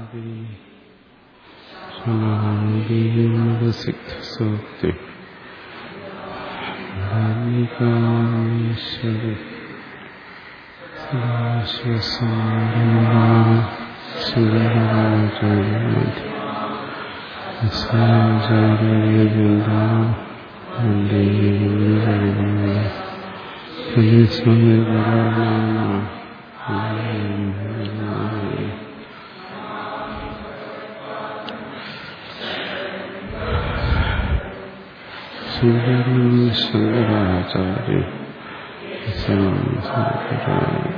ശാന്തി ശാന്തിസിദ്ധസൂക്തി ധാർമ്മികാശ്വരി ശങ്കരാചാര്യ ശങ്കരാചാര്യ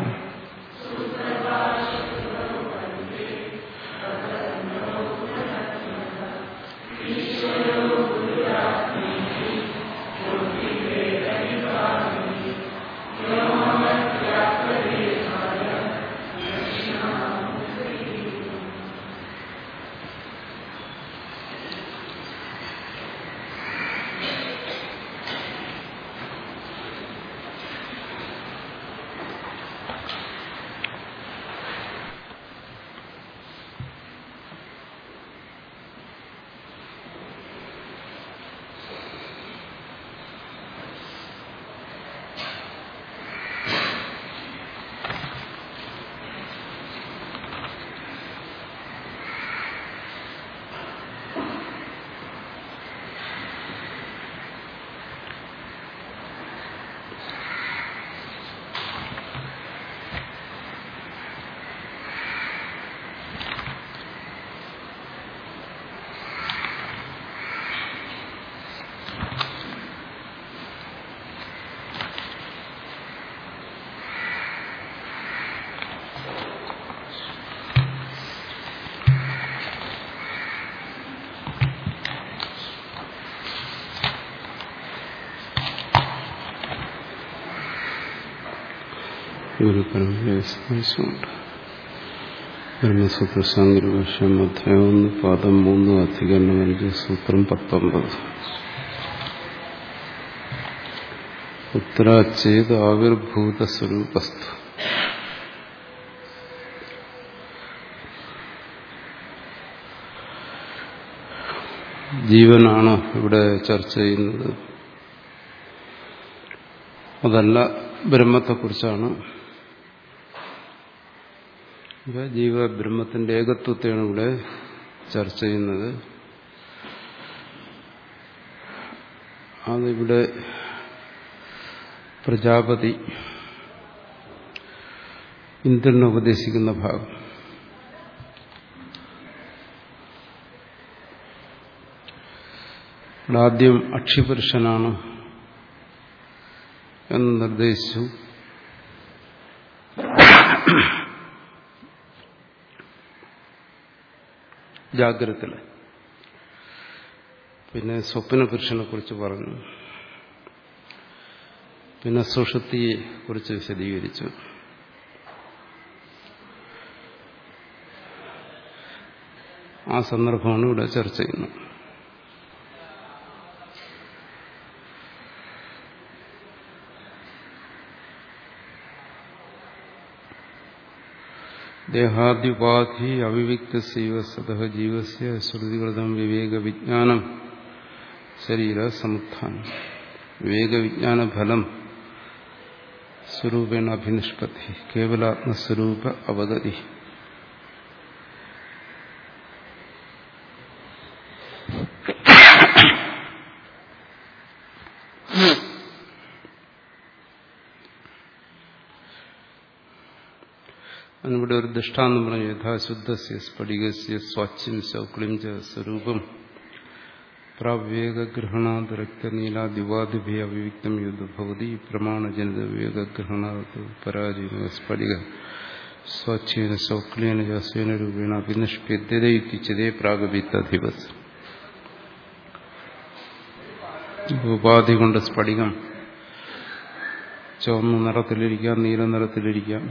ഗുരുപരമ്പരയെ സ്മരിച്ചുകൊണ്ട് ബ്രഹ്മസൂത്ര സാങ്കരഭാഷ്യം അധ്യായം ഒന്ന് പാദം മൂന്ന് അധികരണം അഞ്ച് സൂത്രം പത്തൊമ്പത് ഉത്തരാച്ചേത് ആവിർഭൂത സ്വരൂപസ്ഥ ജീവനാണ് ഇവിടെ ചർച്ച ചെയ്യുന്നത് അതല്ല ബ്രഹ്മത്തെക്കുറിച്ചാണ് ജീവ ബ്രഹ്മത്തിന്റെ ഏകത്വത്തെയാണ് ഇവിടെ ചർച്ച ചെയ്യുന്നത് അതിവിടെ പ്രജാപതി ഇന്ദ്രനെ ഉപദേശിക്കുന്ന ഭാഗം ആദ്യം അക്ഷിപുരുഷനാണ് എന്ന് നിർദ്ദേശിച്ചു ജാഗ്രതത്തില് പിന്നെ സ്വപ്ന പുരുഷനെ കുറിച്ച് പറഞ്ഞു പിന്നെ സുഷുതിയെ കുറിച്ച് വിശദീകരിച്ചു ആ സന്ദർഭമാണ് ഇവിടെ ചർച്ച ചെയ്യുന്നത് ദേഹാദ്യുപാധി അവിവിക്തസൈവ സത ജീവസ്യ ശ്രുതികൃതം വിവേക വിജ്ഞാനം ശരീര സമുത്ഥാനം വിവേക വിജ്ഞാന ഫലം സ്വരൂപേണ അഭിനിഷ്പത്തി കേവലാത്മസ്വരൂപ അവഗതി അതിനിവിടെ ഒരു ദൃഷ്ടാന്തം പറഞ്ഞു യഥാശുദ്ധസ്യ സ്ഫടികസ്യ സ്വാച്ഛ്യം ശൗക്ലിം ച സ്വരൂപം പ്രാവേഗഗ്രഹണാതിരക്തനീലാദിവാദിഭി അവിവിക്തം യുദ്ധഭവതി പ്രമാണജനിത വിവേകഗ്രഹണാത് പരാജയ സ്ഫടിക സ്വാച്ഛ്യേന ശൗക്ലേന ജസ്വേന രൂപേണ അഭിനിഷ്പ്യതയുക്തിച്ചതേ പ്രാഗവിത്തധിപസ് ഉപാധി കൊണ്ട് സ്ഫടികം ചുവന്ന നിറത്തിലിരിക്കാം നീല നിറത്തിലിരിക്കാം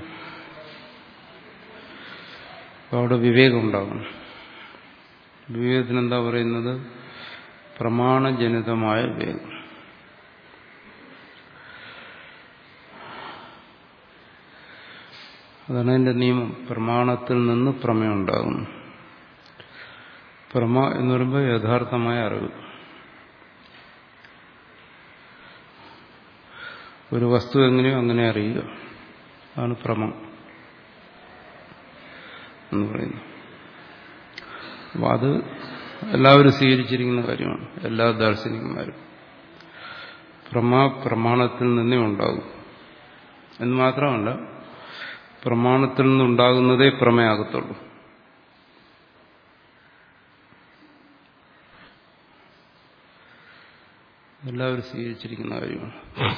അപ്പോൾ അവിടെ വിവേകം ഉണ്ടാകും വിവേകത്തിന് എന്താ പറയുന്നത് പ്രമാണജനിതമായ വിവേകം അതാണ് അതിന്റെ നിയമം പ്രമാണത്തിൽ നിന്ന് പ്രമേയം ഉണ്ടാകുന്നു പ്രമ എന്ന് പറയുമ്പോൾ യഥാർത്ഥമായ അറിവ് ഒരു വസ്തു എങ്ങനെയോ അങ്ങനെ അറിയുക അതാണ് പ്രമ എന്ന് പറയുന്നത് അപ്പം അത് എല്ലാവരും സ്വീകരിച്ചിരിക്കുന്ന കാര്യമാണ് എല്ലാ ദാർശനികന്മാരും പ്രമ പ്രമാണത്തിൽ നിന്നേ ഉണ്ടാകും എന്ന് മാത്രമല്ല പ്രമാണത്തിൽ നിന്നുണ്ടാകുന്നതേ പ്രമേയാകത്തുള്ളൂ എല്ലാവരും സ്വീകരിച്ചിരിക്കുന്ന കാര്യമാണ്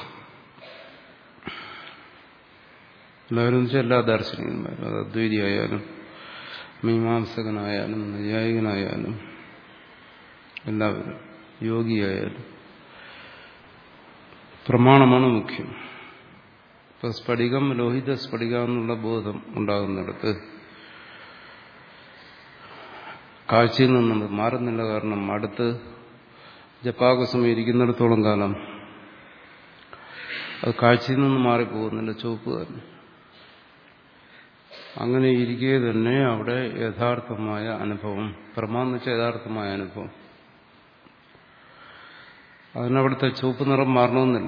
എല്ലാവരും വെച്ചാൽ എല്ലാ ദാർശനികന്മാരും അത് അദ്വൈതിയായാലും മീമാംസകനായാലും നൈയായികനായാലും എല്ലാവരും യോഗിയായാലും പ്രമാണമാണ് മുഖ്യം ഇപ്പൊ സ്ഫടികം ലോഹിത സ്ഫടിക എന്നുള്ള ബോധം ഉണ്ടാകുന്നിടത്ത് കാഴ്ചയിൽ നിന്നും മാറുന്നില്ല കാരണം അടുത്ത് ജപ്പാകസം ഇരിക്കുന്നിടത്തോളം കാലം അത് കാഴ്ചയിൽ നിന്ന് മാറിപ്പോകുന്നില്ല ചുവപ്പ് തന്നെ അങ്ങനെ ഇരിക്കെ തന്നെ അവിടെ യഥാർത്ഥമായ അനുഭവം പ്രമാന്ന് വെച്ചാൽ യഥാർത്ഥമായ അനുഭവം അതിനവിടുത്തെ ചുവപ്പ് നിറം മാറണമെന്നില്ല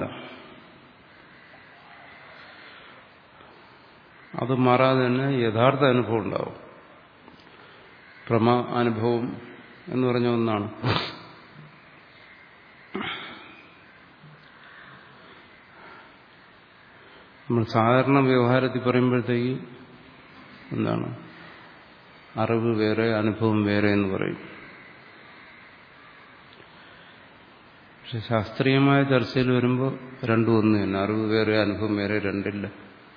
അത് മാറാതെ തന്നെ യഥാർത്ഥ അനുഭവം ഉണ്ടാവും പ്രമ അനുഭവം എന്ന് പറഞ്ഞ ഒന്നാണ് നമ്മൾ സാധാരണ വ്യവഹാരത്തിൽ പറയുമ്പോഴത്തേക്ക് എന്താണ് അറിവ് വേറെ അനുഭവം വേറെ എന്ന് പറയും പക്ഷെ ശാസ്ത്രീയമായ ചർച്ചയിൽ വരുമ്പോൾ രണ്ടും ഒന്ന് തന്നെ അറിവ് വേറെ അനുഭവം വേറെ രണ്ടില്ല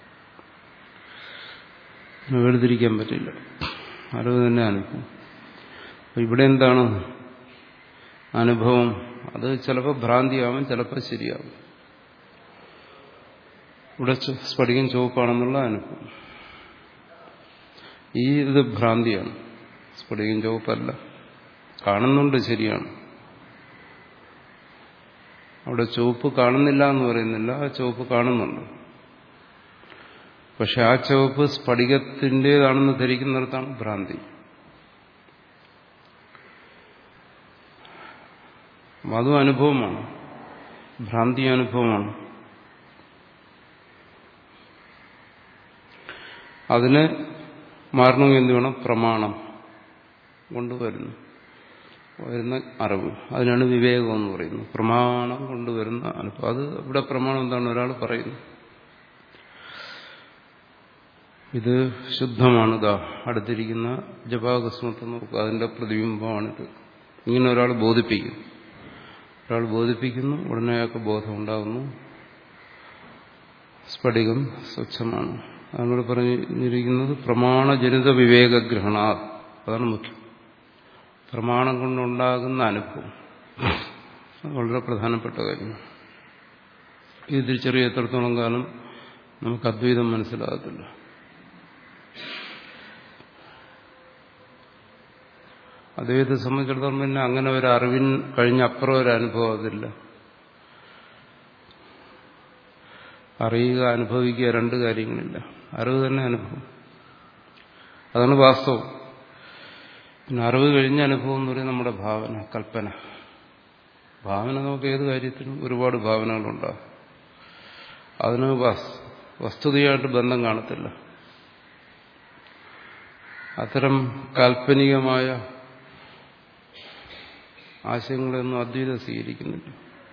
വേർതിരിക്കാൻ പറ്റില്ല അറിവ് തന്നെ അനുഭവം അപ്പൊ ഇവിടെ എന്താണ് അനുഭവം അത് ചിലപ്പോൾ ഭ്രാന്തിയാവും ചിലപ്പോൾ ശരിയാവും ഇവിടെ സ്ഫടികം ചുവപ്പാണെന്നുള്ള അനുഭവം ഈ ഇത് ഭ്രാന്തിയാണ് സ്ഫടികം ചുവപ്പല്ല കാണുന്നുണ്ട് ശരിയാണ് അവിടെ ചുവപ്പ് കാണുന്നില്ല എന്ന് പറയുന്നില്ല ആ ചുവപ്പ് കാണുന്നുണ്ട് പക്ഷെ ആ ചുവപ്പ് സ്ഫടികത്തിൻ്റെതാണെന്ന് ധരിക്കുന്നിടത്താണ് ഭ്രാന്തി അതും അനുഭവമാണ് ഭ്രാന്തി അനുഭവമാണ് അതിന് മാറണമെങ്കിൽ എന്ത് വേണം പ്രമാണം കൊണ്ടുവരുന്നു വരുന്ന അറിവ് അതിനാണ് വിവേകം എന്ന് പറയുന്നത് പ്രമാണം കൊണ്ടുവരുന്ന അനുഭവം അത് ഇവിടെ പ്രമാണം എന്താണ് ഒരാൾ പറയുന്നു ഇത് ശുദ്ധമാണ് ഇതാ അടുത്തിരിക്കുന്ന ജപാകസ്മത്ത് നോക്കുക അതിന്റെ പ്രതിബിംബമാണിത് ഇങ്ങനെ ഒരാൾ ബോധിപ്പിക്കും ഒരാൾ ബോധിപ്പിക്കുന്നു ഉടനെ അയാൾക്ക് ബോധം ഉണ്ടാകുന്നു സ്ഫടികം സ്വച്ഛമാണ് അതിനോട് പറഞ്ഞിരിക്കുന്നത് പ്രമാണജനിത വിവേകഗ്രഹണ അതാണ് മുഖ്യം പ്രമാണം കൊണ്ടുണ്ടാകുന്ന അനുഭവം വളരെ പ്രധാനപ്പെട്ട കാര്യം ഇത് തിരിച്ചറിയ എത്രത്തോളം കാലം നമുക്ക് അദ്വൈതം മനസ്സിലാകത്തില്ല അദ്വൈതത്തെ സംബന്ധിച്ചിടത്തോളം പിന്നെ അങ്ങനെ ഒരു അറിവിൻ കഴിഞ്ഞ അപ്പുറം ഒരു അനുഭവം അതില്ല അറിയുക അനുഭവിക്കുക രണ്ട് കാര്യങ്ങളില്ല അറിവ് തന്നെ അനുഭവം അതാണ് വാസ്തവം പിന്നെ അറിവ് കഴിഞ്ഞ അനുഭവം എന്ന് പറയുന്നത് നമ്മുടെ ഭാവന കൽപ്പന ഭാവന നമുക്ക് ഏത് കാര്യത്തിനും ഒരുപാട് ഭാവനകളുണ്ടാകും അതിന് വസ്തുതയായിട്ട് ബന്ധം കാണത്തില്ല അത്തരം കാൽപ്പനികമായ ആശയങ്ങളൊന്നും അദ്വൈതം സ്വീകരിക്കുന്നില്ല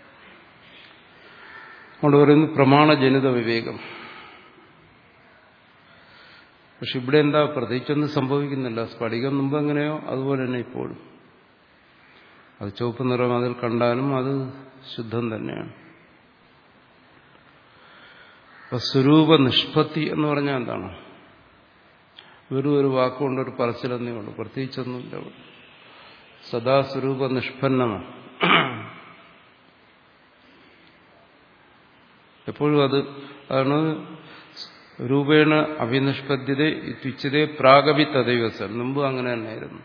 അതുകൊണ്ട് പറയുന്നു പ്രമാണജനിത വിവേകം പക്ഷെ ഇവിടെ എന്താ പ്രത്യേകിച്ചൊന്നും സംഭവിക്കുന്നില്ല സ്ഫടികം മുമ്പ് എങ്ങനെയോ അതുപോലെ തന്നെ ഇപ്പോഴും അത് ചുവപ്പ് നിറം അതിൽ കണ്ടാലും അത് ശുദ്ധം തന്നെയാണ് അപ്പൊ സ്വരൂപ നിഷ്പത്തി എന്ന് പറഞ്ഞാൽ എന്താണ് വെറും ഒരു വാക്കുകൊണ്ട് ഒരു പറച്ചിലെന്നേ ഉള്ളൂ പ്രത്യേകിച്ചൊന്നുമില്ല അവിടെ സദാ സ്വരൂപ നിഷ്പന്നമാണ് എപ്പോഴും അത് അതാണ് രൂപേണ അഭിനിഷ്പദ്ധ്യത തുച്ഛതേ പ്രാഗവി തദൈവസൽ മുമ്പ് അങ്ങനെ തന്നെയായിരുന്നു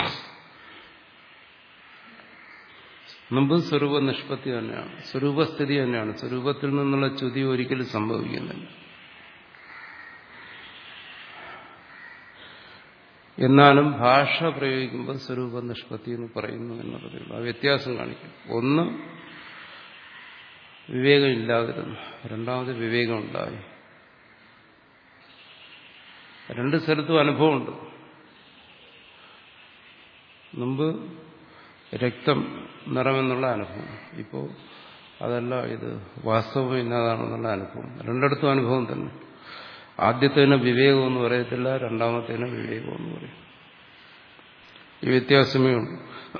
മുമ്പ് സ്വരൂപ നിഷ്പത്തി തന്നെയാണ് സ്വരൂപസ്ഥിതി തന്നെയാണ് സ്വരൂപത്തിൽ നിന്നുള്ള ചുതി ഒരിക്കലും സംഭവിക്കുന്നില്ല എന്നാലും ഭാഷ പ്രയോഗിക്കുമ്പോൾ സ്വരൂപ നിഷ്പത്തി എന്ന് പറയുന്നു എന്നുള്ളതേ ഉള്ളൂ ആ വ്യത്യാസം കാണിക്കും ഒന്ന് വിവേകം ഇല്ലാതിരുന്നു രണ്ടാമത് വിവേകം ഉണ്ടായി രണ്ട് സ്ഥലത്തും അനുഭവമുണ്ട് മുമ്പ് രക്തം നിറമെന്നുള്ള അനുഭവം ഇപ്പോൾ അതല്ല ഇത് വാസ്തവം ഇന്നതാണെന്നുള്ള അനുഭവം രണ്ടിടത്തും അനുഭവം തന്നെ ആദ്യത്തേന് വിവേകം എന്ന് പറയത്തില്ല രണ്ടാമത്തേന് വിവേകം എന്ന് പറയും ഈ വ്യത്യാസമേ ഉള്ളൂ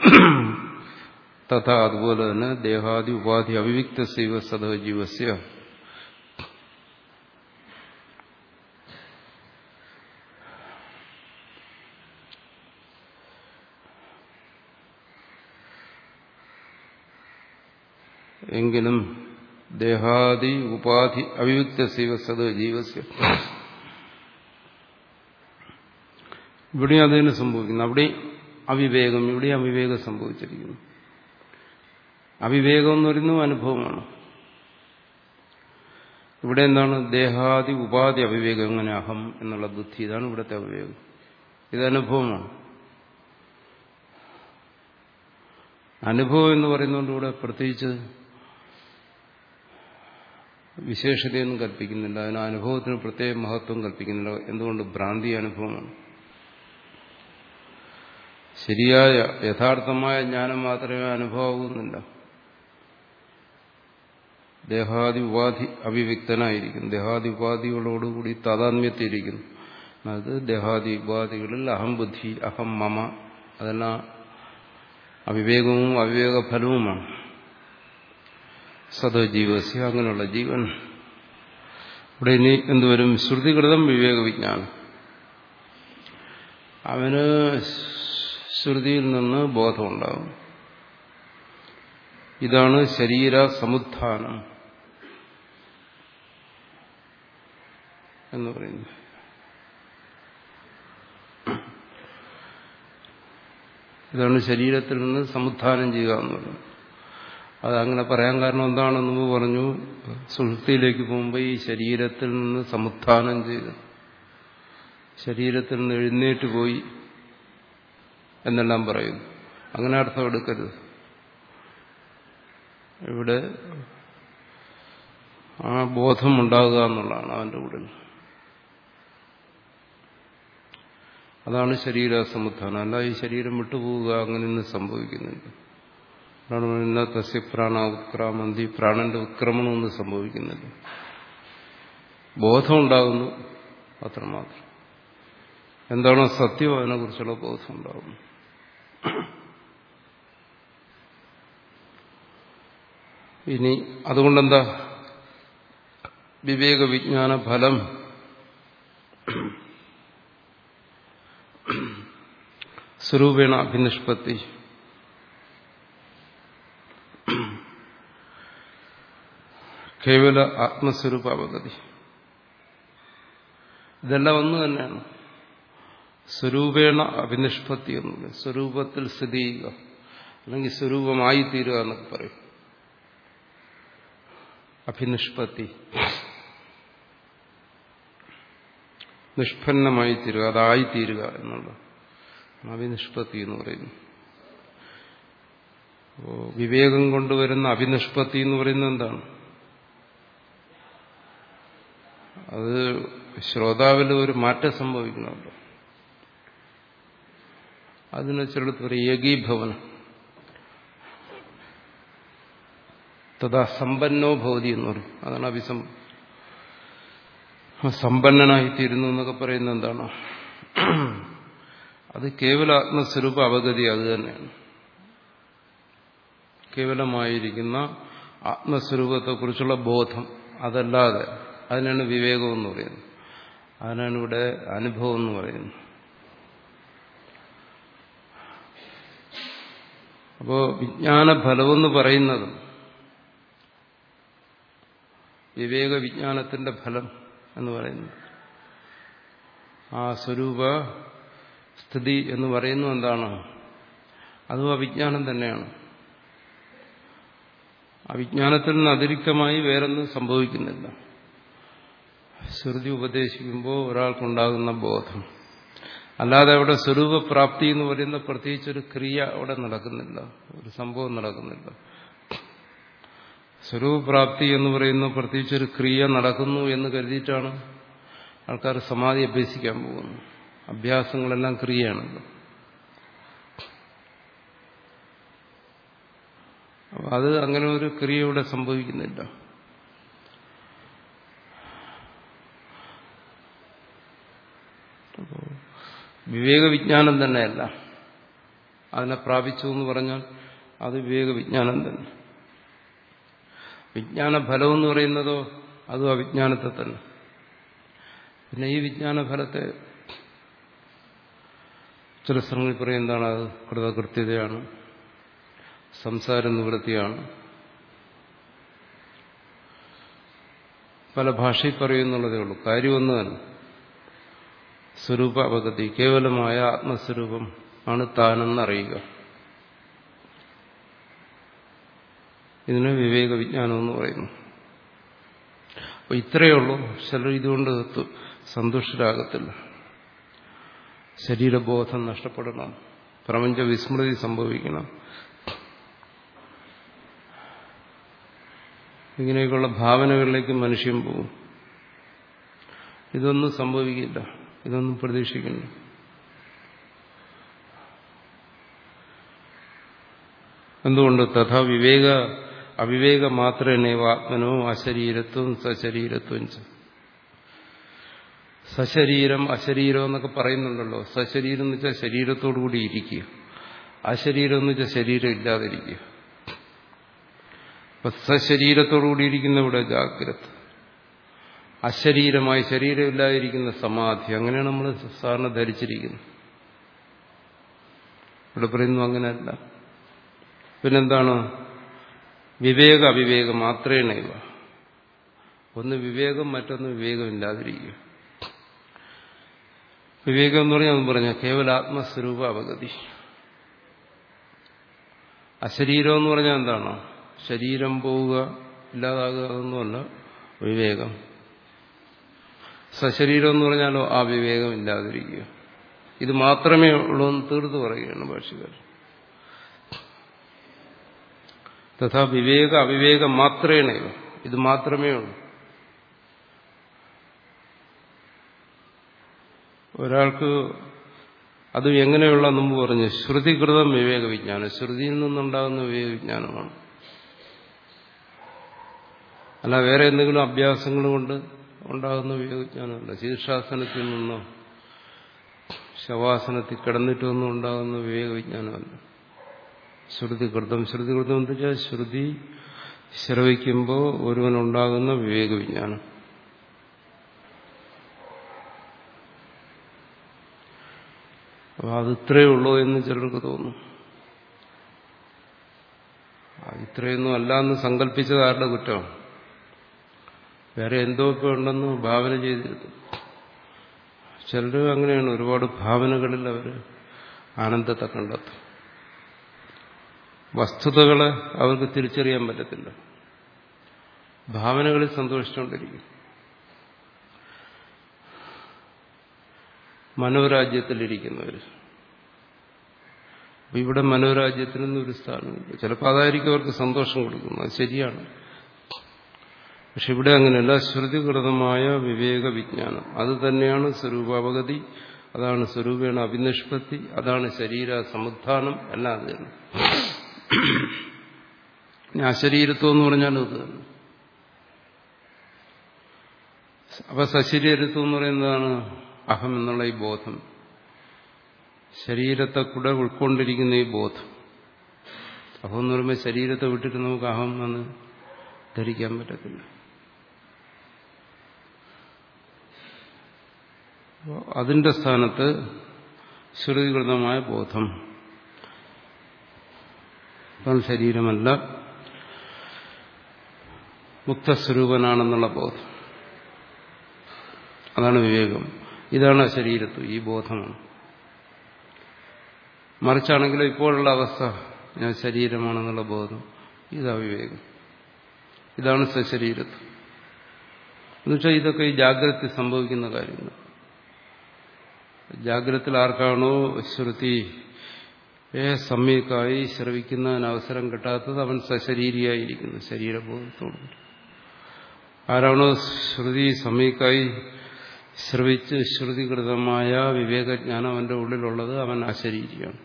തഥാ അതുപോലെ തന്നെ ദേഹാദി ഉപാധി അവിവിക്ത സൈവ സദ ജീവസ്യ എങ്കിലും ദേഹാദി ഉപാധി അവിയുക്ത സൈവസത് ജീവസ്യ ഇവിടെ അതിന് സംഭവിക്കുന്നു അവിടെ അവിവേകം ഇവിടെ അവിവേകം സംഭവിച്ചിരിക്കുന്നു അവിവേകം എന്ന് പറയുന്നത് അനുഭവമാണ് ഇവിടെ എന്താണ് ദേഹാദി ഉപാധി അവിവേകം എങ്ങനെ അഹം എന്നുള്ള ബുദ്ധി ഇതാണ് ഇവിടുത്തെ അവിവേകം ഇത് അനുഭവമാണ് അനുഭവം എന്ന് പറയുന്നതുകൊണ്ട് ഇവിടെ പ്രത്യേകിച്ച് വിശേഷതയൊന്നും കൽപ്പിക്കുന്നില്ല അതിന് അനുഭവത്തിന് പ്രത്യേക മഹത്വം കൽപ്പിക്കുന്നില്ല എന്തുകൊണ്ട് ഭ്രാന്തി അനുഭവമാണ് ശരിയായ യഥാർത്ഥമായ ജ്ഞാനം മാത്രമേ അനുഭവമാകുന്നില്ല ദേഹാദി ഉപാധി അവിവിക്തനായിരിക്കും ദേഹാദി ഉപാധികളോടുകൂടി താതാത്മ്യത്തിയിരിക്കുന്നു അത് ദേഹാദി ഉപാധികളിൽ അഹം ബുദ്ധി അഹം മമ അതെല്ലാം അവിവേകവും അവിവേക ഫലവുമാണ് സദജീവസ്യ അങ്ങനെയുള്ള ജീവൻ ഇവിടെ ഇനി എന്തുവരും ശ്രുതികൃതം വിവേക വിജ്ഞാനം അവന് ശ്രുതിയിൽ നിന്ന് ബോധമുണ്ടാകും ഇതാണ് ശരീര സമുത്ഥാനം എന്ന് പറയുന്നു ഇതാണ് ശരീരത്തിൽ നിന്ന് സമുത്ഥാനം ചെയ്യുക എന്ന് പറയുന്നത് അത് അങ്ങനെ പറയാൻ കാരണം എന്താണെന്ന് മുമ്പ് പറഞ്ഞു സുഹൃത്തിയിലേക്ക് പോകുമ്പോൾ ഈ ശരീരത്തിൽ നിന്ന് സമുത്ഥാനം ചെയ്ത് ശരീരത്തിൽ നിന്ന് എഴുന്നേറ്റ് പോയി എന്നെല്ലാം പറയുന്നു അങ്ങനെ അർത്ഥം എടുക്കരുത് ഇവിടെ ആ ബോധം ഉണ്ടാകുക എന്നുള്ളതാണ് അവന്റെ ഉള്ളിൽ അതാണ് ശരീര സമുത്ഥാനം അല്ല ഈ ശരീരം വിട്ടുപോവുക അങ്ങനെയൊന്നും സംഭവിക്കുന്നുണ്ട് അതാണ് പറയുന്ന തസ്യ പ്രാണ ഉത്ക്രാമന്തി പ്രാണന്റെ ഉത്ക്രമണമൊന്നും സംഭവിക്കുന്നില്ല ബോധം ഉണ്ടാകുന്നു അത്രമാത്രം എന്താണോ സത്യം അതിനെക്കുറിച്ചുള്ള ബോധം ഉണ്ടാകുന്നു ഇനി അതുകൊണ്ടെന്താ വിവേക വിജ്ഞാന ഫലം സ്വരൂപേണ അഭിനിഷ്പത്തി കേവല ആത്മസ്വരൂപ അവഗതി ഇതെല്ലാം ഒന്ന് തന്നെയാണ് സ്വരൂപേണ അഭിനിഷ്പത്തി എന്നുള്ളത് സ്വരൂപത്തിൽ സ്ഥിതി ചെയ്യുക അല്ലെങ്കിൽ സ്വരൂപമായി തീരുക എന്നൊക്കെ പറയും അഭിനിഷ്പത്തി നിഷ്പന്നമായി തീരുക അതായി തീരുക എന്നുള്ള അഭിനിഷ്പത്തി എന്ന് പറയുന്നു അപ്പോ വിവേകം കൊണ്ടുവരുന്ന അഭിനിഷ്പത്തി എന്ന് പറയുന്നത് എന്താണ് അത് ശ്രോതാവിൽ ഒരു മാറ്റം സംഭവിക്കുന്നുണ്ട് അതിന് ചിലടത്ത് ഒരു ഏകീഭവനം തഥാ സമ്പന്നോ ഭവതി എന്ന് പറയും അതാണ് അഭിസം സമ്പന്നനായിത്തീരുന്നു എന്നൊക്കെ പറയുന്നത് എന്താണ് അത് കേവല ആത്മസ്വരൂപ അവഗതി അത് തന്നെയാണ് കേവലമായിരിക്കുന്ന ആത്മസ്വരൂപത്തെക്കുറിച്ചുള്ള ബോധം അതല്ലാതെ അതിനാണ് വിവേകം എന്ന് പറയുന്നത് അതിനാണ് ഇവിടെ അനുഭവം എന്ന് പറയുന്നത് അപ്പോ വിജ്ഞാനഫലമെന്ന് പറയുന്നതും വിവേക വിജ്ഞാനത്തിന്റെ ഫലം എന്ന് പറയുന്നത് ആ സ്വരൂപ സ്ഥിതി എന്ന് പറയുന്നത് എന്താണ് അതും അവിജ്ഞാനം തന്നെയാണ് അവിജ്ഞാനത്തിൽ നിന്ന് അതിരിക്തമായി വേറൊന്നും സംഭവിക്കുന്നില്ല ശ്രുതി ഉപദേശിക്കുമ്പോൾ ഒരാൾക്കുണ്ടാകുന്ന ബോധം അല്ലാതെ അവിടെ സ്വരൂപപ്രാപ്തി എന്ന് പറയുന്ന പ്രത്യേകിച്ചൊരു ക്രിയ അവിടെ നടക്കുന്നില്ല ഒരു സംഭവം നടക്കുന്നില്ല സ്വരൂപപ്രാപ്തി എന്ന് പറയുന്ന പ്രത്യേകിച്ചൊരു ക്രിയ നടക്കുന്നു എന്ന് കരുതിയിട്ടാണ് ആൾക്കാർ സമാധി അഭ്യസിക്കാൻ പോകുന്നത് അഭ്യാസങ്ങളെല്ലാം ക്രിയയാണല്ലോ അപ്പൊ അത് അങ്ങനെ ഒരു ക്രിയ ഇവിടെ സംഭവിക്കുന്നില്ല വിവേക വിജ്ഞാനം തന്നെയല്ല അതിനെ പ്രാപിച്ചു എന്ന് പറഞ്ഞാൽ അത് വിവേക വിജ്ഞാനം തന്നെ വിജ്ഞാന ഫലം എന്ന് പറയുന്നതോ അതും അവിജ്ഞാനത്തെ തന്നെ പിന്നെ ഈ വിജ്ഞാന ഫലത്തെ ചില സ്ഥലങ്ങളിൽ പറയും എന്താണ് അത് കൃതകൃത്യതയാണ് സംസാര നിവൃത്തിയാണ് പല ഭാഷയിൽ പറയുന്നുള്ളതേ ഉള്ളൂ കാര്യമൊന്നു തന്നെ സ്വരൂപ അപഗതി കേവലമായ ആത്മസ്വരൂപം ആണ് താനെന്നറിയുക ഇതിന് വിവേക വിജ്ഞാനം എന്ന് പറയുന്നു അപ്പൊ ഇത്രയേ ഉള്ളൂ ചിലർ ഇതുകൊണ്ട് സന്തുഷ്ടരാകത്തില്ല ശരീരബോധം നഷ്ടപ്പെടണം പ്രപഞ്ച വിസ്മൃതി സംഭവിക്കണം ഇങ്ങനെയൊക്കെയുള്ള ഭാവനകളിലേക്ക് മനുഷ്യൻ പോകും ഇതൊന്നും സംഭവിക്കില്ല ഇതൊന്നും പ്രതീക്ഷിക്കുന്നു എന്തുകൊണ്ട് തഥാ വിവേക അവിവേക മാത്രമേ ആത്മനോ അശരീരത്വം സശരീരത്വം സശരീരം അശരീരം എന്നൊക്കെ പറയുന്നുണ്ടല്ലോ സശരീരം എന്ന് വെച്ചാൽ ശരീരത്തോടുകൂടി ഇരിക്കുക അശരീരം എന്ന് വെച്ചാൽ ശരീരം ഇല്ലാതിരിക്കുക അപ്പൊ സശരീരത്തോടുകൂടി ഇരിക്കുന്ന ഇവിടെ ജാഗ്രത അശരീരമായി ശരീരമില്ലാതിരിക്കുന്ന സമാധി അങ്ങനെയാണ് നമ്മൾ സാറിന് ധരിച്ചിരിക്കുന്നത് ഇവിടെ പറയുന്നു അങ്ങനെയല്ല പിന്നെന്താണ് വിവേക അവിവേകം മാത്രമേ ഇവ ഒന്ന് വിവേകം മറ്റൊന്ന് വിവേകമില്ലാതിരിക്കുക വിവേകം എന്ന് പറഞ്ഞാൽ ഒന്ന് പറഞ്ഞ കേവല ആത്മസ്വരൂപ അവഗതി അശരീരം എന്ന് പറഞ്ഞാൽ എന്താണ് ശരീരം പോവുക ഇല്ലാതാകുക അതൊന്നുമല്ല വിവേകം സശരീരം എന്ന് പറഞ്ഞാലോ ആ വിവേകം ഇല്ലാതിരിക്കുക ഇത് മാത്രമേ ഉള്ളൂ എന്ന് തീർത്ത് പറയുകയാണ് ഭാഷകാർ തഥാ വിവേക അവിവേകം മാത്രമേ ഇത് മാത്രമേ ഉള്ളൂ ഒരാൾക്ക് അത് എങ്ങനെയുള്ള മുമ്പ് പറഞ്ഞു ശ്രുതികൃതം വിവേക വിജ്ഞാനം ശ്രുതിയിൽ നിന്നുണ്ടാകുന്ന വിവേക വിജ്ഞാനമാണ് അല്ല വേറെ എന്തെങ്കിലും അഭ്യാസങ്ങൾ കൊണ്ട് ഉണ്ടാകുന്ന വിവേകജ്ഞാനമല്ല ശീർഷാസനത്തിൽ നിന്നോ ശവാസനത്തിൽ കിടന്നിട്ടൊന്നും ഉണ്ടാകുന്ന വിവേകവിജ്ഞാനമല്ല ശ്രുതികൃതം ശ്രുതികൃതം എന്ന് വെച്ചാൽ ശ്രുതി ശ്രവിക്കുമ്പോൾ ഒരുവനുണ്ടാകുന്ന വിവേകവിജ്ഞാനം അപ്പോൾ അത് ഇത്രയേ ഉള്ളൂ എന്ന് ചിലർക്ക് തോന്നും ഇത്രയൊന്നും അല്ല എന്ന് സങ്കല്പിച്ചത് ആരുടെ കുറ്റമാണ് വേറെ എന്തൊക്കെ ഉണ്ടെന്ന് ഭാവന ചെയ്തിരുന്നു ചിലർ അങ്ങനെയാണ് ഒരുപാട് ഭാവനകളിൽ അവർ ആനന്ദത്തെ കണ്ടെത്തും വസ്തുതകളെ അവർക്ക് തിരിച്ചറിയാൻ പറ്റത്തില്ല ഭാവനകളിൽ സന്തോഷിച്ചുകൊണ്ടിരിക്കും മനോരാജ്യത്തിലിരിക്കുന്നവർ ഇവിടെ മനോരാജ്യത്തിനൊന്നും ഒരു സ്ഥാനമില്ല ചിലപ്പോൾ അതായിരിക്കും അവർക്ക് സന്തോഷം കൊടുക്കുന്നത് അത് ശരിയാണ് പക്ഷെ ഇവിടെ അങ്ങനെയല്ല ശ്രുതികൃതമായ വിവേക വിജ്ഞാനം അത് തന്നെയാണ് സ്വരൂപാവഗതി അതാണ് സ്വരൂപേണ അഭിനിഷ്പത്തി അതാണ് ശരീര സമുത്ഥാനം എല്ലാം അത് തന്നെ ഇനി അശരീരത്വം എന്ന് പറഞ്ഞാലും അത് തന്നെ അപ്പൊ സശരീരത്വം എന്ന് പറയുന്നതാണ് അഹം എന്നുള്ള ഈ ബോധം ശരീരത്തെ കൂടെ ഉൾക്കൊണ്ടിരിക്കുന്ന ഈ ബോധം അഹം എന്ന് പറയുമ്പോൾ ശരീരത്തെ വിട്ടിട്ട് നമുക്ക് അഹം എന്ന് ധരിക്കാൻ പറ്റത്തില്ല അതിന്റെ സ്ഥാനത്ത് ശ്രുതികൃതമായ ബോധം താൻ ശരീരമല്ല മുക്തസ്വരൂപനാണെന്നുള്ള ബോധം അതാണ് വിവേകം ഇതാണ് ശരീരത്വം ഈ ബോധമാണ് മറിച്ചാണെങ്കിലും ഇപ്പോഴുള്ള അവസ്ഥ ഞാൻ ശരീരമാണെന്നുള്ള ബോധം ഇതാ വിവേകം ഇതാണ് സശരീരത്വം എന്നുവെച്ചാൽ ഇതൊക്കെ ഈ ജാഗ്രത സംഭവിക്കുന്ന കാര്യങ്ങൾ ജാഗ്രതത്തിൽ ആർക്കാണോ ശ്രുതി ഏ സമ്യക്കായി ശ്രവിക്കുന്നതിന് അവസരം കിട്ടാത്തത് അവൻ സശരീരിയായിരിക്കുന്നു ശരീരബോധത്തോടു ആരാണോ ശ്രുതി സമ്യക്കായി ശ്രവിച്ച് ശ്രുതികൃതമായ വിവേകജ്ഞാനം അവന്റെ ഉള്ളിലുള്ളത് അവൻ അശരീരിയാണ്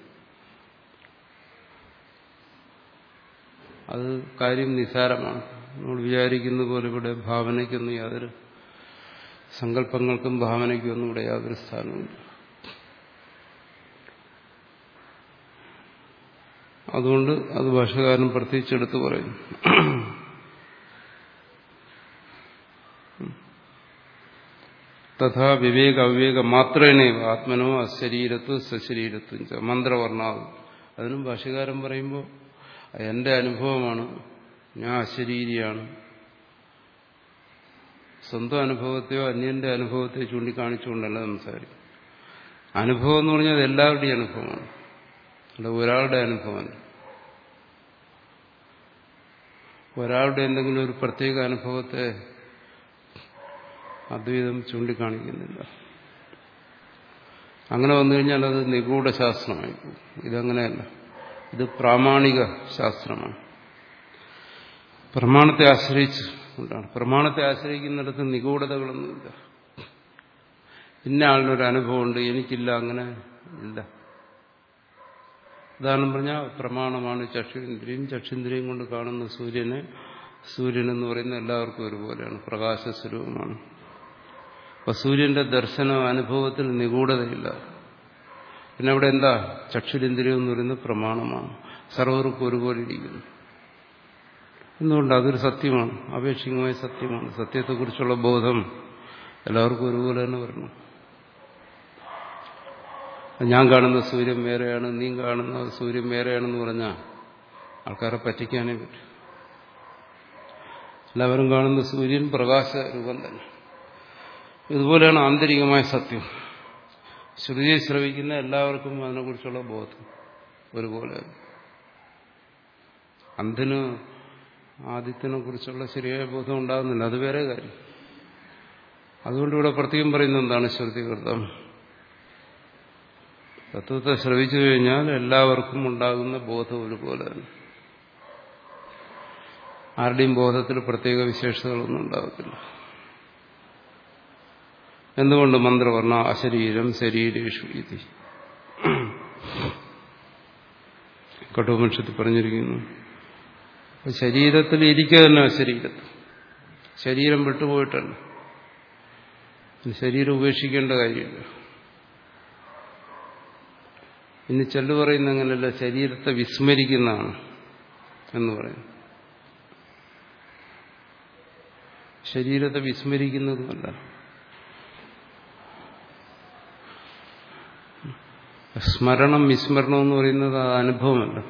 അത് കാര്യം നിസാരമാണ് നമ്മൾ വിചാരിക്കുന്ന പോലെ ഇവിടെ ഭാവനയ്ക്കൊന്നും യാതൊരു സങ്കല്പങ്ങൾക്കും ഭാവനയ്ക്കും ഒന്നും ഇവിടെ യാതൊരു സ്ഥാനവുമില്ല അതുകൊണ്ട് അത് ഭാഷകാരൻ പ്രത്യേകിച്ച് എടുത്തു പറയുന്നു തഥാ വിവേക അവിവേക മാത്രേണേ ആത്മനോ അശരീരത്വം സശരീരത്വം ച മന്ത്രവർണ്ണാവും അതിനും ഭാഷകാരൻ പറയുമ്പോൾ എന്റെ അനുഭവമാണ് ഞാൻ അശരീരിയാണ് സ്വന്തം അനുഭവത്തെയോ അന്യന്റെ അനുഭവത്തെയോ ചൂണ്ടിക്കാണിച്ചുകൊണ്ടല്ല സംസാരിക്കും അനുഭവം എന്ന് പറഞ്ഞാൽ എല്ലാവരുടെയും അനുഭവമാണ് അല്ല ഒരാളുടെ അനുഭവമല്ല ഒരാളുടെ എന്തെങ്കിലും ഒരു പ്രത്യേക അനുഭവത്തെ അദ്വൈതം ചൂണ്ടിക്കാണിക്കുന്നില്ല അങ്ങനെ വന്നു കഴിഞ്ഞാൽ അത് നിഗൂഢ ശാസ്ത്രമായി ഇതങ്ങനെയല്ല ഇത് പ്രാമാണിക ശാസ്ത്രമാണ് പ്രമാണത്തെ ആശ്രയിച്ച് കൊണ്ടാണ് പ്രമാണത്തെ ആശ്രയിക്കുന്നിടത്ത് നിഗൂഢതകളൊന്നുമില്ല ഇന്ന ആളിനൊരു അനുഭവമുണ്ട് എനിക്കില്ല അങ്ങനെ ഇല്ല ഉദാഹരണം പറഞ്ഞാൽ പ്രമാണമാണ് ചക്ഷുന്ദ്രിയും ചക്ഷുന്ദ്രിയും കൊണ്ട് കാണുന്ന സൂര്യനെ സൂര്യൻ എന്ന് പറയുന്ന എല്ലാവർക്കും ഒരുപോലെയാണ് പ്രകാശ സ്വരൂപമാണ് അപ്പൊ സൂര്യന്റെ ദർശന അനുഭവത്തിൽ നിഗൂഢതയില്ല പിന്നെ അവിടെ എന്താ ചക്ഷുരിന്ദ്രിയം എന്ന് പറയുന്നത് പ്രമാണമാണ് സർവർക്കും ഒരുപോലെ ഇരിക്കുന്നു എന്തുകൊണ്ട് അതൊരു സത്യമാണ് ആപേക്ഷികമായ സത്യമാണ് സത്യത്തെക്കുറിച്ചുള്ള ബോധം എല്ലാവർക്കും ഒരുപോലെ തന്നെ വരണം ഞാൻ കാണുന്ന സൂര്യൻ വേറെയാണ് നീ കാണുന്ന സൂര്യൻ വേറെയാണെന്ന് പറഞ്ഞാൽ ആൾക്കാരെ പറ്റിക്കാനേ പറ്റും എല്ലാവരും കാണുന്ന സൂര്യൻ പ്രകാശ രൂപം തന്നെ ഇതുപോലെയാണ് ആന്തരികമായ സത്യം ശ്രുതിയെ ശ്രവിക്കുന്ന എല്ലാവർക്കും അതിനെക്കുറിച്ചുള്ള ബോധം ഒരുപോലെ അന്ധന് ആദിത്യനെ കുറിച്ചുള്ള ശരിയായ ബോധം ഉണ്ടാകുന്നില്ല അത് വേറെ കാര്യം അതുകൊണ്ട് ഇവിടെ പ്രത്യേകം പറയുന്നത് എന്താണ് ശ്രുതികൃതം തത്വത്തെ ശ്രവിച്ചു കഴിഞ്ഞാൽ എല്ലാവർക്കും ഉണ്ടാകുന്ന ബോധം ഒരുപോലെ തന്നെ ആരുടെയും ബോധത്തിൽ പ്രത്യേക വിശേഷതകളൊന്നും ഉണ്ടാകത്തില്ല എന്തുകൊണ്ട് മന്ത്രവർണ്ണ അശരീരം ശരീരേഷു ഇതി കഠോപനിഷത്തിൽ പറഞ്ഞിരിക്കുന്നു ശരീരത്തിൽ ഇരിക്കുക തന്നെ അശരീരത്തിൽ ശരീരം വിട്ടുപോയിട്ടല്ല ശരീരം ഉപേക്ഷിക്കേണ്ട കാര്യമില്ല ഇനി ചെല്ലു പറയുന്ന അങ്ങനെയല്ല ശരീരത്തെ വിസ്മരിക്കുന്നതാണ് എന്ന് പറയും ശരീരത്തെ വിസ്മരിക്കുന്നതുമല്ല സ്മരണം വിസ്മരണം എന്ന് പറയുന്നത് അത് അനുഭവമല്ല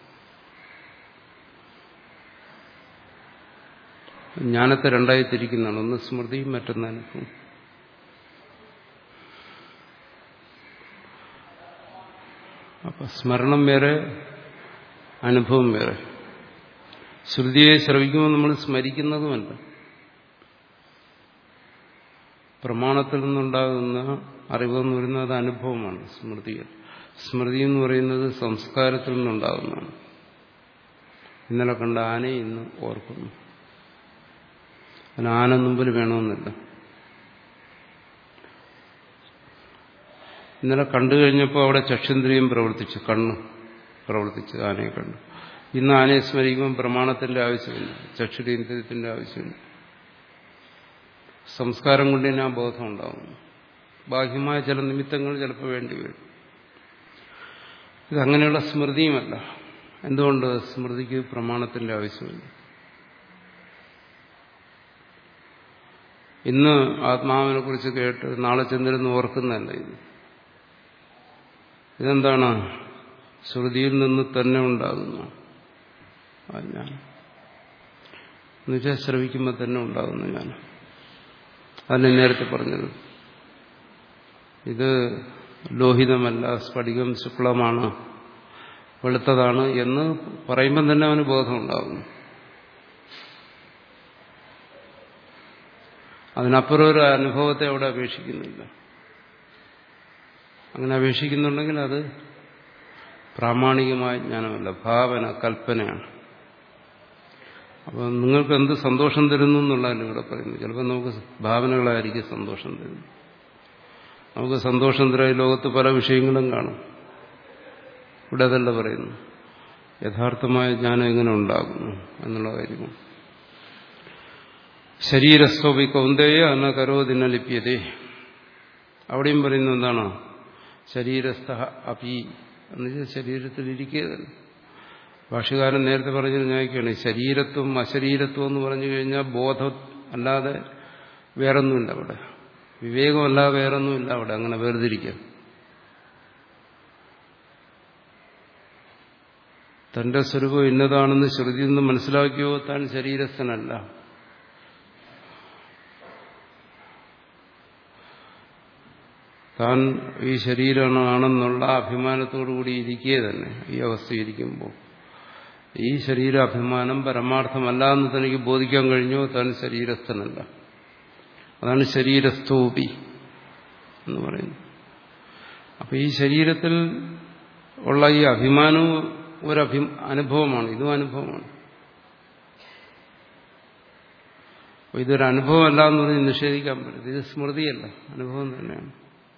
ജ്ഞാനത്തെ രണ്ടായി തിരിക്കുന്നതാണ് ഒന്ന് സ്മൃതിയും മറ്റൊന്ന് അനുഭവം അപ്പൊ സ്മരണം വേറെ അനുഭവം വേറെ ശ്രുതിയെ ശ്രവിക്കുമ്പോൾ നമ്മൾ സ്മരിക്കുന്നതുമല്ല പ്രമാണത്തിൽ നിന്നുണ്ടാകുന്ന അറിവെന്ന് പറയുന്നത് അത് അനുഭവമാണ് സ്മൃതിയിൽ സ്മൃതി എന്ന് പറയുന്നത് സംസ്കാരത്തിൽ നിന്നുണ്ടാകുന്നതാണ് ഇന്നലെ കണ്ട ആനയെ ഇന്ന് ഓർക്കുന്നു അതിന് ആന മുമ്പിൽ വേണമെന്നില്ല ഇന്നലെ കണ്ടു കഴിഞ്ഞപ്പോൾ അവിടെ ചക്ഷുന്ദ്രിയം പ്രവർത്തിച്ചു കണ്ണ് പ്രവർത്തിച്ചു ആനയെ കണ്ടു ഇന്ന് ആനയെ സ്മരിക്കുമ്പോൾ പ്രമാണത്തിന്റെ ആവശ്യമില്ല ചക്ഷുരേന്ദ്രിയത്തിന്റെ ആവശ്യമില്ല സംസ്കാരം കൊണ്ട് തന്നെ ആ ബോധം ഉണ്ടാകുന്നു ബാഹ്യമായ ചില നിമിത്തങ്ങൾ ചിലപ്പോൾ വേണ്ടി വരും ഇതങ്ങനെയുള്ള സ്മൃതിയുമല്ല എന്തുകൊണ്ട് സ്മൃതിക്ക് പ്രമാണത്തിന്റെ ആവശ്യമില്ല ഇന്ന് ആത്മാവിനെ കുറിച്ച് കേട്ട് നാളെ ചെന്നിരുന്ന് ഓർക്കുന്നതല്ല ഇത് ഇതെന്താണ് ശ്രുതിയിൽ നിന്ന് തന്നെ ഉണ്ടാകുന്നു ആ ഞാൻ എന്നുവെച്ചാൽ ശ്രവിക്കുമ്പോൾ തന്നെ ഉണ്ടാകുന്നു ഞാൻ അതിനെ നേരത്തെ പറഞ്ഞത് ഇത് ലോഹിതമല്ല സ്ഫടികം ശുക്ലമാണ് വെളുത്തതാണ് എന്ന് പറയുമ്പം തന്നെ അവന് ബോധമുണ്ടാകുന്നു അതിനപ്പുറം ഒരു അനുഭവത്തെ അവിടെ അപേക്ഷിക്കുന്നില്ല അങ്ങനെ അപേക്ഷിക്കുന്നുണ്ടെങ്കിൽ അത് പ്രാമാണികമായ ജ്ഞാനമല്ല ഭാവന കൽപ്പനയാണ് അപ്പോൾ നിങ്ങൾക്ക് എന്ത് സന്തോഷം തരുന്നു എന്നുള്ളതല്ല ഇവിടെ പറയുന്നത് ചിലപ്പോൾ നമുക്ക് ഭാവനകളായിരിക്കും സന്തോഷം തരുന്നു നമുക്ക് സന്തോഷം തരാൻ ലോകത്ത് പല വിഷയങ്ങളും കാണും ഇവിടെ അതല്ല പറയുന്നു യഥാർത്ഥമായ ജ്ഞാനം എങ്ങനെ ഉണ്ടാകുന്നു എന്നുള്ള കാര്യമാണ് ശരീരസ്വപി കൗന്ദേയ എന്ന കരോതിന ലിപ്യതേ അവിടെയും പറയുന്നത് എന്താണ് ശരീരസ്ഥ അപി എന്ന് വെച്ചാൽ ശരീരത്തിൽ ഇരിക്കുകയല്ല ഭാഷകാരൻ നേരത്തെ പറഞ്ഞു ഞാനിക്കാണ് ശരീരത്വം അശരീരത്വം എന്ന് പറഞ്ഞു കഴിഞ്ഞാൽ ബോധം അല്ലാതെ വേറൊന്നുമില്ല അവിടെ വിവേകമല്ലാതെ വേറൊന്നുമില്ല അവിടെ അങ്ങനെ വേർതിരിക്കാൻ തന്റെ സ്വരൂപം ഇന്നതാണെന്ന് ശ്രുതിയിൽ നിന്ന് മനസ്സിലാക്കിയോ താൻ ശരീരസ്ഥനല്ല താൻ ഈ ശരീരമാണെന്നുള്ള അഭിമാനത്തോടുകൂടി ഇരിക്കുക തന്നെ ഈ അവസ്ഥയിരിക്കുമ്പോൾ ഈ ശരീരാഭിമാനം പരമാർത്ഥമല്ല എന്ന് തനിക്ക് ബോധിക്കാൻ കഴിഞ്ഞോ താൻ ശരീരസ്ഥനല്ല അതാണ് ശരീരസ്ഥോപി എന്ന് പറയുന്നത് അപ്പൊ ഈ ശരീരത്തിൽ ഉള്ള ഈ അഭിമാനവും ഒരു അഭി അനുഭവമാണ് ഇതും അനുഭവമാണ് അപ്പൊ ഇതൊരു അനുഭവമല്ല എന്ന് പറഞ്ഞ് നിഷേധിക്കാൻ പറ്റും ഇത് സ്മൃതിയല്ല അനുഭവം തന്നെയാണ്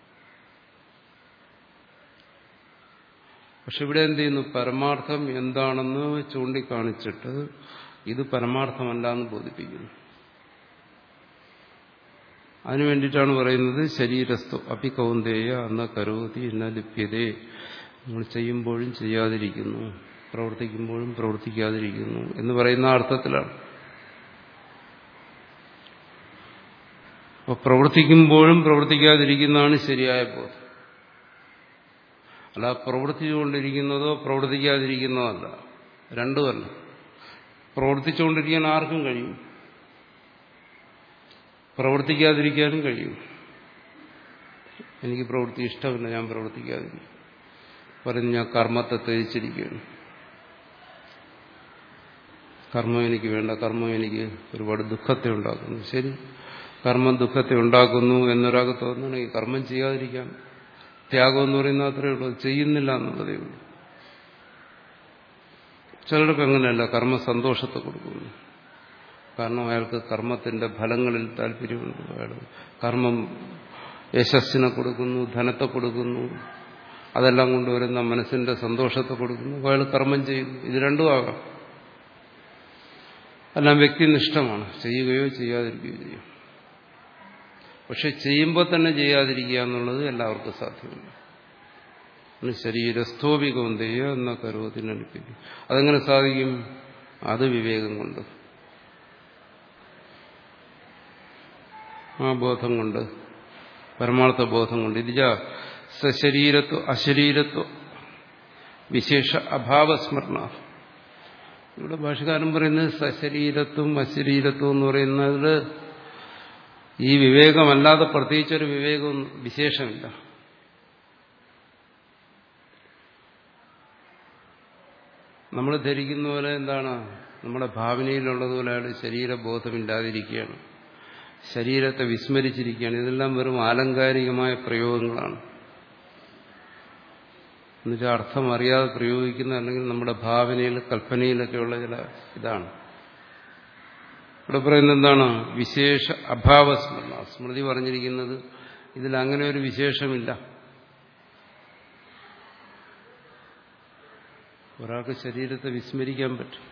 പക്ഷെ ഇവിടെ എന്ത് ചെയ്യുന്നു പരമാർത്ഥം എന്താണെന്ന് ചൂണ്ടിക്കാണിച്ചിട്ട് ഇത് പരമാർത്ഥമല്ല എന്ന് ബോധിപ്പിക്കുന്നു അതിനു വേണ്ടിയിട്ടാണ് പറയുന്നത് ശരീരസ്ഥ അപികൗന്ദേയ എന്ന കരോതി എന്ന ലിപ്യതേ നമ്മൾ ചെയ്യുമ്പോഴും ചെയ്യാതിരിക്കുന്നു പ്രവർത്തിക്കുമ്പോഴും പ്രവർത്തിക്കാതിരിക്കുന്നു എന്ന് പറയുന്ന അർത്ഥത്തിലാണ് അപ്പോൾ പ്രവർത്തിക്കുമ്പോഴും പ്രവർത്തിക്കാതിരിക്കുന്നതാണ് ശരിയായ ബോധം അല്ല പ്രവർത്തിച്ചുകൊണ്ടിരിക്കുന്നതോ പ്രവർത്തിക്കാതിരിക്കുന്നതോ അല്ല രണ്ടുമല്ല പ്രവർത്തിച്ചുകൊണ്ടിരിക്കാൻ ആർക്കും കഴിയും പ്രവർത്തിക്കാതിരിക്കാനും കഴിയും എനിക്ക് പ്രവൃത്തി ഇഷ്ടമില്ല ഞാൻ പ്രവർത്തിക്കാതിരിക്കും പറയുന്നു ഞാൻ കർമ്മത്തെ ത്യജിച്ചിരിക്കുകയാണ് കർമ്മം എനിക്ക് വേണ്ട കർമ്മം എനിക്ക് ഒരുപാട് ദുഃഖത്തെ ഉണ്ടാക്കുന്നു ശരി കർമ്മം ദുഃഖത്തെ ഉണ്ടാക്കുന്നു എന്നൊരാൾക്ക് തോന്നുകയാണെങ്കിൽ കർമ്മം ചെയ്യാതിരിക്കാം ത്യാഗം എന്ന് പറയുന്നത് അത്രയേ ഉള്ളൂ ചെയ്യുന്നില്ല എന്നുള്ളതേ ഉള്ളൂ ചിലർക്ക് അങ്ങനെയല്ല കർമ്മ സന്തോഷത്തെ കൊടുക്കുന്നു കാരണം അയാൾക്ക് കർമ്മത്തിന്റെ ഫലങ്ങളിൽ താല്പര്യമുണ്ട് അയാൾ കർമ്മം യശസ്സിനെ കൊടുക്കുന്നു ധനത്തെ കൊടുക്കുന്നു അതെല്ലാം കൊണ്ടുവരുന്ന മനസ്സിന്റെ സന്തോഷത്തെ കൊടുക്കുന്നു അയാൾ കർമ്മം ചെയ്യുന്നു ഇത് രണ്ടും ആകാം എല്ലാം വ്യക്തിനിഷ്ഠമാണ് ചെയ്യുകയോ ചെയ്യാതിരിക്കുകയോ ചെയ്യും പക്ഷെ ചെയ്യുമ്പോൾ തന്നെ ചെയ്യാതിരിക്കുക എന്നുള്ളത് എല്ലാവർക്കും സാധ്യമല്ല ശരീരസ്ഥോപികൗന്തെയ്യ എന്ന കരുവത്തിനടുപ്പിക്കും അതെങ്ങനെ സാധിക്കും അത് വിവേകം കൊണ്ട് ആ ബോധം കൊണ്ട് പരമാർത്ഥ ബോധം കൊണ്ട് ഇതിജ സശരീരത്വ അശരീരത്വ വിശേഷ അഭാവസ്മരണ ഇവിടെ ഭാഷകാരൻ പറയുന്നത് സശരീരത്വം അശരീരത്വം എന്ന് പറയുന്നത് ഈ വിവേകമല്ലാതെ പ്രത്യേകിച്ചൊരു വിവേകം വിശേഷമില്ല നമ്മൾ ധരിക്കുന്ന പോലെ എന്താണ് നമ്മുടെ ഭാവനയിലുള്ളതുപോലെ അയാൾ ശരീരബോധമില്ലാതിരിക്കുകയാണ് ശരീരത്തെ വിസ്മരിച്ചിരിക്കുകയാണ് ഇതെല്ലാം വെറും ആലങ്കാരികമായ പ്രയോഗങ്ങളാണ് എന്നുവെച്ചാൽ അർത്ഥം അറിയാതെ പ്രയോഗിക്കുന്ന അല്ലെങ്കിൽ നമ്മുടെ ഭാവനയിൽ കൽപ്പനയിലൊക്കെയുള്ള ചില ഇതാണ് ഇവിടെ പറയുന്നത് എന്താണ് വിശേഷ അഭാവസ്മരണ സ്മൃതി പറഞ്ഞിരിക്കുന്നത് ഇതിൽ അങ്ങനെ ഒരു വിശേഷമില്ല ഒരാൾക്ക് ശരീരത്തെ വിസ്മരിക്കാൻ പറ്റും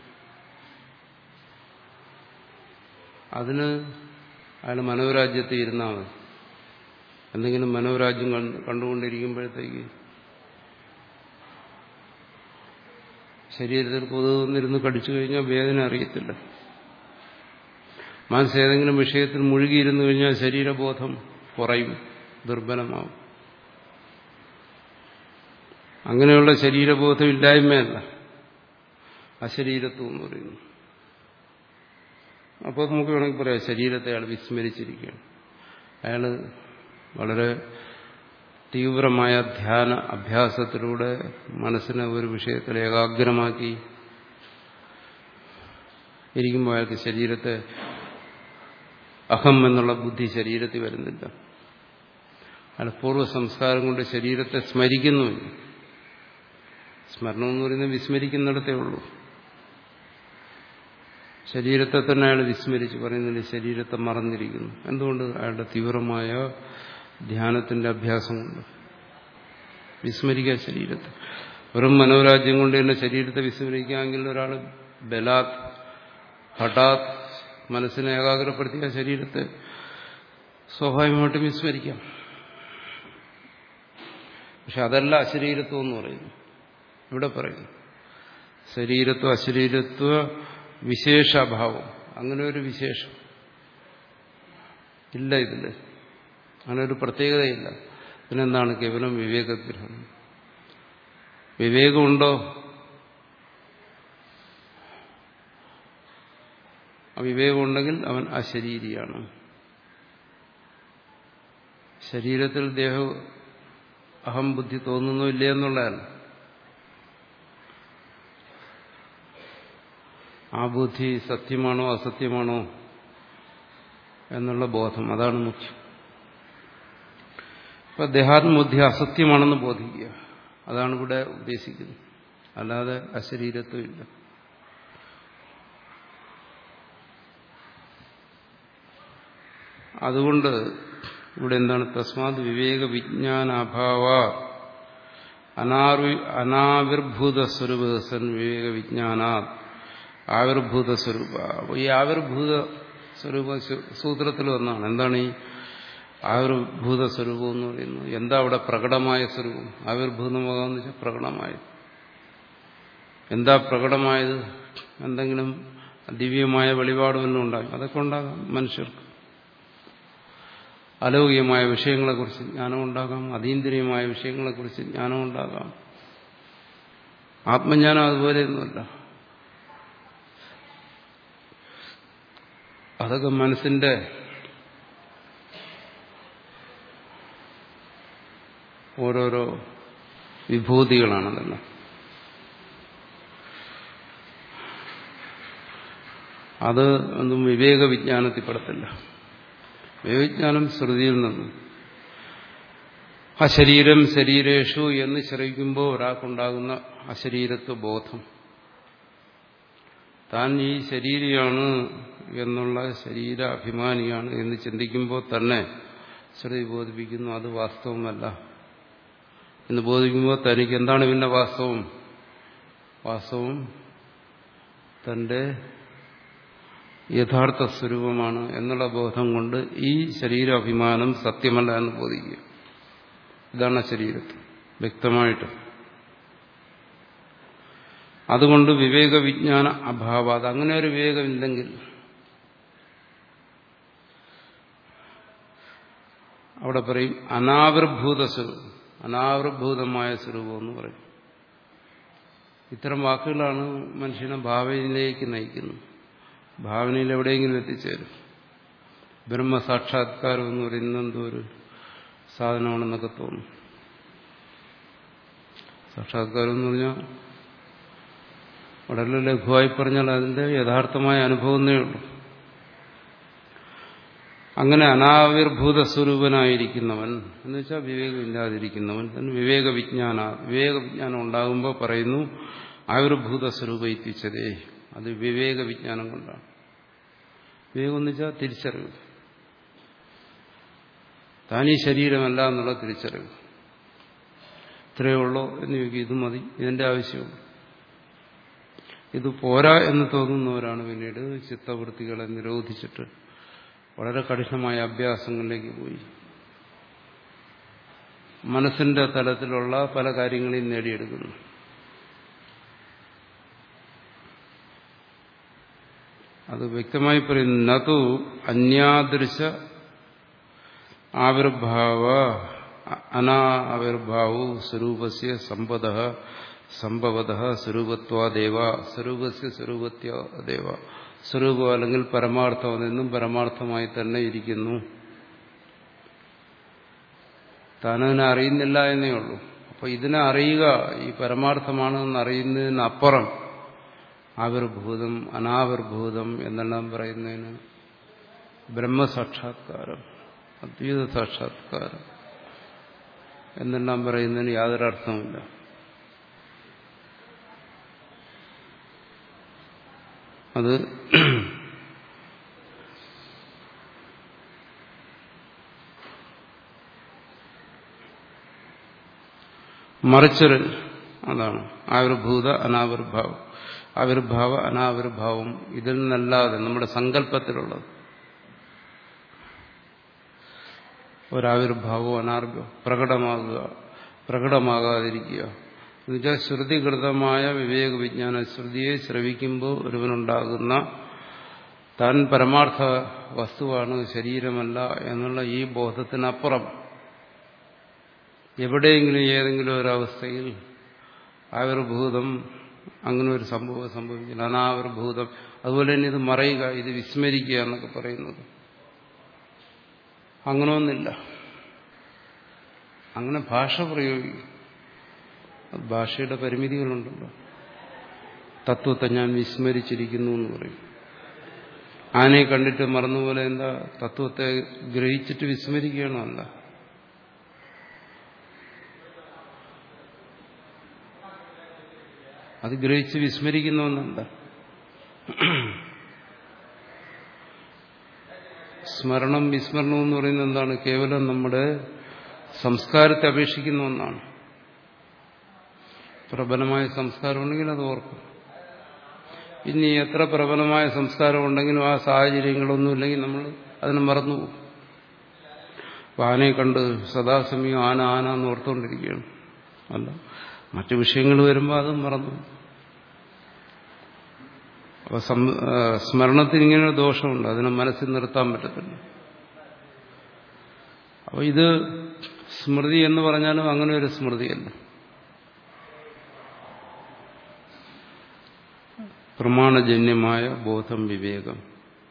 അതിന് അയാൾ മനോരാജ്യത്തിൽ ഇരുന്നാൽ മതി എന്തെങ്കിലും മനോരാജ്യം കണ്ടുകൊണ്ടിരിക്കുമ്പോഴത്തേക്ക് ശരീരത്തിൽ കൊതുകുന്നിരുന്ന് കടിച്ചു കഴിഞ്ഞാൽ വേദന അറിയത്തില്ല മനസ്സ് ഏതെങ്കിലും വിഷയത്തിൽ മുഴുകിയിരുന്നു കഴിഞ്ഞാൽ ശരീരബോധം കുറയും ദുർബലമാവും അങ്ങനെയുള്ള ശരീരബോധം ഇല്ലായ്മയല്ല അശരീരത്വം എന്ന് പറയുന്നു അപ്പോൾ നമുക്ക് വേണമെങ്കിൽ പറയാം ശരീരത്തെ അയാൾ വിസ്മരിച്ചിരിക്കുകയാണ് അയാൾ വളരെ തീവ്രമായ ധ്യാന അഭ്യാസത്തിലൂടെ മനസ്സിനെ ഒരു വിഷയത്തിൽ ഏകാഗ്രമാക്കി ഇരിക്കുമ്പോൾ അയാൾക്ക് ശരീരത്തെ അഹം എന്നുള്ള ബുദ്ധി ശരീരത്തിൽ വരുന്നില്ല അയാൾ പൂർവ്വ സംസ്കാരം കൊണ്ട് ശരീരത്തെ സ്മരിക്കുന്നുമില്ല സ്മരണം എന്ന് പറയുന്നത് വിസ്മരിക്കുന്നിടത്തേ ഉള്ളൂ ശരീരത്തെ തന്നെ അയാൾ വിസ്മരിച്ച് പറയുന്നില്ല ശരീരത്തെ മറന്നിരിക്കുന്നു എന്തുകൊണ്ട് അയാളുടെ തീവ്രമായ ധ്യാനത്തിന്റെ അഭ്യാസം കൊണ്ട് വിസ്മരിക്കുക ശരീരത്തെ വെറും മനോരാജ്യം കൊണ്ട് തന്നെ ശരീരത്തെ വിസ്മരിക്കാമെങ്കിൽ ഒരാൾ ബലാത് ഹഠാത് മനസ്സിനെ ഏകാഗ്രപ്പെടുത്തിയ ശരീരത്തെ സ്വാഭാവികമായിട്ടും വിസ്മരിക്കാം പക്ഷെ അതല്ല അശരീരത്വം എന്ന് പറയുന്നു ഇവിടെ പറയുന്നു ശരീരത്വ അശരീരത്വ വിശേഷാഭാവം അങ്ങനെ ഒരു വിശേഷം ഇല്ല ഇതില് അങ്ങനെ ഒരു പ്രത്യേകതയില്ല പിന്നെന്താണ് കേവലം വിവേകഗ്രഹണം വിവേകമുണ്ടോ ആ വിവേകമുണ്ടെങ്കിൽ അവൻ അശരീരിയാണ് ശരീരത്തിൽ ദേഹ അഹം ബുദ്ധി തോന്നുന്നോ ഇല്ലേ എന്നുള്ളതല്ല ആ ബുദ്ധി സത്യമാണോ അസത്യമാണോ എന്നുള്ള ബോധം അതാണ് മുഖ്യം ഇപ്പൊ ദേഹാത്മബുദ്ധി അസത്യമാണെന്ന് ബോധിക്കുക അതാണ് ഇവിടെ ഉദ്ദേശിക്കുന്നത് അല്ലാതെ അശരീരത്വം ഇല്ല അതുകൊണ്ട് ഇവിടെ എന്താണ് തസ്മാത് വിവേക വിജ്ഞാനാഭാവ അനാർവി അനാവിർഭൂത സ്വരൂപസൻ വിവേക വിജ്ഞാനാ ആവിർഭൂത സ്വരൂപ അപ്പോൾ ഈ ആവിർഭൂത സ്വരൂപ സൂത്രത്തിൽ ഒന്നാണ് എന്താണ് ഈ ആവിർഭൂത സ്വരൂപം എന്ന് പറയുന്നത് എന്താ അവിടെ പ്രകടമായ സ്വരൂപം ആവിർഭൂതമാകാന്ന് വെച്ചാൽ പ്രകടമായത് എന്താ പ്രകടമായത് എന്തെങ്കിലും ദിവ്യമായ വെളിപാടുമെല്ലാം ഉണ്ടാകും അതൊക്കെ ഉണ്ടാകാം മനുഷ്യർക്ക് അലൗകികമായ വിഷയങ്ങളെക്കുറിച്ച് ജ്ഞാനം ഉണ്ടാകാം അതീന്ദ്രിയമായ വിഷയങ്ങളെക്കുറിച്ച് ജ്ഞാനം ഉണ്ടാകാം ആത്മജ്ഞാനം അതുപോലെയൊന്നുമല്ല അതൊക്കെ മനസ്സിന്റെ ഓരോരോ വിഭൂതികളാണതെല്ലാം അത് ഒന്നും വിവേക വിജ്ഞാനത്തിൽ പെടത്തില്ല വിവേകജ്ഞാനം ശ്രുതിയിൽ നിന്നും അശരീരം ശരീരേഷു എന്ന് ശ്രമിക്കുമ്പോൾ ഒരാൾക്കുണ്ടാകുന്ന അശരീരത്വ ബോധം താൻ ഈ ശരീരമാണ് എന്നുള്ള ശരീര അഭിമാനിയാണ് എന്ന് ചിന്തിക്കുമ്പോൾ തന്നെ ശ്രുതി ബോധിപ്പിക്കുന്നു അത് വാസ്തവമല്ല എന്ന് ബോധിക്കുമ്പോൾ തനിക്ക് എന്താണ് പിന്നെ വാസ്തവം വാസ്തവം തന്റെ യഥാർത്ഥ സ്വരൂപമാണ് എന്നുള്ള ബോധം കൊണ്ട് ഈ ശരീരാഭിമാനം സത്യമല്ല എന്ന് ബോധിക്കുക ഇതാണ് ശരീരത്തിൽ വ്യക്തമായിട്ട് അതുകൊണ്ട് വിവേക വിജ്ഞാന അഭാവ അത് അങ്ങനെ ഒരു വിവേകമില്ലെങ്കിൽ അവിടെ പറയും അനാവിർഭൂത സ്വരൂപം അനാവിർഭൂതമായ സ്വരൂപം എന്ന് പറയും ഇത്തരം വാക്കുകളാണ് മനുഷ്യനെ ഭാവനയിലേക്ക് നയിക്കുന്നത് ഭാവനയിൽ എവിടെയെങ്കിലും എത്തിച്ചേരും ബ്രഹ്മസാക്ഷാത്കാരം എന്ന് പറയുന്നത് എന്തോ ഒരു സാധനമാണെന്നൊക്കെ തോന്നും സാക്ഷാത്കാരം എന്ന് പറഞ്ഞാൽ വളരെ ലഘുവായി പറഞ്ഞാൽ അതിന്റെ യഥാർത്ഥമായ അനുഭവമേ ഉള്ളൂ അങ്ങനെ അനാവിർഭൂത സ്വരൂപനായിരിക്കുന്നവൻ എന്ന് വെച്ചാൽ വിവേകമില്ലാതിരിക്കുന്നവൻ തന്നെ വിവേക വിജ്ഞാന വിവേക വിജ്ഞാനം ഉണ്ടാകുമ്പോൾ പറയുന്നു ആവിർഭൂത സ്വരൂപ എത്തിച്ചതേ അത് വിവേക വിജ്ഞാനം കൊണ്ടാണ് വിവേകം എന്ന് വെച്ചാൽ തിരിച്ചറിവ് താനീ ശരീരമല്ല എന്നുള്ള തിരിച്ചറിവ് ഇത്രയേ ഉള്ളൂ എന്ന് ചോദിക്കും ഇത് മതി ഇതിന്റെ ആവശ്യമുള്ളൂ ഇത് പോരാ എന്ന് തോന്നുന്നവരാണ് പിന്നീട് ചിത്തവൃത്തികളെ നിരോധിച്ചിട്ട് വളരെ കഠിനമായ അഭ്യാസങ്ങളിലേക്ക് പോയി മനസ്സിന്റെ തലത്തിലുള്ള പല കാര്യങ്ങളെയും നേടിയെടുക്കുന്നു അത് വ്യക്തമായി പറയുന്നു നതു അന്യാദൃശ ആവിർഭാവ അനാവിർഭാവു സ്വരൂപസ്യ സമ്പദ സംഭവത സ്വരൂപത്വാദേവ സ്വരൂപസ്യ സ്വരൂപത്വാദേവ സ്വരൂപം അല്ലെങ്കിൽ പരമാർത്ഥം എന്നും പരമാർത്ഥമായി തന്നെ ഇരിക്കുന്നു താനതിനെ അറിയുന്നില്ല എന്നേ ഉള്ളൂ അപ്പൊ ഇതിനെ അറിയുക ഈ പരമാർത്ഥമാണെന്ന് അറിയുന്നതിനപ്പുറം ആവിർഭൂതം അനാവിർഭൂതം എന്നെല്ലാം പറയുന്നതിന് ബ്രഹ്മസാക്ഷാത്കാരം അദ്വൈത സാക്ഷാത്കാരം എന്നെല്ലാം പറയുന്നതിന് യാതൊരു അർത്ഥമില്ല അത് മറിച്ചൊരു അതാണ് ആവിർഭൂത അനാവിർഭാവം ആവിർഭാവ അനാവിർഭാവം ഇതിൽ നിന്നല്ലാതെ നമ്മുടെ സങ്കല്പത്തിലുള്ളത് ഒരാവിർഭാവവും അനാർഭം പ്രകടമാകുക പ്രകടമാകാതിരിക്കുക എന്നുവെച്ചാൽ ശ്രുതികൃതമായ വിവേക വിജ്ഞാന ശ്രുതിയെ ശ്രവിക്കുമ്പോൾ ഒരുവനുണ്ടാകുന്ന താൻ പരമാർത്ഥ വസ്തുവാണ് ശരീരമല്ല എന്നുള്ള ഈ ബോധത്തിനപ്പുറം എവിടെയെങ്കിലും ഏതെങ്കിലും ഒരവസ്ഥയിൽ ആവിർഭൂതം അങ്ങനെ ഒരു സംഭവം സംഭവിക്കില്ല അനാവിർഭൂതം അതുപോലെ തന്നെ ഇത് മറയുക ഇത് വിസ്മരിക്കുക എന്നൊക്കെ പറയുന്നത് അങ്ങനെയൊന്നില്ല അങ്ങനെ ഭാഷ പ്രയോഗിക്കും ഭാഷയുടെ പരിമിതികളുണ്ടല്ലോ തത്വത്തെ ഞാൻ വിസ്മരിച്ചിരിക്കുന്നു എന്ന് പറയും ആനയെ കണ്ടിട്ട് മറന്നുപോലെ എന്താ തത്വത്തെ ഗ്രഹിച്ചിട്ട് വിസ്മരിക്കുകയാണോ അല്ല അത് ഗ്രഹിച്ച് വിസ്മരിക്കുന്നുവെന്നല്ല സ്മരണം വിസ്മരണം എന്ന് പറയുന്നത് എന്താണ് കേവലം നമ്മുടെ സംസ്കാരത്തെ അപേക്ഷിക്കുന്ന ഒന്നാണ് പ്രബലമായ സംസ്കാരം ഉണ്ടെങ്കിൽ അത് ഓർക്കും ഇനി എത്ര പ്രബലമായ സംസ്കാരം ഉണ്ടെങ്കിലും ആ സാഹചര്യങ്ങളൊന്നുമില്ലെങ്കിൽ നമ്മൾ അതിനെ മറന്നുപോകും അപ്പൊ ആനയെ കണ്ട് സദാസമയം ആന ആന എന്ന് ഓർത്തുകൊണ്ടിരിക്കുകയാണ് അല്ല മറ്റു വിഷയങ്ങൾ വരുമ്പോൾ അതും മറന്നു അപ്പൊ സ്മരണത്തിന് ഇങ്ങനെ ഒരു ദോഷമുണ്ട് അതിനെ മനസ്സിൽ നിർത്താൻ പറ്റത്തില്ല അപ്പൊ ഇത് സ്മൃതി എന്ന് പറഞ്ഞാലും അങ്ങനെ ഒരു സ്മൃതിയല്ല പ്രമാണജന്യമായ ബോധം വിവേകം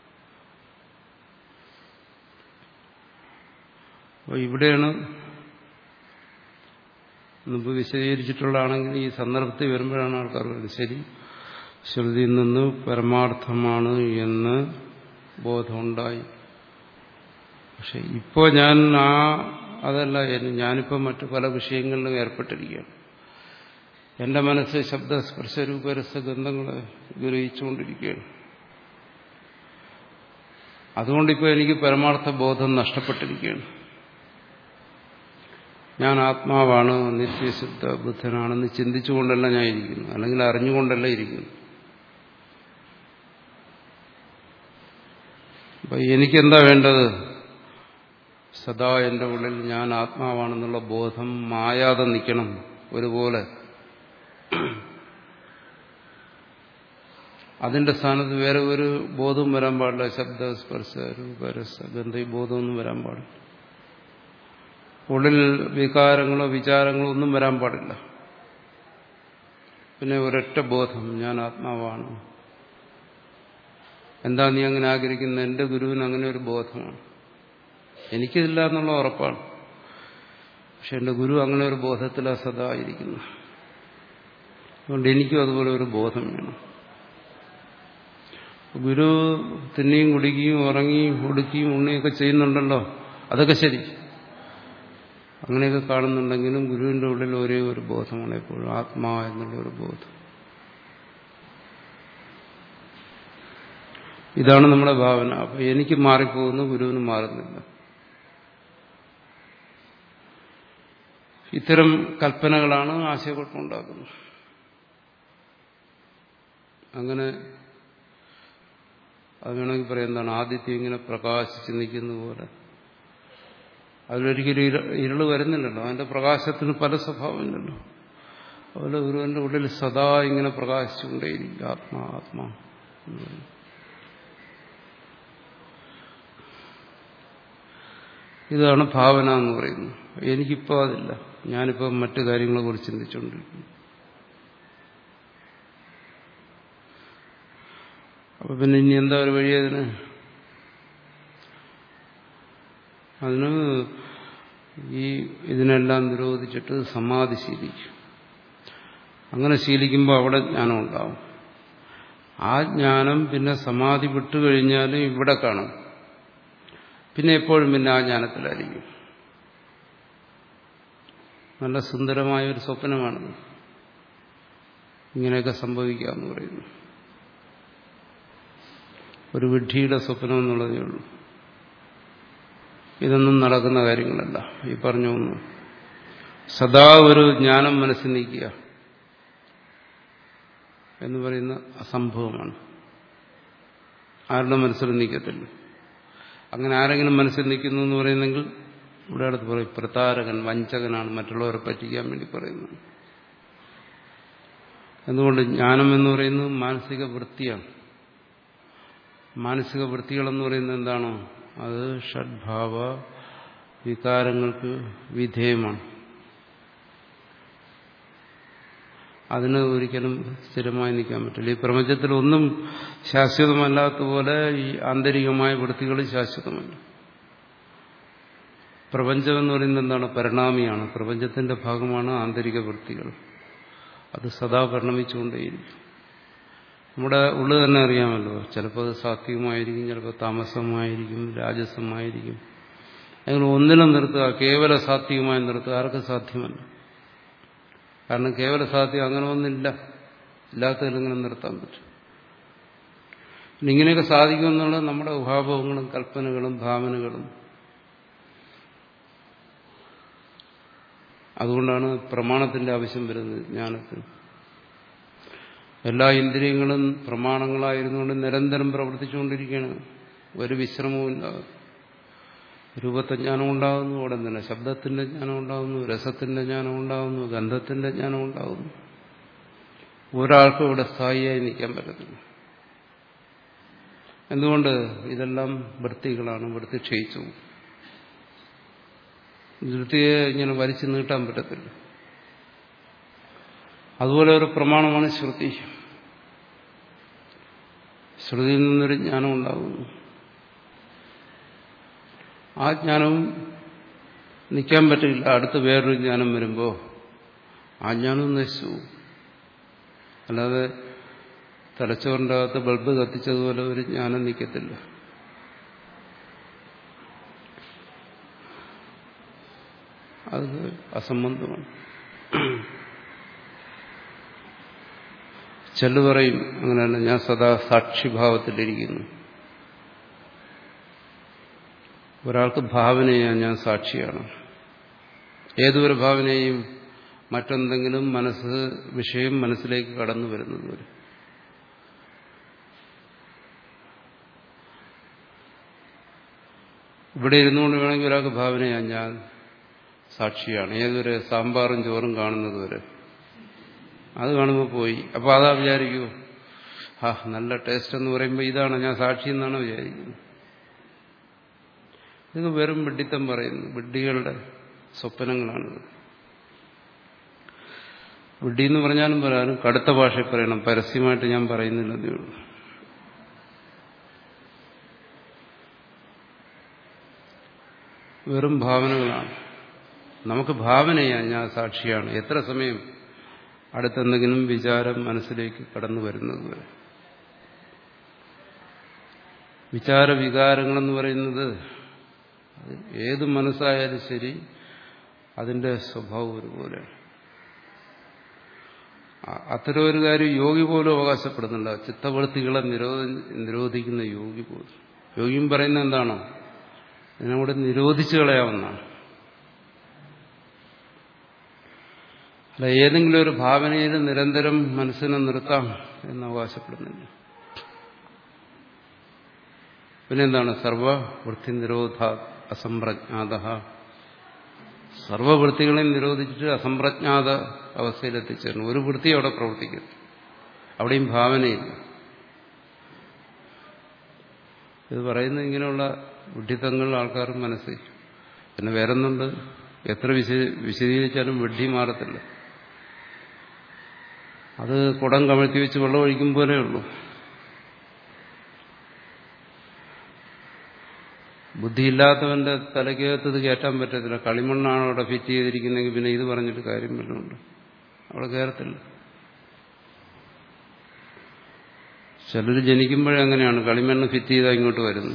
അപ്പോൾ ഇവിടെയാണ് മുമ്പ് വിശദീകരിച്ചിട്ടുള്ളതാണെങ്കിൽ ഈ സന്ദർഭത്തിൽ വരുമ്പോഴാണ് ആൾക്കാർ പറയുന്നത് ശരി ശ്രുതിയിൽ നിന്ന് പരമാർത്ഥമാണ് എന്ന് ബോധമുണ്ടായി പക്ഷെ ഇപ്പോൾ ഞാൻ ആ അതല്ല ഞാനിപ്പോൾ മറ്റു പല വിഷയങ്ങളിലും ഏർപ്പെട്ടിരിക്കുകയാണ് എന്റെ മനസ്സ് ശബ്ദസ്പർശ രൂപരസ ഗന്ധങ്ങളെ ഗ്രഹിച്ചുകൊണ്ടിരിക്കുകയാണ് അതുകൊണ്ടിപ്പോൾ എനിക്ക് പരമാർത്ഥ ബോധം നഷ്ടപ്പെട്ടിരിക്കുകയാണ് ഞാൻ ആത്മാവാണ് നിത്യശുദ്ധ ബുദ്ധനാണെന്ന് ചിന്തിച്ചുകൊണ്ടല്ല ഞാൻ ഇരിക്കുന്നു അല്ലെങ്കിൽ അറിഞ്ഞുകൊണ്ടല്ല ഇരിക്കുന്നു അപ്പൊ എനിക്കെന്താ വേണ്ടത് സദാ എന്റെ ഉള്ളിൽ ഞാൻ ആത്മാവാണെന്നുള്ള ബോധം മായാതെ നിൽക്കണം ഒരുപോലെ അതിന്റെ സ്ഥാനത്ത് വേറെ ഒരു ബോധവും വരാൻ പാടില്ല ശബ്ദ സ്പർശ രൂപരസ ഗന്ധ ബോധമൊന്നും വരാൻ പാടില്ല ഉള്ളിൽ വികാരങ്ങളോ വിചാരങ്ങളോ ഒന്നും വരാൻ പാടില്ല പിന്നെ ഒരൊറ്റ ബോധം ഞാൻ ആത്മാവാണ് എന്താ നീ അങ്ങനെ ആഗ്രഹിക്കുന്നത് എന്റെ ഗുരുവിന് അങ്ങനെ ഒരു ബോധമാണ് എനിക്കിതില്ല എന്നുള്ള ഉറപ്പാണ് പക്ഷെ എന്റെ ഗുരു അങ്ങനെ ഒരു ബോധത്തിലാണ് സദാ ഇരിക്കുന്നു അതുകൊണ്ട് എനിക്കും അതുപോലെ ഒരു ബോധം വേണം ഗുരു തിന്നിയും കുടിക്കുകയും ഉറങ്ങിയും ഉടുക്കുകയും ഉണ്ണിയൊക്കെ ചെയ്യുന്നുണ്ടല്ലോ അതൊക്കെ ശരി അങ്ങനെയൊക്കെ കാണുന്നുണ്ടെങ്കിലും ഗുരുവിന്റെ ഉള്ളിൽ ഒരേ ഒരു ബോധമാണ് എപ്പോഴും ആത്മാ എന്നുള്ള ഒരു ബോധം ഇതാണ് നമ്മുടെ ഭാവന അപ്പൊ എനിക്ക് മാറിപ്പോകുന്നു ഗുരുവിന് മാറുന്നില്ല ഇത്തരം കൽപ്പനകളാണ് ആശയക്കുഴപ്പമുണ്ടാക്കുന്നത് അങ്ങനെ അത് വേണമെങ്കിൽ പറയാം എന്താണ് ആദിത്യം ഇങ്ങനെ പ്രകാശിച്ച് നിൽക്കുന്ന പോലെ അതിലൊരിക്കലും ഇര ഇരുള് വരുന്നില്ലല്ലോ അതിന്റെ പ്രകാശത്തിന് പല സ്വഭാവമില്ലല്ലോ അതുപോലെ ഗുരുവിന്റെ ഉള്ളിൽ സദാ ഇങ്ങനെ പ്രകാശിച്ചുകൊണ്ടേയിരിക്കും ആത്മാ ആത്മാ ഇതാണ് ഭാവന എന്ന് പറയുന്നത് എനിക്കിപ്പോൾ അതില്ല ഞാനിപ്പോൾ മറ്റു കാര്യങ്ങളെ കുറിച്ച് ചിന്തിച്ചുകൊണ്ടിരിക്കുന്നു അപ്പൊ പിന്നെ ഇനി എന്താ ഒരു വഴി അതിന് അതിന് ഈ ഇതിനെല്ലാം നിരോധിച്ചിട്ട് സമാധി ശീലിക്കും അങ്ങനെ ശീലിക്കുമ്പോൾ അവിടെ ജ്ഞാനം ഉണ്ടാവും ആ ജ്ഞാനം പിന്നെ സമാധി വിട്ടുകഴിഞ്ഞാലും ഇവിടെ കാണും പിന്നെ എപ്പോഴും പിന്നെ ആ ജ്ഞാനത്തിലായിരിക്കും നല്ല സുന്ദരമായ ഒരു സ്വപ്നമാണ് ഇങ്ങനെയൊക്കെ സംഭവിക്കാമെന്ന് പറയുന്നു ഒരു വിഡ്ഢിയുടെ സ്വപ്നം എന്നുള്ളതേ ഉള്ളൂ ഇതൊന്നും നടക്കുന്ന കാര്യങ്ങളല്ല ഈ പറഞ്ഞു ഒന്നു സദാ ഒരു ജ്ഞാനം മനസ്സിൽ നീക്കുക എന്ന് പറയുന്ന അസംഭവമാണ് ആരുടെ മനസ്സിൽ നീക്കത്തില്ല അങ്ങനെ ആരെങ്കിലും മനസ്സിൽ നിൽക്കുന്നു എന്ന് പറയുന്നെങ്കിൽ ഇവിടെ അടുത്ത് പറയും പ്രതാരകൻ വഞ്ചകനാണ് മറ്റുള്ളവരെ പറ്റിക്കാൻ വേണ്ടി പറയുന്നത് എന്തുകൊണ്ട് ജ്ഞാനം എന്ന് പറയുന്നത് മാനസിക വൃത്തിയാണ് മാനസിക വൃത്തികളെന്ന് പറയുന്നത് എന്താണോ അത് ഷഡ്ഭാവ വികാരങ്ങൾക്ക് വിധേയമാണ് അതിന് ഒരിക്കലും സ്ഥിരമായി നിൽക്കാൻ പറ്റില്ല ഈ പ്രപഞ്ചത്തിൽ ഒന്നും ശാശ്വതമല്ലാത്ത പോലെ ഈ ആന്തരികമായ വൃത്തികൾ ശാശ്വതമല്ല പ്രപഞ്ചം എന്ന് പറയുന്നത് എന്താണ് പരിണാമിയാണ് പ്രപഞ്ചത്തിന്റെ ഭാഗമാണ് ആന്തരിക വൃത്തികൾ അത് സദാ പരിണമിച്ചുകൊണ്ടേയിരിക്കും നമ്മുടെ ഉള്ളിൽ തന്നെ അറിയാമല്ലോ ചിലപ്പോൾ അത് സാത്വികമായിരിക്കും ചിലപ്പോൾ താമസമായിരിക്കും രാജസമായിരിക്കും അങ്ങനെ ഒന്നിലും നിർത്തുക കേവല സാത്വികമായി നിർത്തുക ആർക്കും സാധ്യമല്ല കാരണം കേവല സാധ്യം അങ്ങനെ ഒന്നില്ല ഇല്ലാത്തതിലിങ്ങനെ നിർത്താൻ പറ്റും പിന്നെ ഇങ്ങനെയൊക്കെ സാധിക്കുമെന്നുള്ളത് നമ്മുടെ ഉഹാഭവങ്ങളും കൽപ്പനകളും ഭാവനകളും അതുകൊണ്ടാണ് പ്രമാണത്തിന്റെ ആവശ്യം വരുന്നത് ജ്ഞാനത്തിന് എല്ലാ ഇന്ദ്രിയങ്ങളും പ്രമാണങ്ങളായിരുന്നുകൊണ്ട് നിരന്തരം പ്രവർത്തിച്ചുകൊണ്ടിരിക്കുകയാണ് ഒരു വിശ്രമവുമില്ലാതെ രൂപത്തെ ജ്ഞാനം ഉണ്ടാകുന്നു ഉടൻ തന്നെ ശബ്ദത്തിന്റെ ജ്ഞാനം ഉണ്ടാകുന്നു രസത്തിന്റെ ജ്ഞാനം ഉണ്ടാകുന്നു ഗന്ധത്തിന്റെ ജ്ഞാനം ഉണ്ടാകുന്നു ഒരാൾക്കും ഇവിടെ സ്ഥായിയായി നിൽക്കാൻ പറ്റത്തില്ല എന്തുകൊണ്ട് ഇതെല്ലാം വൃത്തികളാണ് വൃത്തി ക്ഷയിച്ചു വൃത്തിയെ ഇങ്ങനെ വലിച്ചു നീട്ടാൻ പറ്റത്തില്ല അതുപോലെ ഒരു പ്രമാണമാണ് ശ്രുതി ശ്രുതിയിൽ നിന്നൊരു ജ്ഞാനം ഉണ്ടാകുന്നു ആ ജ്ഞാനവും നിൽക്കാൻ പറ്റില്ല അടുത്ത് വേറൊരു ജ്ഞാനം വരുമ്പോൾ ആ ജ്ഞാനവും നശിച്ചു അല്ലാതെ തലച്ചോറിൻ്റെ അകത്ത് ബൾബ് കത്തിച്ചതുപോലെ ഒരു ജ്ഞാനം നിൽക്കത്തില്ല അത് അസംബന്ധമാണ് ചെല്ലു പറയും അങ്ങനെയല്ല ഞാൻ സദാ സാക്ഷിഭാവത്തിലിരിക്കുന്നു ഒരാൾക്ക് ഭാവന ചെയ്യാൻ ഞാൻ സാക്ഷിയാണ് ഏതൊരു ഭാവനയും മറ്റെന്തെങ്കിലും മനസ്സ് വിഷയം മനസ്സിലേക്ക് കടന്നു വരുന്നത് വരെ ഇവിടെ ഇരുന്നുകൊണ്ട് വേണമെങ്കിൽ ഒരാൾക്ക് ഭാവന ചെയ്യാൻ ഞാൻ സാക്ഷിയാണ് ഏതൊരു സാമ്പാറും ചോറും കാണുന്നത് വരെ അത് കാണുമ്പോൾ പോയി അപ്പോൾ അതാ വിചാരിക്കൂ ആ നല്ല ടേസ്റ്റ് എന്ന് പറയുമ്പോൾ ഇതാണ് ഞാൻ സാക്ഷി എന്നാണ് വിചാരിക്കുന്നത് ഇത് വെറും വിഡ്ഢിത്തം പറയുന്നു വിഡ്ഢികളുടെ സ്വപ്നങ്ങളാണിത് വിഡ്ഢി എന്ന് പറഞ്ഞാലും പറയാനും കടുത്ത ഭാഷയിൽ പറയണം പരസ്യമായിട്ട് ഞാൻ പറയുന്നില്ലതേ ഉള്ളൂ വെറും ഭാവനകളാണ് നമുക്ക് ഭാവന ചെയ്യാൻ ഞാൻ സാക്ഷിയാണ് എത്ര സമയം അടുത്തെന്തെങ്കിലും വിചാരം മനസ്സിലേക്ക് കടന്നു വരുന്നത് വരെ വിചാര വികാരങ്ങളെന്ന് പറയുന്നത് ഏത് മനസ്സായാലും ശരി അതിന്റെ സ്വഭാവം ഒരുപോലെ അത്തരം ഒരു കാര്യം യോഗി പോലും അവകാശപ്പെടുന്നുണ്ട് ചിത്തവൃത്തികളെ നിരോധ നിരോധിക്കുന്ന യോഗി പോലും യോഗിയും പറയുന്നത് എന്താണോ ഇതിനവിടെ നിരോധിച്ചു കളയാവുന്നതാണ് അല്ല ഏതെങ്കിലും ഒരു ഭാവനയിൽ നിരന്തരം മനസ്സിനെ നിർത്താം എന്ന് അവകാശപ്പെടുന്നില്ല പിന്നെന്താണ് സർവവൃത്തി നിരോധ അസംപ്രജ്ഞാത സർവവൃത്തികളെയും നിരോധിച്ചിട്ട് അസംപ്രജ്ഞാത അവസ്ഥയിലെത്തിച്ചേർന്നു ഒരു വൃത്തി അവിടെ പ്രവർത്തിക്കുന്നു അവിടെയും ഭാവനയില്ല ഇത് പറയുന്ന ഇങ്ങനെയുള്ള വിഡ്ഢിത്തങ്ങൾ ആൾക്കാർ മനസ്സിൽ പിന്നെ വേറൊന്നുണ്ട് എത്ര വിശദീകരിച്ചാലും വിഡ്ഢി മാറത്തില്ല അത് കുടം കമഴ്ത്തി വെച്ച് വെള്ളം ഒഴിക്കും പോലെ ഉള്ളൂ ബുദ്ധിയില്ലാത്തവന്റെ തലയ്ക്കകത്ത് ഇത് കയറ്റാൻ പറ്റത്തില്ല കളിമണ്ണാണ് അവിടെ ഫിറ്റ് ചെയ്തിരിക്കുന്നെങ്കിൽ പിന്നെ ഇത് പറഞ്ഞിട്ട് കാര്യം വല്ലതുണ്ട് അവിടെ കയറത്തില്ല ചിലർ ജനിക്കുമ്പോഴേ അങ്ങനെയാണ് കളിമണ്ണ് ഫിറ്റ് ചെയ്താൽ ഇങ്ങോട്ട് വരുന്നു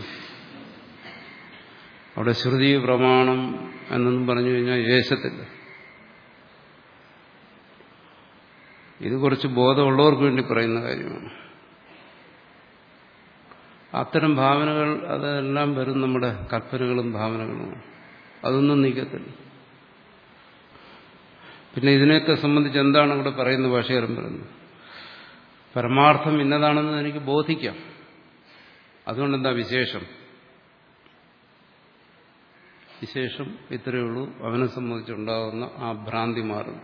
അവിടെ ശ്രുതി പ്രമാണം എന്നൊന്നും പറഞ്ഞു കഴിഞ്ഞാൽ യേശത്തില്ല ഇത് കുറച്ച് ബോധമുള്ളവർക്ക് വേണ്ടി പറയുന്ന കാര്യമാണ് അത്തരം ഭാവനകൾ അതെല്ലാം വരും നമ്മുടെ കൽപ്പനകളും ഭാവനകളും അതൊന്നും നീക്കത്തില്ല പിന്നെ ഇതിനെയൊക്കെ സംബന്ധിച്ച് എന്താണ് ഇവിടെ പറയുന്ന ഭാഷകാരൻ പറയുന്നത് പരമാർത്ഥം ഇന്നതാണെന്ന് എനിക്ക് ബോധിക്കാം അതുകൊണ്ട് എന്താ വിശേഷം വിശേഷം ഇത്രയേ ഉള്ളൂ അവനെ സംബന്ധിച്ചുണ്ടാകുന്ന ആ ഭ്രാന്തി മാറും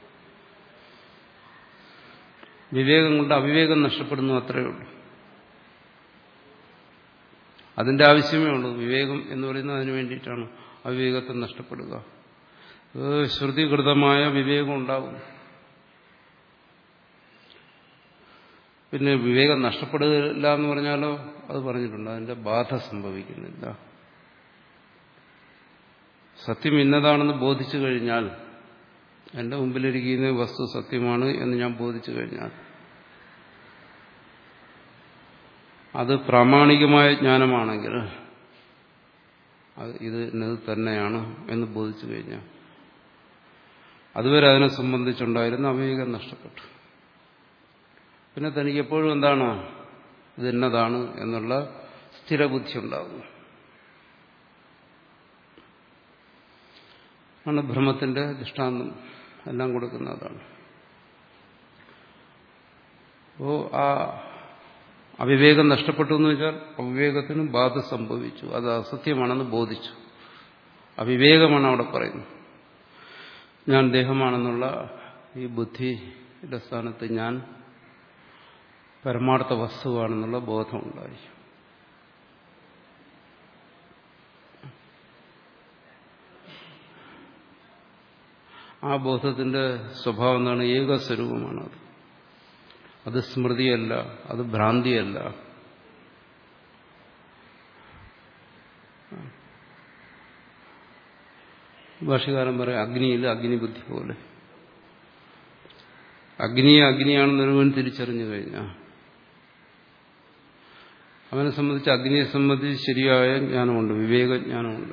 വിവേകം കൊണ്ട് അവിവേകം നഷ്ടപ്പെടുന്നു അത്രയേ ഉള്ളൂ അതിന്റെ ആവശ്യമേ ഉള്ളൂ വിവേകം എന്ന് പറയുന്നത് അതിനു വേണ്ടിയിട്ടാണ് അവിവേകത്തെ നഷ്ടപ്പെടുക ശ്രുതികൃതമായ വിവേകം ഉണ്ടാകും പിന്നെ വിവേകം നഷ്ടപ്പെടുകയില്ല എന്ന് പറഞ്ഞാലോ അത് പറഞ്ഞിട്ടുണ്ട് അതിന്റെ ബാധ സംഭവിക്കുന്നില്ല സത്യം ഇന്നതാണെന്ന് ബോധിച്ചു കഴിഞ്ഞാൽ എന്റെ മുമ്പിലിരിക്കുന്ന വസ്തു സത്യമാണ് എന്ന് ഞാൻ ബോധിച്ചു കഴിഞ്ഞാൽ അത് പ്രാമാണികമായ ജ്ഞാനമാണെങ്കിൽ ഇത് ഇന്നത് തന്നെയാണ് എന്ന് ബോധിച്ചു കഴിഞ്ഞാൽ അതുവരെ അതിനെ സംബന്ധിച്ചുണ്ടായിരുന്ന അവിവേകം നഷ്ടപ്പെട്ടു പിന്നെ തനിക്ക് എപ്പോഴും എന്താണ് ഇത് എന്നതാണ് എന്നുള്ള സ്ഥിരബുദ്ധി ഉണ്ടാകുന്നു ആണ് ഭ്രമത്തിന്റെ ദൃഷ്ടാന്തം എല്ലാം കൊടുക്കുന്നതാണ് അപ്പോ ആ അവിവേകം നഷ്ടപ്പെട്ടു എന്ന് വെച്ചാൽ അവിവേകത്തിനും ബാധ സംഭവിച്ചു അത് അസത്യമാണെന്ന് ബോധിച്ചു അവിവേകമാണ് അവിടെ പറയുന്നത് ഞാൻ ദേഹമാണെന്നുള്ള ഈ ബുദ്ധിയുടെ സ്ഥാനത്ത് ഞാൻ പരമാർത്ഥ വസ്തുവാണെന്നുള്ള ബോധമുണ്ടായി ആ ബോധത്തിന്റെ സ്വഭാവം എന്താണ് ഏകസ്വരൂപമാണ് അത് അത് സ്മൃതിയല്ല അത് ഭ്രാന്തിയല്ല ഭാഷകാരൻ പറയാം അഗ്നിയിൽ അഗ്നിബുദ്ധി പോലെ അഗ്നിയെ അഗ്നിയാണെന്ന് ഒരുവൻ തിരിച്ചറിഞ്ഞു കഴിഞ്ഞാൽ അവനെ സംബന്ധിച്ച് അഗ്നിയെ സംബന്ധിച്ച് ശരിയായ ജ്ഞാനമുണ്ട് വിവേകജ്ഞാനമുണ്ട്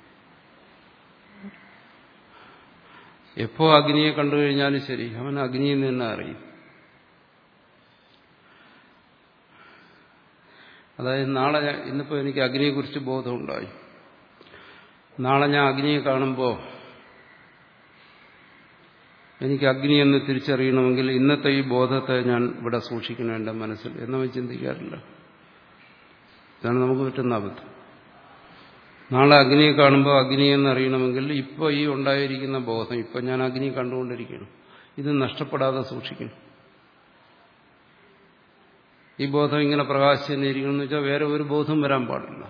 എപ്പോ അഗ്നിയെ കണ്ടു കഴിഞ്ഞാലും ശരി അവൻ അഗ്നിയിൽ നിന്ന് അറിയും അതായത് നാളെ ഞാൻ ഇന്നിപ്പോൾ എനിക്ക് അഗ്നിയെക്കുറിച്ച് ബോധമുണ്ടായി നാളെ ഞാൻ അഗ്നിയെ കാണുമ്പോൾ എനിക്ക് അഗ്നി എന്ന് തിരിച്ചറിയണമെങ്കിൽ ഇന്നത്തെ ഈ ബോധത്തെ ഞാൻ ഇവിടെ സൂക്ഷിക്കണം എൻ്റെ മനസ്സിൽ എന്നവൻ ചിന്തിക്കാറില്ല ഇതാണ് നമുക്ക് പറ്റുന്ന അബദ്ധം നാളെ അഗ്നിയെ കാണുമ്പോൾ അഗ്നി എന്നറിയണമെങ്കിൽ ഇപ്പോൾ ഈ ഉണ്ടായിരിക്കുന്ന ബോധം ഇപ്പം ഞാൻ അഗ്നി കണ്ടുകൊണ്ടിരിക്കണം ഇത് നഷ്ടപ്പെടാതെ സൂക്ഷിക്കണം ഈ ബോധം ഇങ്ങനെ പ്രകാശിച്ചിരിക്കണം എന്ന് വെച്ചാൽ വേറെ ഒരു ബോധം വരാൻ പാടില്ല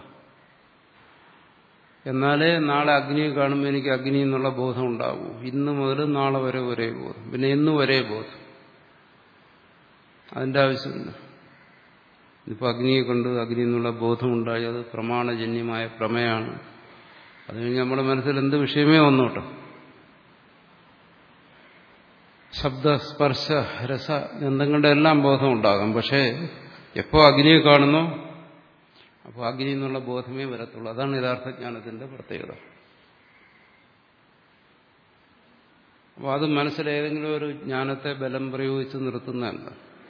എന്നാലേ നാളെ അഗ്നിയെ കാണുമ്പോൾ എനിക്ക് അഗ്നി എന്നുള്ള ബോധം ഉണ്ടാകൂ ഇന്ന് മുതൽ നാളെ വരെ ഒരേ ബോധം പിന്നെ എന്നും ഒരേ ബോധം അതിന്റെ ആവശ്യമില്ല ഇപ്പൊ അഗ്നിയെ കൊണ്ട് അഗ്നി എന്നുള്ള ബോധമുണ്ടായി അത് പ്രമാണജന്യമായ പ്രമേയാണ് അത് കഴിഞ്ഞ് നമ്മുടെ മനസ്സിൽ എന്ത് വിഷയമേ വന്നോട്ടെ ശബ്ദ സ്പർശ രസ ഗന്ധങ്ങളുടെ എല്ലാം ബോധം ഉണ്ടാകാം പക്ഷേ എപ്പോ അഗ്നിയെ കാണുന്നോ അപ്പോൾ അഗ്നി എന്നുള്ള ബോധമേ വരത്തുള്ളൂ അതാണ് യഥാർത്ഥ ജ്ഞാനത്തിന്റെ പ്രത്യേകത അപ്പോൾ അത് മനസ്സിലേതെങ്കിലും ഒരു ജ്ഞാനത്തെ ബലം പ്രയോഗിച്ച് നിർത്തുന്നതല്ല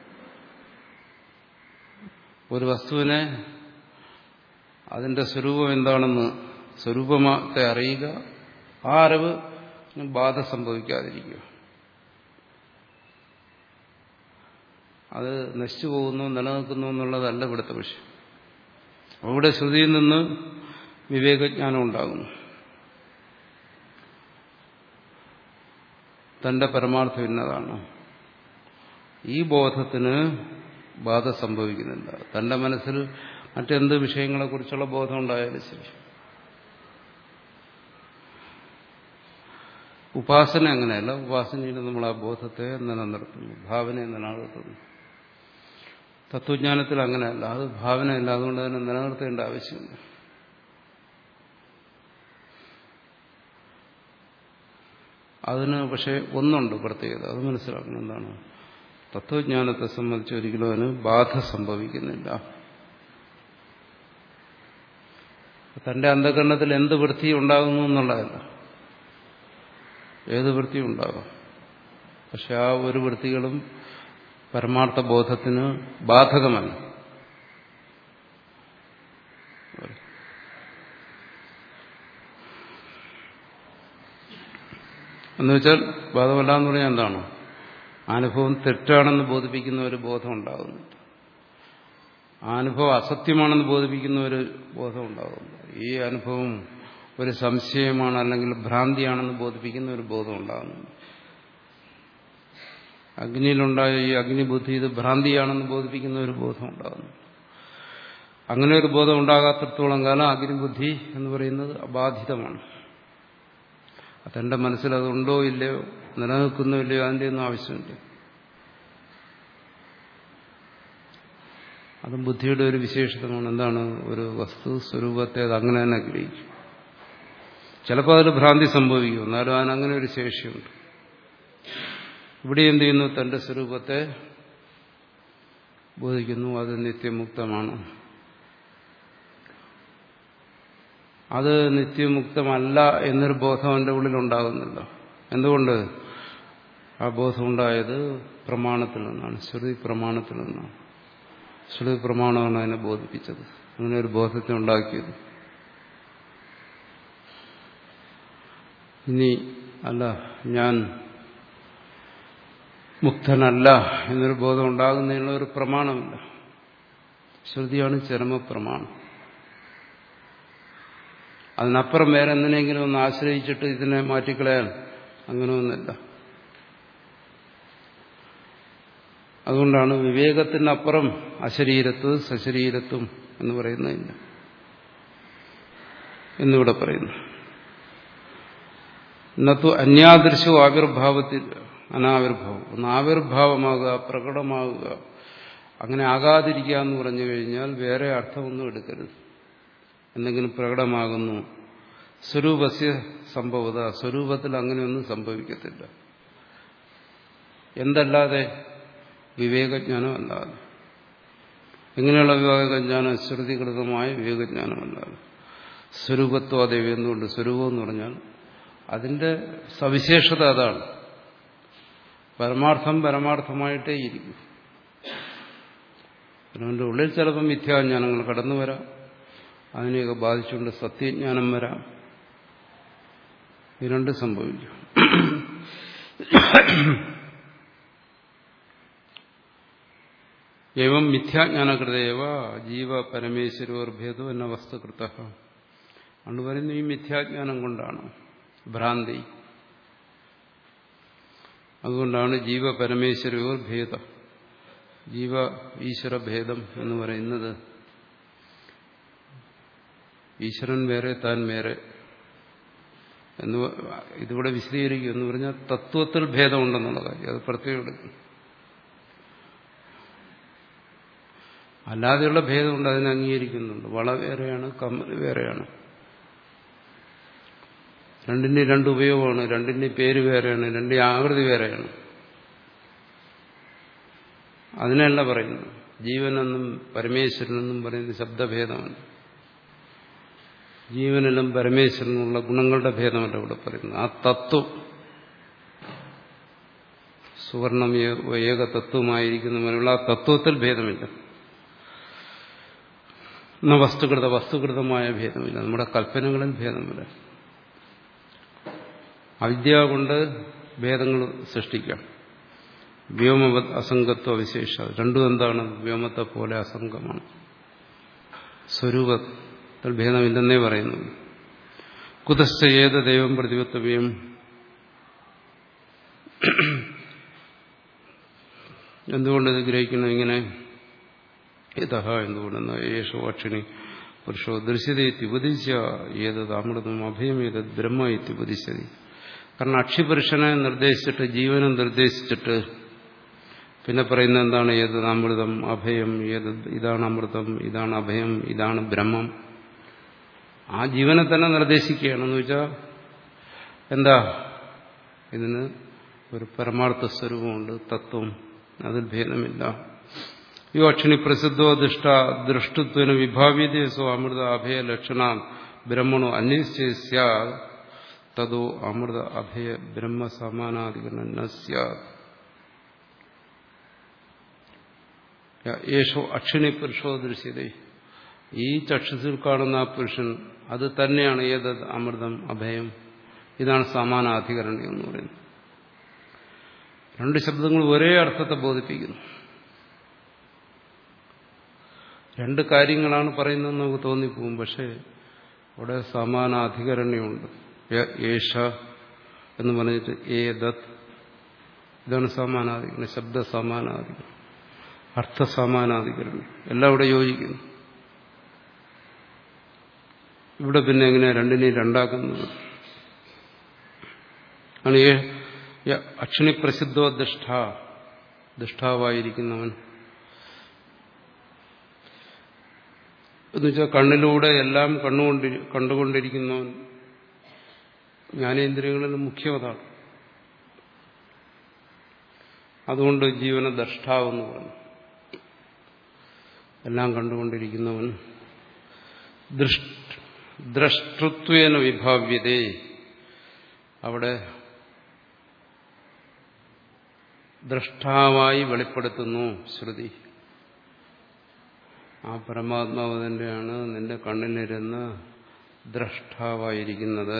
ഒരു വസ്തുവിനെ അതിന്റെ സ്വരൂപം എന്താണെന്ന് സ്വരൂപത്തെ അറിയുക ആ അറിവ് ബാധ സംഭവിക്കാതിരിക്കുക അത് നശിച്ചു പോകുന്നു നിലനിൽക്കുന്നു എന്നുള്ളതല്ല ഇവിടുത്തെ വിഷയം അവിടെ ശ്രുതിയിൽ നിന്ന് വിവേകജ്ഞാനം ഉണ്ടാകുന്നു തന്റെ പരമാർത്ഥം ഇന്നതാണ് ഈ ബോധത്തിന് ബാധ സംഭവിക്കുന്നില്ല തന്റെ മനസ്സിൽ മറ്റെന്ത് വിഷയങ്ങളെക്കുറിച്ചുള്ള ബോധം ഉണ്ടായാലും ശരി ഉപാസന അങ്ങനെയല്ല ഉപാസനയിൽ നമ്മൾ ആ ബോധത്തെ നിലനിർത്തുന്നു ഭാവനയെ നിലനിർത്തുന്നു തത്വജ്ഞാനത്തിൽ അങ്ങനെയല്ല അത് ഭാവനയല്ല അതുകൊണ്ട് തന്നെ നിലനിർത്തേണ്ട ആവശ്യമില്ല അതിന് പക്ഷെ ഒന്നുണ്ട് പ്രത്യേകത അത് മനസ്സിലാക്കണം എന്താണ് തത്വജ്ഞാനത്തെ സംബന്ധിച്ച് ഒരിക്കലും അതിന് ബാധ സംഭവിക്കുന്നില്ല തന്റെ അന്ധകരണത്തിൽ എന്ത് വൃത്തി ഉണ്ടാകുന്നു എന്നുള്ളതല്ല ഏത് വൃത്തി ഉണ്ടാകാം പക്ഷെ ആ ഒരു വൃത്തികളും പരമാർത്ഥ ബോധത്തിന് ബാധകമല്ല എന്നുവെച്ചാൽ ബാധമല്ല എന്ന് പറഞ്ഞാൽ എന്താണ് അനുഭവം തെറ്റാണെന്ന് ബോധിപ്പിക്കുന്ന ഒരു ബോധം ഉണ്ടാകുന്നു ആ അനുഭവം അസത്യമാണെന്ന് ബോധിപ്പിക്കുന്ന ഒരു ബോധം ഉണ്ടാകുന്നു ഈ അനുഭവം ഒരു സംശയമാണ് അല്ലെങ്കിൽ ഭ്രാന്തിയാണെന്ന് ബോധിപ്പിക്കുന്ന ഒരു ബോധം ഉണ്ടാകുന്നു അഗ്നിയിലുണ്ടായ ഈ അഗ്നിബുദ്ധി ഇത് ഭ്രാന്തിയാണെന്ന് ബോധിപ്പിക്കുന്ന ഒരു ബോധം ഉണ്ടാകുന്നു അങ്ങനെ ഒരു ബോധം ഉണ്ടാകാത്തിടത്തോളം കാലം അഗ്നിബുദ്ധി എന്ന് പറയുന്നത് അബാധിതമാണ് അതെന്റെ മനസ്സിൽ അതുണ്ടോ ഇല്ലയോ നിലനിൽക്കുന്നോ ഇല്ലയോ അതിൻ്റെ ഒന്നും ആവശ്യമില്ല അതും ബുദ്ധിയുടെ ഒരു വിശേഷതമാണ് എന്താണ് ഒരു വസ്തു സ്വരൂപത്തെ അത് അങ്ങനെ തന്നെ ഗ്രഹിക്കും ചിലപ്പോൾ അതിൽ ഭ്രാന്തി സംഭവിക്കും എന്നാലും അതിനങ്ങനെ ഒരു ശേഷിയുണ്ട് ഇവിടെ എന്ത് ചെയ്യുന്നു തന്റെ സ്വരൂപത്തെ ബോധിക്കുന്നു അത് നിത്യമുക്തമാണ് അത് നിത്യമുക്തമല്ല എന്നൊരു ബോധം അവന്റെ ഉള്ളിൽ ഉണ്ടാകുന്നില്ല എന്തുകൊണ്ട് ആ ബോധം ഉണ്ടായത് പ്രമാണത്തിൽ നിന്നാണ് ശ്രുതി പ്രമാണത്തിൽ നിന്നാണ് ശ്രുതി പ്രമാണമാണ് അതിനെ ബോധിപ്പിച്ചത് അങ്ങനെ ഒരു ബോധത്തെ ഉണ്ടാക്കിയത് ഇനി അല്ല ഞാൻ മുക്തനല്ല എന്നൊരു ബോധം ഉണ്ടാകുന്നതിനുള്ള ഒരു പ്രമാണമില്ല ശ്രുതിയാണ് ചരമപ്രമാണം അതിനപ്പുറം വേറെ എന്തിനെങ്കിലും ഒന്ന് ആശ്രയിച്ചിട്ട് ഇതിനെ മാറ്റിക്കളയാൻ അങ്ങനെയൊന്നുമില്ല അതുകൊണ്ടാണ് വിവേകത്തിനപ്പുറം അശരീരത്വം സശരീരത്വം എന്ന് പറയുന്നതില്ല എന്നിവിടെ പറയുന്നു ഇന്നത്തു അന്യാദൃശവും ആവിർഭാവത്തിൽ അനാവിർഭാവം ഒന്ന് ആവിർഭാവമാകുക പ്രകടമാകുക അങ്ങനെ ആകാതിരിക്കുക എന്ന് പറഞ്ഞു കഴിഞ്ഞാൽ വേറെ അർത്ഥമൊന്നും എടുക്കരുത് എന്തെങ്കിലും പ്രകടമാകുന്നു സ്വരൂപസ്യ സംഭവത സ്വരൂപത്തിൽ അങ്ങനെയൊന്നും സംഭവിക്കത്തില്ല എന്തല്ലാതെ വിവേകജ്ഞാനം അല്ലാതെ എങ്ങനെയുള്ള വിവേകജ്ഞാനം ശ്രുതികൃതമായ വിവേകജ്ഞാനമല്ലാതെ സ്വരൂപത്വാദേവി എന്തുകൊണ്ട് സ്വരൂപം എന്ന് പറഞ്ഞാൽ അതിന്റെ സവിശേഷത അതാണ് പരമാർത്ഥം പരമാർത്ഥമായിട്ടേ ഇരിക്കും അതിൻ്റെ ഉള്ളിൽ ചിലപ്പോൾ മിഥ്യാജ്ഞാനങ്ങൾ കടന്നു വരാം അതിനെയൊക്കെ ബാധിച്ചുകൊണ്ട് സത്യജ്ഞാനം വരാം ഈ രണ്ട് സംഭവിക്കും ഏവം മിഥ്യാജ്ഞാനകൃതയവ ജീവ പരമേശ്വരോർഭേദോ എന്ന വസ്തുകൃത അന്ന് പറയുന്നു ഈ മിഥ്യാജ്ഞാനം കൊണ്ടാണ് ഭ്രാന്തി അതുകൊണ്ടാണ് ജീവ പരമേശ്വരയോർ ഭേദം ജീവ ഈശ്വര ഭേദം എന്ന് പറയുന്നത് ഈശ്വരൻ വേറെ താൻ വേറെ എന്ന് ഇതിവിടെ വിശദീകരിക്കും എന്ന് പറഞ്ഞാൽ തത്വത്തിൽ ഭേദമുണ്ടെന്നുള്ള കാര്യം അത് പ്രത്യേകം എടുക്കും അല്ലാതെയുള്ള ഭേദമുണ്ട് അതിനെ അംഗീകരിക്കുന്നുണ്ട് വള വേറെയാണ് കമ്മൽ വേറെയാണ് രണ്ടിന്റെ രണ്ട് ഉപയോഗമാണ് രണ്ടിന്റെ പേര് വേറെയാണ് രണ്ടിന്റെ ആകൃതി വേറെയാണ് അതിനല്ല പറയുന്നത് ജീവനെന്നും പരമേശ്വരനെന്നും പറയുന്നത് ശബ്ദഭേദമാണ് ജീവനിലും പരമേശ്വരനുള്ള ഗുണങ്ങളുടെ ഭേദമല്ല ഇവിടെ പറയുന്നത് ആ തത്വം സുവർണം ഏക തത്വമായിരിക്കുന്നതിനുള്ള ആ തത്വത്തിൽ ഭേദമില്ല എന്ന വസ്തുകൃത വസ്തുകൃതമായ ഭേദമില്ല നമ്മുടെ കൽപ്പനകളിൽ ഭേദമില്ല അവിദ്യ കൊണ്ട് ഭേദങ്ങൾ സൃഷ്ടിക്കാം വ്യോമവത് അസംഗത്വ വിശേഷ രണ്ടും എന്താണ് വ്യോമത്തെ പോലെ അസംഗമാണ് സ്വരൂപത്തിൽ ഭേദമില്ലെന്നേ പറയുന്നു കുതശ്ച ഏത് ദൈവം പ്രതിപത്തവ്യം എന്തുകൊണ്ട് ഇത് ഗ്രഹിക്കണം ഇങ്ങനെ യഥ എന്തുകൊണ്ടെന്ന് യേശോ അക്ഷിണി പുരുഷോ ദൃശ്യതയെത്തി ഉപദിശ ഏതത് അമൃതം അഭയം ഏതത് ബ്രഹ്മ എത്തി ഉപദിശതി കാരണം അക്ഷിപുരുഷനെ നിർദ്ദേശിച്ചിട്ട് ജീവനെ നിർദ്ദേശിച്ചിട്ട് പിന്നെ പറയുന്നത് എന്താണ് ഏത് അമൃതം അഭയം ഏത് ഇതാണ് അമൃതം ഇതാണ് അഭയം ഇതാണ് ബ്രഹ്മം ആ ജീവനെ തന്നെ നിർദ്ദേശിക്കുകയാണെന്ന് വെച്ചാൽ എന്താ ഇതിന് ഒരു പരമാർത്ഥ സ്വരൂപമുണ്ട് തത്വം അതിൽ ഭേദമില്ല ഈ അക്ഷണി പ്രസിദ്ധോ ദുഷ്ട ദൃഷ്ടത്വന വിഭാവ്യതേസോ അമൃത അഭയ ലക്ഷണ ബ്രഹ്മണോ അന്വേഷിച്ച തതോ അമൃത അഭയ ബ്രഹ്മ സമാനാധികരണ സ്യാത് യേശോ അക്ഷിണി പുരുഷോ ദൃശ്യതേ ഈ ചക്ഷുസിൽ കാണുന്ന ആ പുരുഷൻ അത് തന്നെയാണ് ഏത് അമൃതം അഭയം ഇതാണ് സമാനാധികരണം എന്ന് പറയുന്നത് രണ്ട് ശബ്ദങ്ങൾ ഒരേ അർത്ഥത്തെ ബോധിപ്പിക്കുന്നു രണ്ട് കാര്യങ്ങളാണ് പറയുന്നതെന്ന് നമുക്ക് തോന്നിപ്പോവും പക്ഷേ അവിടെ സമാനാധികരണ്യമുണ്ട് യേശ എന്ന് പറഞ്ഞിട്ട് ഏ ദത്ത് ഇതാണ് സമാനാധികരണം ശബ്ദ സമാനാധികരണം അർത്ഥ സമാനാധികരണം എല്ലാം ഇവിടെ യോജിക്കുന്നു ഇവിടെ പിന്നെ എങ്ങനെ രണ്ടിനെയും രണ്ടാക്കുന്നത് ആണ് അക്ഷണി പ്രസിദ്ധോ ദുഷ്ട ദുഷ്ടാവായിരിക്കുന്നവൻ എന്നുവെച്ചാൽ കണ്ണിലൂടെ എല്ലാം കണ്ണുകൊണ്ടി കണ്ടുകൊണ്ടിരിക്കുന്നവൻ ജ്ഞാനേന്ദ്രിയങ്ങളിൽ മുഖ്യമതാണ് അതുകൊണ്ട് ജീവന ദ്രഷ്ടാവെന്ന് പറഞ്ഞു എല്ലാം കണ്ടുകൊണ്ടിരിക്കുന്നവൻ ദ്രഷ്ടൃത്വേന വിഭാവ്യതേ അവിടെ ദ്രഷ്ടാവായി വെളിപ്പെടുത്തുന്നു ശ്രുതി ആ പരമാത്മാവ് തന്നെയാണ് നിന്റെ കണ്ണിലിരുന്ന് ദ്രഷ്ടാവായിരിക്കുന്നത്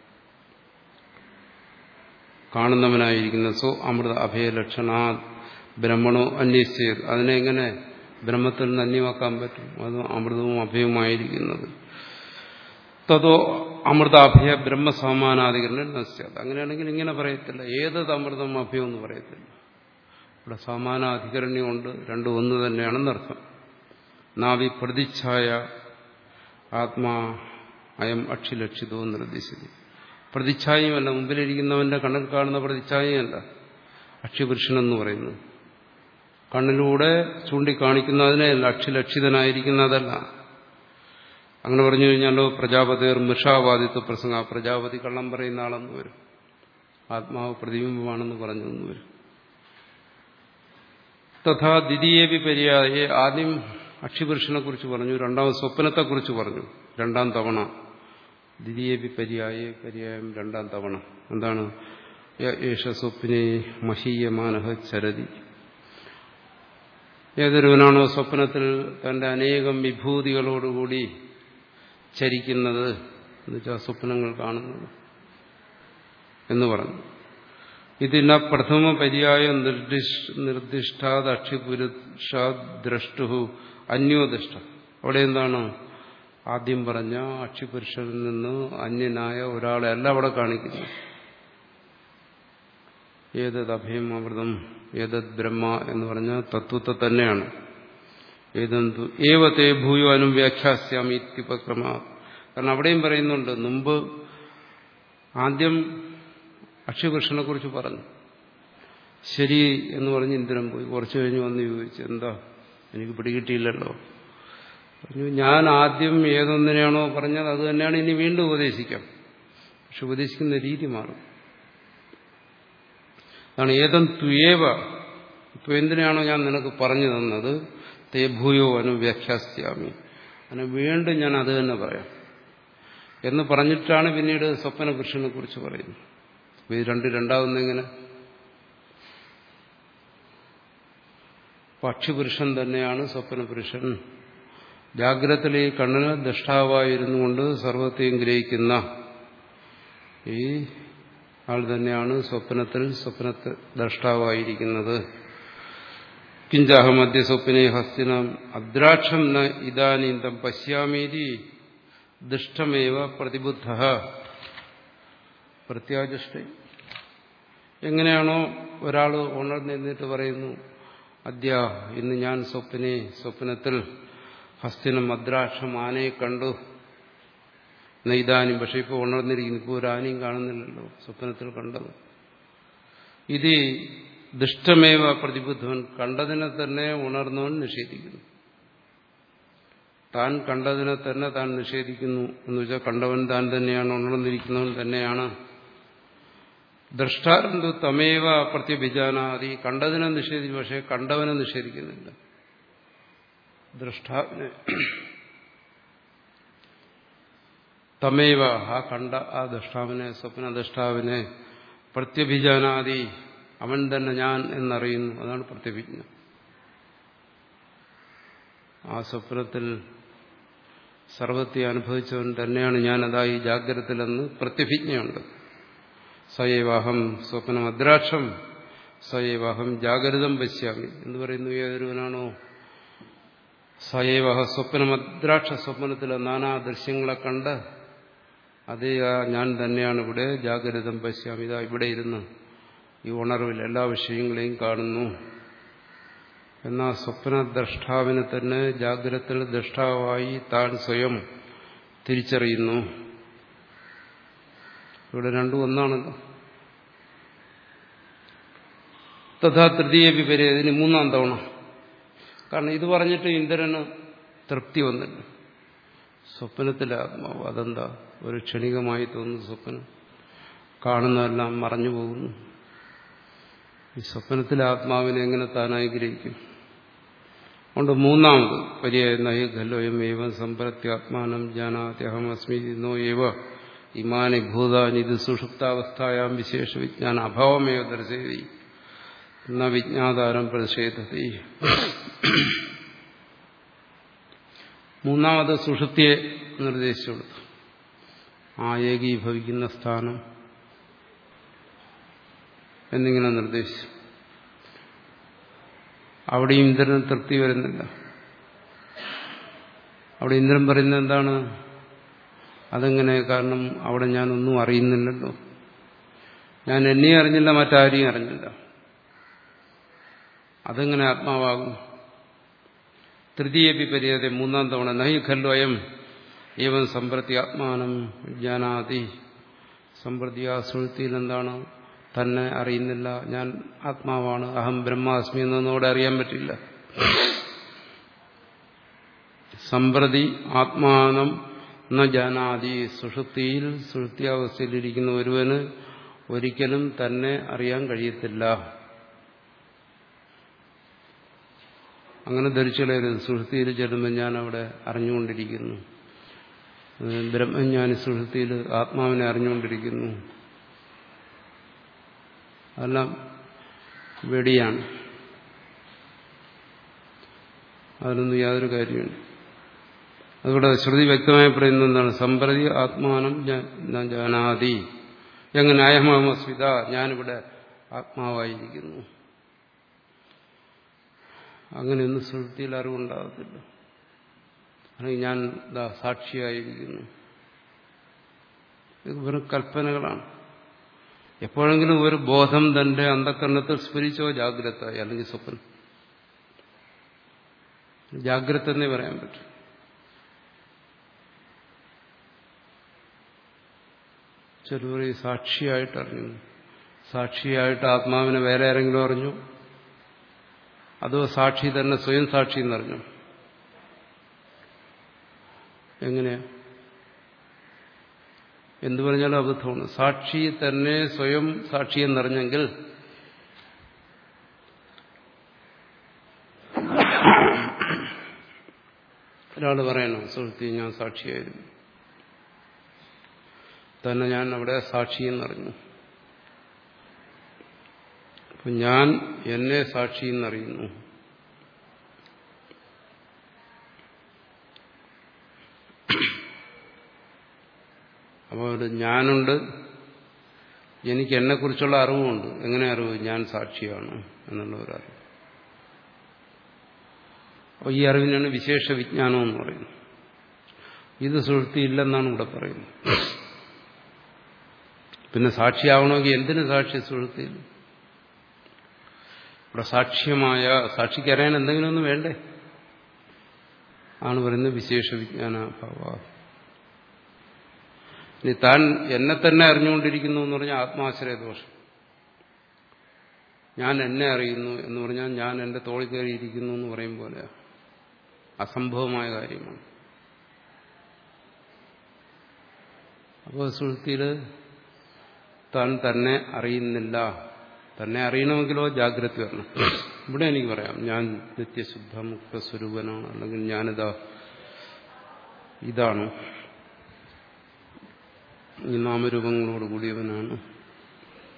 കാണുന്നവനായിരിക്കുന്ന സോ അമൃത അഭയലക്ഷണാ ബ്രഹ്മണോ അന്വേഷിച്ചത് അതിനെ എങ്ങനെ ബ്രഹ്മത്തിൽ നിന്ന് അന്യമാക്കാൻ പറ്റും അത് അമൃതവും അഭയവുമായിരിക്കുന്നത് തതോ അമൃതാഭയ ബ്രഹ്മസമാനാധികരണം നശ്യത് അങ്ങനെയാണെങ്കിൽ ഇങ്ങനെ പറയത്തില്ല ഏതത് അമൃതം അഭയം എന്ന് പറയത്തില്ല ഇവിടെ സമാനാധികരണ്യമുണ്ട് രണ്ടും ഒന്ന് തന്നെയാണെന്നർത്ഥം നാവി പ്രതിച്ഛായ ആത്മാ അയം അക്ഷിലക്ഷിതോ നിർദ്ദേശിച്ചു പ്രതിച്ഛായമല്ല മുമ്പിലിരിക്കുന്നവന്റെ കണ്ണിൽ കാണുന്ന പ്രതിച്ഛായമല്ല അക്ഷിപുരുഷനെന്ന് പറയുന്നു കണ്ണിലൂടെ ചൂണ്ടിക്കാണിക്കുന്നതിനെയല്ല അക്ഷിലക്ഷിതനായിരിക്കുന്നതല്ല അങ്ങനെ പറഞ്ഞു കഴിഞ്ഞാലോ പ്രജാപതിർ മിഷാവാദിത്വ പ്രസംഗ പ്രജാപതി കള്ളം പറയുന്ന ആളെന്ന് വരും ആത്മാവ് പ്രതിബിംബമാണെന്ന് പറഞ്ഞു എന്ന് വരും തഥാ ദ്വിതീയവി പര്യായെ ആദ്യം അക്ഷിപുരുഷനെ കുറിച്ച് പറഞ്ഞു രണ്ടാമത് സ്വപ്നത്തെക്കുറിച്ച് പറഞ്ഞു രണ്ടാം തവണ ദ്വിതീയവി പര്യായ പര്യായം രണ്ടാം തവണ എന്താണ് യേശ സ്വപ്നെ മഹീയമാനഹ ചരതി ഏതൊരുവനാണോ സ്വപ്നത്തിൽ തന്റെ അനേകം വിഭൂതികളോടുകൂടി ചരിക്കുന്നത് എന്നുവെച്ചാൽ സ്വപ്നങ്ങൾ കാണുന്നത് എന്ന് പറഞ്ഞു ഇതിന പ്രഥമ പര്യായ നിർദ്ദിഷ്ടാത് അക്ഷിപുരുഷാത് ദ്രഷ്ടു അന്യോദിഷ്ട അവിടെ എന്താണ് ആദ്യം പറഞ്ഞ അക്ഷിപുരുഷനിൽ നിന്ന് അന്യനായ ഒരാളെ അല്ല അവിടെ കാണിക്കുന്നു ഏതത് അഭയം അമൃതം ഏതത് ബ്രഹ്മ എന്ന് പറഞ്ഞ തത്വത്തെ തന്നെയാണ് ഏതെന്തു ഏവത്തെ ഭൂയോ അനുവ്യാഖ്യാസ്യാമി ഇത്യുപക്രമ കാരണം അവിടെയും പറയുന്നുണ്ട് മുമ്പ് ആദ്യം അക്ഷികൃഷ്ണനെ കുറിച്ച് പറഞ്ഞു ശരി എന്ന് പറഞ്ഞ് ഇന്ദ്രൻ പോയി കുറച്ചു കഴിഞ്ഞ് വന്ന് ചോദിച്ചു എന്താ എനിക്ക് പിടികിട്ടിയില്ലല്ലോ പറഞ്ഞു ഞാൻ ആദ്യം ഏതൊന്നിനെയാണോ പറഞ്ഞത് അത് തന്നെയാണ് ഇനി വീണ്ടും ഉപദേശിക്കാം പക്ഷെ ഉപദേശിക്കുന്ന രീതി മാറും അതാണ് ഏതം തുയേവ ഇപ്പൊ എന്തിനാണോ ഞാൻ നിനക്ക് പറഞ്ഞു തന്നത് തേ ഭൂയോ അനുവ്യാഖ്യാസ്യാമി അങ്ങനെ വീണ്ടും ഞാൻ അത് തന്നെ പറയാം എന്ന് പറഞ്ഞിട്ടാണ് പിന്നീട് സ്വപ്ന പുരുഷനെ കുറിച്ച് പറയുന്നത് ഇത് രണ്ട് രണ്ടാവുന്നെങ്ങനെ പക്ഷിപുരുഷൻ തന്നെയാണ് സ്വപ്നപുരുഷൻ ജാഗ്രതത്തിൽ ഈ കണ്ണിന് ദഷ്ടാവായിരുന്നു കൊണ്ട് സർവത്തെയും ഗ്രഹിക്കുന്ന ഈ ആൾ തന്നെയാണ് സ്വപ്നത്തിൽ സ്വപ്നത്തിൽ ദ്രഷ്ടാവായിരിക്കുന്നത് കിഞ്ചാഹ മധ്യ സ്വപ്നെ ഹസ്തിനം അദ്രാക്ഷം ന ഇതാനീന്തം പശ്യാമീതി ദുഷ്ടമേവ പ്രതിബുദ്ധ പ്രത്യാചിഷ്ട എങ്ങനെയാണോ ഒരാൾ ഉണർന്നിരുന്നിട്ട് പറയുന്നു അദ്യ ഇന്ന് ഞാൻ സ്വപ്നെ സ്വപ്നത്തിൽ ഹസ്തിനം അദ്രാക്ഷം ആനയെ കണ്ടു നെയ്താനും പക്ഷെ ഇപ്പോൾ ഉണർന്നിരിക്കുന്നു ഇപ്പോൾ ഒരു ആനയും കാണുന്നില്ലല്ലോ സ്വപ്നത്തിൽ കണ്ടത് ഇത് ദുഷ്ടമേവ പ്രതിബുദ്ധവൻ കണ്ടതിനെ തന്നെ ഉണർന്നവൻ നിഷേധിക്കുന്നു താൻ കണ്ടതിനെ തന്നെ താൻ നിഷേധിക്കുന്നു എന്ന് വെച്ചാൽ കണ്ടവൻ താൻ തന്നെയാണ് ഉണർന്നിരിക്കുന്നവൻ തന്നെയാണ് ദ്രഷ്ടാരന്തു തമേവ പ്രത്യഭിജാനാദി കണ്ടതിനെ നിഷേധിച്ചു പക്ഷെ കണ്ടവനെ നിഷേധിക്കുന്നില്ല ദ്രഷ്ടാവിനെ തമേവ ആ കണ്ട ആ ദൃഷ്ടാവിനെ സ്വപ്ന ദൃഷ്ടാവിനെ പ്രത്യഭിജാനാദി അവൻ തന്നെ ഞാൻ എന്നറിയുന്നു അതാണ് പ്രത്യഭിജ്ഞ ആ സ്വപ്നത്തിൽ സർവത്തെ അനുഭവിച്ചവൻ തന്നെയാണ് ഞാൻ അതാ ഈ ജാഗ്രതത്തിലെന്ന് പ്രത്യഭിജ്ഞയുണ്ട് സയവാഹം സ്വപ്നം അദ്രാക്ഷം സയവാഹം ജാഗ്രതം പശ്യാമി എന്ന് പറയുന്നു ഏതൊരുവനാണോ സയവഹ സ്വപ്നമദ്രാക്ഷ സ്വപ്നത്തിലെ നാനാ ദൃശ്യങ്ങളെ കണ്ട് അതേ ഞാൻ തന്നെയാണ് ഇവിടെ ജാഗ്രതം പശ്യാമി ഇതാ ഇവിടെ ഇരുന്ന് ഈ ഉണർവിൽ എല്ലാ വിഷയങ്ങളെയും കാണുന്നു എന്നാ സ്വപ്നദ്രഷ്ടാവിനെ തന്നെ ജാഗ്രതത്തിൽ ദ്രഷ്ടാവായി താൻ സ്വയം തിരിച്ചറിയുന്നു ഇവിടെ രണ്ടും ഒന്നാണല്ലോ തഥാ തൃതീയ വിപരീതത്തിന് മൂന്നാം തവണ കാരണം ഇത് പറഞ്ഞിട്ട് ഇന്ദ്രന് തൃപ്തി വന്നില്ല സ്വപ്നത്തിലെ ആത്മാവ് അതെന്താ ഒരു ക്ഷണികമായി തോന്നുന്ന സ്വപ്നം കാണുന്നതെല്ലാം മറഞ്ഞു പോകുന്നു ഈ സ്വപ്നത്തിലെ ആത്മാവിനെ എങ്ങനെ താനായി ഗ്രഹിക്കും അതുകൊണ്ട് മൂന്നാമത് പര്യായ നഹി ഖല്ലോയം ഏവം സമ്പരത്യാത്മാനം ജാനാത്യഹമസ്മി നോ ഏവ ഇമാനി ഭൂതാനി ഇത് സുഷുപ്താവസ്ഥായാം വിശേഷ വിജ്ഞാന അഭാവമേവ ദർശയതി എന്ന വിജ്ഞാതാരം പ്രതിഷേധത്തെ മൂന്നാമത് സുഷുപ്തിയെ നിർദ്ദേശിച്ചു കൊടുത്തു ആ ഏകീഭവിക്കുന്ന സ്ഥാനം എന്നിങ്ങനെ നിർദ്ദേശിച്ചു അവിടെ ഇന്ദ്രന് തൃപ്തി വരുന്നില്ല അവിടെ ഇന്ദ്രൻ പറയുന്നത് എന്താണ് അതെങ്ങനെ കാരണം അവിടെ ഞാനൊന്നും അറിയുന്നില്ലല്ലോ ഞാൻ എന്നെയും അറിഞ്ഞില്ല മറ്റാരെയും അറിഞ്ഞില്ല അതെങ്ങനെ ആത്മാവാകും തൃതീയപി പര്യാത മൂന്നാം തവണ നഹി ഖല്വയം ഏവം സമ്പ്രതി ആത്മാനം ജാനാതി സമ്പ്രതി ആ സുഹൃത്തിയിൽ എന്താണ് തന്നെ അറിയുന്നില്ല ഞാൻ ആത്മാവാണ് അഹം ബ്രഹ്മാസ്മി എന്നൊന്നോടെ അറിയാൻ പറ്റില്ല സമ്പ്രതി ആത്മാനം ന ജാനാതി സുഷുപ്തിയിൽ സുഷുപ്തിയാവസ്ഥയിലിരിക്കുന്ന ഒരുവന് ഒരിക്കലും തന്നെ അറിയാൻ കഴിയത്തില്ല അങ്ങനെ ധരിച്ചുകളയരുത് സുഹൃത്തിയിൽ ചെല്ലുമ്പോൾ ഞാൻ അവിടെ അറിഞ്ഞുകൊണ്ടിരിക്കുന്നു ബ്രഹ്മജ്ഞാനി സുഹൃത്തിയിൽ ആത്മാവിനെ അറിഞ്ഞുകൊണ്ടിരിക്കുന്നു അതെല്ലാം വെടിയാണ് അതിനൊന്നും യാതൊരു കാര്യമില്ല അതുകൊണ്ട് ശ്രുതി വ്യക്തമായി പറയുന്നത് എന്താണ് സമ്പ്രതി ആത്മാനം ജാനാതി എങ്ങനെ അയമസ്മിത ഞാനിവിടെ ആത്മാവായിരിക്കുന്നു അങ്ങനെയൊന്നും ശ്രുതിയിൽ അറിവുണ്ടാകത്തില്ല അല്ലെങ്കിൽ ഞാൻ ഇതാ സാക്ഷിയായിരിക്കുന്നു ഇത് വെറും കൽപ്പനകളാണ് എപ്പോഴെങ്കിലും ഒരു ബോധം തന്റെ അന്ധകരണത്തിൽ സ്ഫുരിച്ചോ ജാഗ്രത അല്ലെങ്കിൽ സ്വപ്നം ജാഗ്രത എന്നേ പറയാൻ പറ്റും ചിലവർ സാക്ഷിയായിട്ട് അറിഞ്ഞു സാക്ഷിയായിട്ട് ആത്മാവിനെ വേറെ ആരെങ്കിലും അറിഞ്ഞു അതോ സാക്ഷി തന്നെ സ്വയം സാക്ഷി എന്നറിഞ്ഞു എങ്ങനെയാ എന്തു പറഞ്ഞാലും അബദ്ധമാണ് സാക്ഷി തന്നെ സ്വയം സാക്ഷി എന്നറിഞ്ഞെങ്കിൽ ഒരാൾ പറയണം സുഹൃത്തി ഞാൻ സാക്ഷിയായിരുന്നു തന്നെ ഞാൻ അവിടെ സാക്ഷി എന്നറിഞ്ഞു അപ്പൊ ഞാൻ എന്നെ സാക്ഷി എന്നറിയുന്നു അപ്പോൾ ഒരു ഞാനുണ്ട് എനിക്ക് എന്നെക്കുറിച്ചുള്ള അറിവുമുണ്ട് എങ്ങനെ അറിവ് ഞാൻ സാക്ഷിയാണ് എന്നുള്ള ഒരു അറിവ് അപ്പോൾ ഈ അറിവിനാണ് വിശേഷ വിജ്ഞാനം എന്ന് പറയുന്നത് ഇത് സുഹൃത്തിയില്ലെന്നാണ് ഇവിടെ പറയുന്നത് പിന്നെ സാക്ഷിയാവണമെങ്കിൽ എന്തിനു സാക്ഷി സുഹൃത്തിയിൽ ഇവിടെ സാക്ഷ്യമായ സാക്ഷിക്ക് അറിയാൻ എന്തെങ്കിലും ഒന്ന് വേണ്ടേ ആണ് പറയുന്നത് വിശേഷ വിജ്ഞാനഭാവ ഇനി താൻ എന്നെ തന്നെ അറിഞ്ഞുകൊണ്ടിരിക്കുന്നു എന്ന് പറഞ്ഞാൽ ആത്മാശ്രയ ദോഷം ഞാൻ എന്നെ അറിയുന്നു എന്ന് പറഞ്ഞാൽ ഞാൻ എന്റെ തോളിൽ കയറിയിരിക്കുന്നു എന്ന് പറയും പോലെ അസംഭവമായ കാര്യമാണ് അപ്പോൾ സുഹൃത്തിയിൽ താൻ തന്നെ അറിയുന്നില്ല തന്നെ അറിയണമെങ്കിലോ ജാഗ്രത വരണം ഇവിടെ എനിക്ക് പറയാം ഞാൻ നിത്യശുദ്ധ മുക്ത സ്വരൂപനാണ് അല്ലെങ്കിൽ ഞാനിതാ ഇതാണ് ഈ നാമരൂപങ്ങളോട് കൂടിയവനാണ്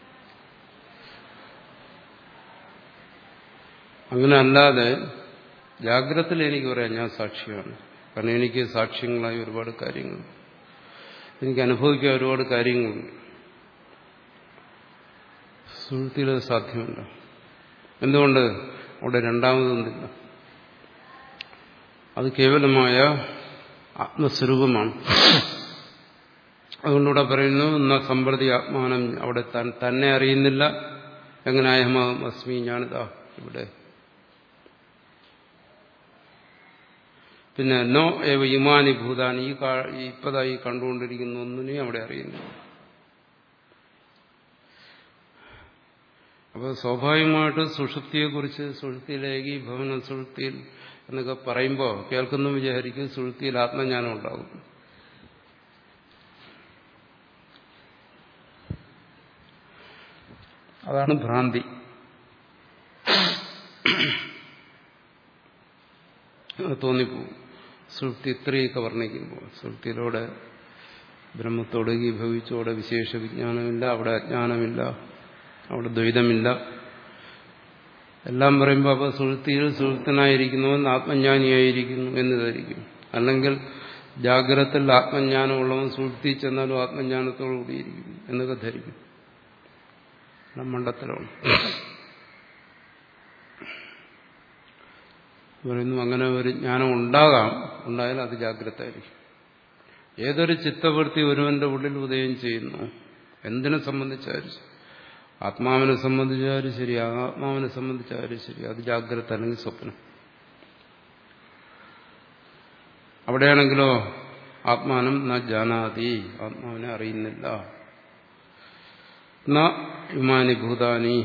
അങ്ങനെ അല്ലാതെ ജാഗ്രതത്തിൽ എനിക്ക് പറയാം ഞാൻ സാക്ഷിയാണ് കാരണം എനിക്ക് സാക്ഷ്യങ്ങളായി ഒരുപാട് കാര്യങ്ങൾ എനിക്ക് അനുഭവിക്കാൻ ഒരുപാട് കാര്യങ്ങളുണ്ട് സുഹൃത്തിയിൽ അത് സാധ്യമല്ല എന്തുകൊണ്ട് അവിടെ രണ്ടാമതൊന്നില്ല അത് കേവലമായ ആത്മസ്വരൂപമാണ് അതുകൊണ്ടിവിടെ പറയുന്നു എന്ന സമ്പ്രതി ആത്മാനം അവിടെ തന്നെ അറിയുന്നില്ല എങ്ങനെ അയഹമസ്മി ഞാനിതാ ഇവിടെ പിന്നെ നോ ഏവ ഇമാനി ഭൂതാൻ ഈ ഇപ്പതായി കണ്ടുകൊണ്ടിരിക്കുന്ന ഒന്നിനെയും അവിടെ അറിയുന്നില്ല അപ്പോൾ സ്വാഭാവികമായിട്ട് സുഷുപ്തിയെക്കുറിച്ച് സുഷുപ്തിയിലേക്ക് ഭവന സുഷുപ്തിയിൽ എന്നൊക്കെ പറയുമ്പോൾ കേൾക്കുന്നു വിചാരിക്കും സുഷുപ്തിയിൽ ആത്മജ്ഞാനം ഉണ്ടാകും അതാണ് ഭ്രാന്തി തോന്നിപ്പോവും സുഷുപ്തി ഇത്രയൊക്കെ വർണ്ണിക്കുമ്പോൾ സുഷുപ്തിയിലൂടെ ബ്രഹ്മത്തോട് ഭവിച്ചു അവിടെ വിശേഷ വിജ്ഞാനമില്ല അവിടെ അജ്ഞാനമില്ല അവിടെ ദ്വൈതമില്ല എല്ലാം പറയുമ്പോൾ അപ്പോൾ സുഹൃത്തിയിൽ സുഹൃത്തനായിരിക്കുന്നവൻ ആത്മജ്ഞാനിയായിരിക്കുന്നു എന്ന് ധരിക്കും അല്ലെങ്കിൽ ജാഗ്രതത്തിൽ ആത്മജ്ഞാനമുള്ളവൻ സുഹൃത്തി ചെന്നാലും ആത്മജ്ഞാനത്തോടു കൂടിയിരിക്കും എന്നൊക്കെ ധരിക്കും മണ്ഡത്തിലാണ് പറയുന്നു അങ്ങനെ ഒരു ജ്ഞാനം ഉണ്ടാകാം ഉണ്ടായാൽ അത് ജാഗ്രത ആയിരിക്കും ഏതൊരു ചിത്തവൃത്തി ഒരുവന്റെ ഉള്ളിൽ ഉദയം ചെയ്യുന്നു എന്തിനെ സംബന്ധിച്ചാലും ആത്മാവിനെ സംബന്ധിച്ചാലും ശരി ആത്മാവിനെ സംബന്ധിച്ചാലും ശരി അത് ജാഗ്രത അല്ലെങ്കിൽ സ്വപ്നം അവിടെയാണെങ്കിലോ ആത്മാനം ന ജാനാതി ആത്മാവിനെ അറിയുന്നില്ല ന ഇമാനി ഭൂതാനി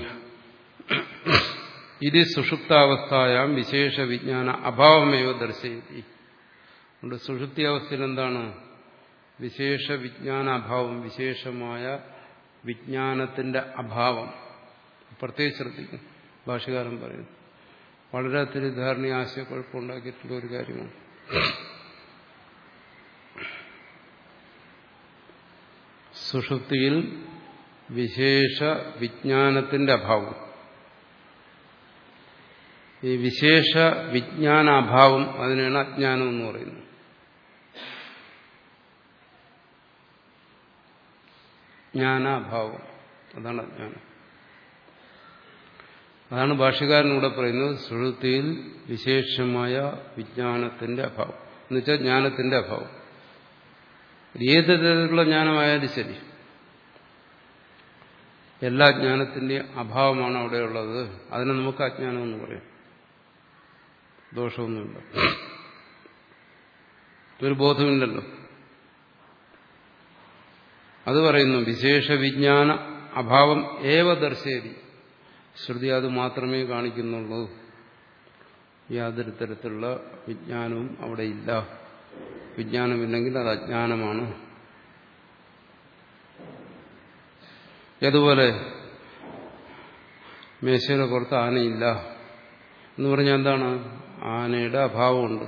ഇത് സുഷുപ്താവസ്ഥായാം വിശേഷ വിജ്ഞാന അഭാവമേവ ദർശയത്തി അതുകൊണ്ട് സുഷുപ്തി അവസ്ഥയിൽ എന്താണ് വിശേഷ വിജ്ഞാന അഭാവം വിശേഷമായ വിജ്ഞാനത്തിന്റെ അഭാവം പ്രത്യേകിച്ച് ശ്രദ്ധിക്കും ഭാഷകാരൻ പറയുന്നു വളരെ തിരിധാരണ ആശയക്കുഴപ്പമുണ്ടാക്കിയിട്ടുള്ള ഒരു കാര്യമാണ് സുഷുപ്തിയിൽ വിശേഷ വിജ്ഞാനത്തിന്റെ അഭാവം ഈ വിശേഷ വിജ്ഞാനാഭാവം അതിനാണ് അജ്ഞാനം എന്ന് പറയുന്നത് ജ്ഞാനാഭാവം അതാണ് അജ്ഞാനം അതാണ് ഭാഷകാരനൂടെ പറയുന്നത് സുഹൃത്തിയിൽ വിശേഷമായ വിജ്ഞാനത്തിന്റെ അഭാവം എന്നുവെച്ചാൽ ജ്ഞാനത്തിന്റെ അഭാവം ഏത് തരത്തിലുള്ള ജ്ഞാനമായാലും ശരി എല്ലാ ജ്ഞാനത്തിന്റെയും അഭാവമാണ് അവിടെയുള്ളത് അതിനെ നമുക്ക് അജ്ഞാനം എന്ന് പറയാം ദോഷമൊന്നുമില്ല ഒരു ബോധമില്ലല്ലോ അത് പറയുന്നു വിശേഷ വിജ്ഞാന അഭാവം ഏവ ദർശേരി ശ്രുതി അത് മാത്രമേ കാണിക്കുന്നുള്ളൂ യാതൊരു തരത്തിലുള്ള വിജ്ഞാനവും അവിടെ ഇല്ല വിജ്ഞാനമില്ലെങ്കിൽ അത് അജ്ഞാനമാണ് അതുപോലെ മേശയുടെ പുറത്ത് ആനയില്ല എന്ന് പറഞ്ഞാൽ എന്താണ് ആനയുടെ അഭാവമുണ്ട്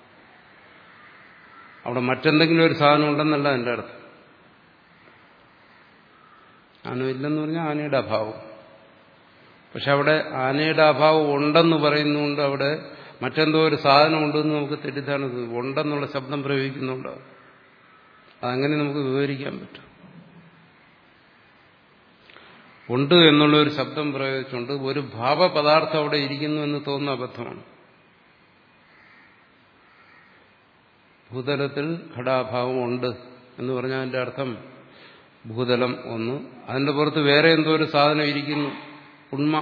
അവിടെ മറ്റെന്തെങ്കിലും ഒരു സാധനം ഉണ്ടെന്നല്ല എൻ്റെ അർത്ഥം ആന ഇല്ലെന്ന് പറഞ്ഞാൽ ആനയുടെ അഭാവം പക്ഷെ അവിടെ ആനയുടെ അഭാവം ഉണ്ടെന്ന് പറയുന്നുണ്ട് അവിടെ മറ്റെന്തോ ഒരു സാധനം ഉണ്ടെന്ന് നമുക്ക് തെറ്റിദ്ധാരണ ഉണ്ടെന്നുള്ള ശബ്ദം പ്രയോഗിക്കുന്നുണ്ട് അതങ്ങനെ നമുക്ക് വിവരിക്കാൻ പറ്റും ഉണ്ട് എന്നുള്ള ഒരു ശബ്ദം പ്രയോഗിച്ചുകൊണ്ട് ഒരു ഭാവപദാർത്ഥം അവിടെ ഇരിക്കുന്നു എന്ന് തോന്നുന്ന അബദ്ധമാണ് ഭൂതലത്തിൽ ഘടാഭാവം ഉണ്ട് എന്ന് പറഞ്ഞാൽ അതിന്റെ അർത്ഥം ഭൂതലം ഒന്ന് അതിന്റെ പുറത്ത് വേറെ എന്തോ ഒരു സാധനം ഇരിക്കുന്നു ഉണ്മ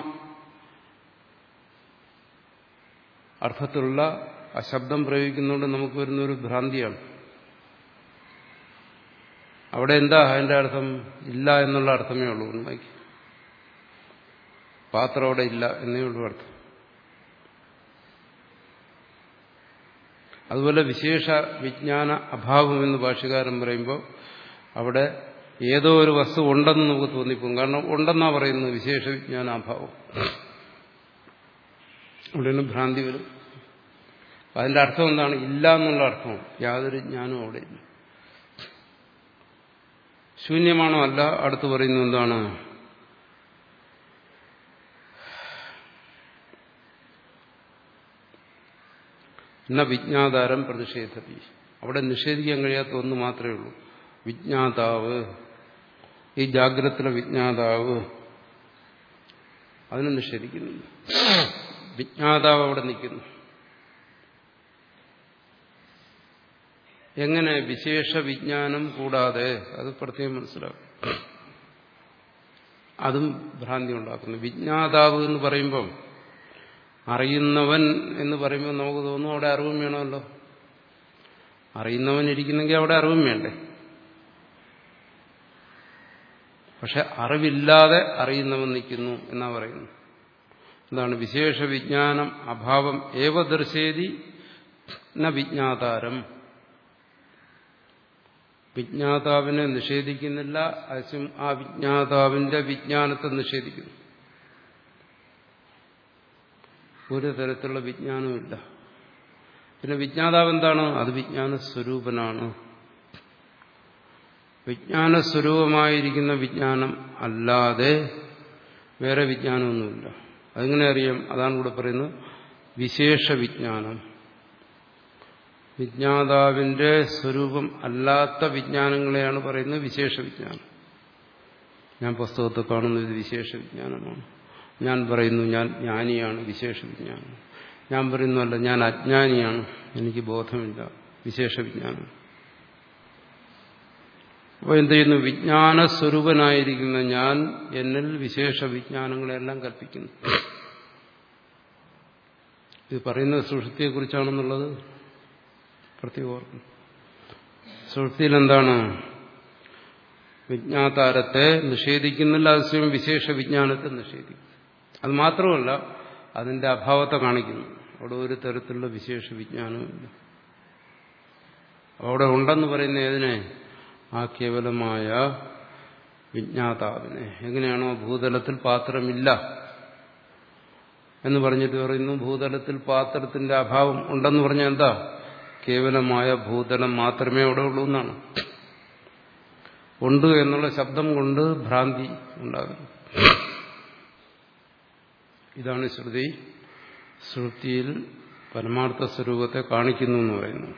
അർത്ഥത്തിലുള്ള ആ ശബ്ദം പ്രയോഗിക്കുന്നതുകൊണ്ട് നമുക്ക് വരുന്ന ഒരു ഭ്രാന്തിയാണ് അവിടെ എന്താ അതിന്റെ അർത്ഥം ഇല്ല എന്നുള്ള അർത്ഥമേ ഉള്ളൂ ഉണ്മയ്ക്ക് പാത്രം അവിടെ ഇല്ല എന്നേ ഉള്ളൂ അർത്ഥം അതുപോലെ വിശേഷ വിജ്ഞാന അഭാവം എന്ന് ഭാഷകാരൻ പറയുമ്പോൾ അവിടെ ഏതോ ഒരു വസ്തു ഉണ്ടെന്ന് നമുക്ക് തോന്നിപ്പോകും കാരണം ഉണ്ടെന്നാ പറയുന്നത് വിശേഷ വിജ്ഞാന അഭാവം അവിടെയാണ് ഭ്രാന്തി വരും അതിന്റെ അർത്ഥം എന്താണ് ഇല്ല എന്നുള്ള അർത്ഥം യാതൊരു ജ്ഞാനവും അവിടെ ഇല്ല ശൂന്യമാണോ അല്ല അടുത്ത് പറയുന്നത് എന്താണ് എന്ന വിജ്ഞാതാരം പ്രതിഷേധത്തി അവിടെ നിഷേധിക്കാൻ കഴിയാത്ത ഒന്ന് മാത്രമേ ഉള്ളൂ വിജ്ഞാതാവ് ഈ ജാഗ്രതത്തിലെ വിജ്ഞാതാവ് അതിനെ നിഷേധിക്കുന്നില്ല വിജ്ഞാതാവ് അവിടെ നിൽക്കുന്നു എങ്ങനെ വിശേഷ വിജ്ഞാനം കൂടാതെ അത് പ്രത്യേകം മനസ്സിലാക്കും അതും ഭ്രാന്തി ഉണ്ടാക്കുന്നു വിജ്ഞാതാവ് എന്ന് പറയുമ്പം അറിയുന്നവൻ എന്ന് പറയുമ്പോൾ നമുക്ക് തോന്നും അവിടെ അറിവും വേണമല്ലോ അറിയുന്നവൻ ഇരിക്കുന്നെങ്കിൽ അവിടെ അറിവും വേണ്ടേ പക്ഷെ അറിവില്ലാതെ അറിയുന്നവൻ നിൽക്കുന്നു എന്നാ പറയുന്നു എന്താണ് വിശേഷ വിജ്ഞാനം അഭാവം ഏവ ദർശേതി ന വിജ്ഞാതാരം വിജ്ഞാതാവിനെ നിഷേധിക്കുന്നില്ല അസും ആ വിജ്ഞാതാവിന്റെ വിജ്ഞാനത്തെ നിഷേധിക്കുന്നു ഒരു തരത്തിലുള്ള വിജ്ഞാനമില്ല പിന്നെ വിജ്ഞാതാവ് എന്താണ് അത് വിജ്ഞാന സ്വരൂപനാണ് വിജ്ഞാന സ്വരൂപമായിരിക്കുന്ന വിജ്ഞാനം അല്ലാതെ വേറെ വിജ്ഞാനമൊന്നുമില്ല അതെങ്ങനെ അറിയാം അതാണ് ഇവിടെ പറയുന്നത് വിശേഷ വിജ്ഞാനം വിജ്ഞാതാവിന്റെ സ്വരൂപം അല്ലാത്ത വിജ്ഞാനങ്ങളെയാണ് പറയുന്നത് വിശേഷ വിജ്ഞാനം ഞാൻ പുസ്തകത്തെ കാണുന്നത് ഇത് വിശേഷ വിജ്ഞാനമാണ് ഞാൻ പറയുന്നു ഞാൻ ജ്ഞാനിയാണ് വിശേഷ വിജ്ഞാനം ഞാൻ പറയുന്നു അല്ല ഞാൻ അജ്ഞാനിയാണ് എനിക്ക് ബോധമില്ല വിശേഷ വിജ്ഞാനം അപ്പോൾ എന്ത് ചെയ്യുന്നു വിജ്ഞാന സ്വരൂപനായിരിക്കുന്ന ഞാൻ എന്നിൽ വിശേഷ വിജ്ഞാനങ്ങളെല്ലാം കൽപ്പിക്കുന്നു ഇത് പറയുന്നത് സുഷുപ്തിയെക്കുറിച്ചാണെന്നുള്ളത് പ്രത്യേകം ഓർക്കുന്നു സുഷുപ്തിയിൽ എന്താണ് വിജ്ഞാതാരത്തെ നിഷേധിക്കുന്നില്ല അത് സ്വയം വിശേഷ വിജ്ഞാനത്തെ നിഷേധിക്കും അത് മാത്രമല്ല അതിന്റെ അഭാവത്തെ കാണിക്കുന്നു അവിടെ ഒരു തരത്തിലുള്ള വിശേഷ വിജ്ഞാനമില്ല അവിടെ ഉണ്ടെന്ന് പറയുന്ന ഏതിനെ ആ കേവലമായ വിജ്ഞാതാവിനെ എങ്ങനെയാണോ ഭൂതലത്തിൽ പാത്രമില്ല എന്ന് പറഞ്ഞിട്ട് പറയുന്നു ഭൂതലത്തിൽ പാത്രത്തിന്റെ അഭാവം ഉണ്ടെന്ന് പറഞ്ഞാൽ എന്താ കേവലമായ ഭൂതലം മാത്രമേ അവിടെ ഉള്ളൂ എന്നാണ് ഉണ്ട് എന്നുള്ള ശബ്ദം കൊണ്ട് ഭ്രാന്തി ഉണ്ടാകുന്നു ഇതാണ് ശ്രുതി ശ്രുതിയിൽ പരമാർത്ഥ സ്വരൂപത്തെ കാണിക്കുന്നു എന്ന് പറയുന്നു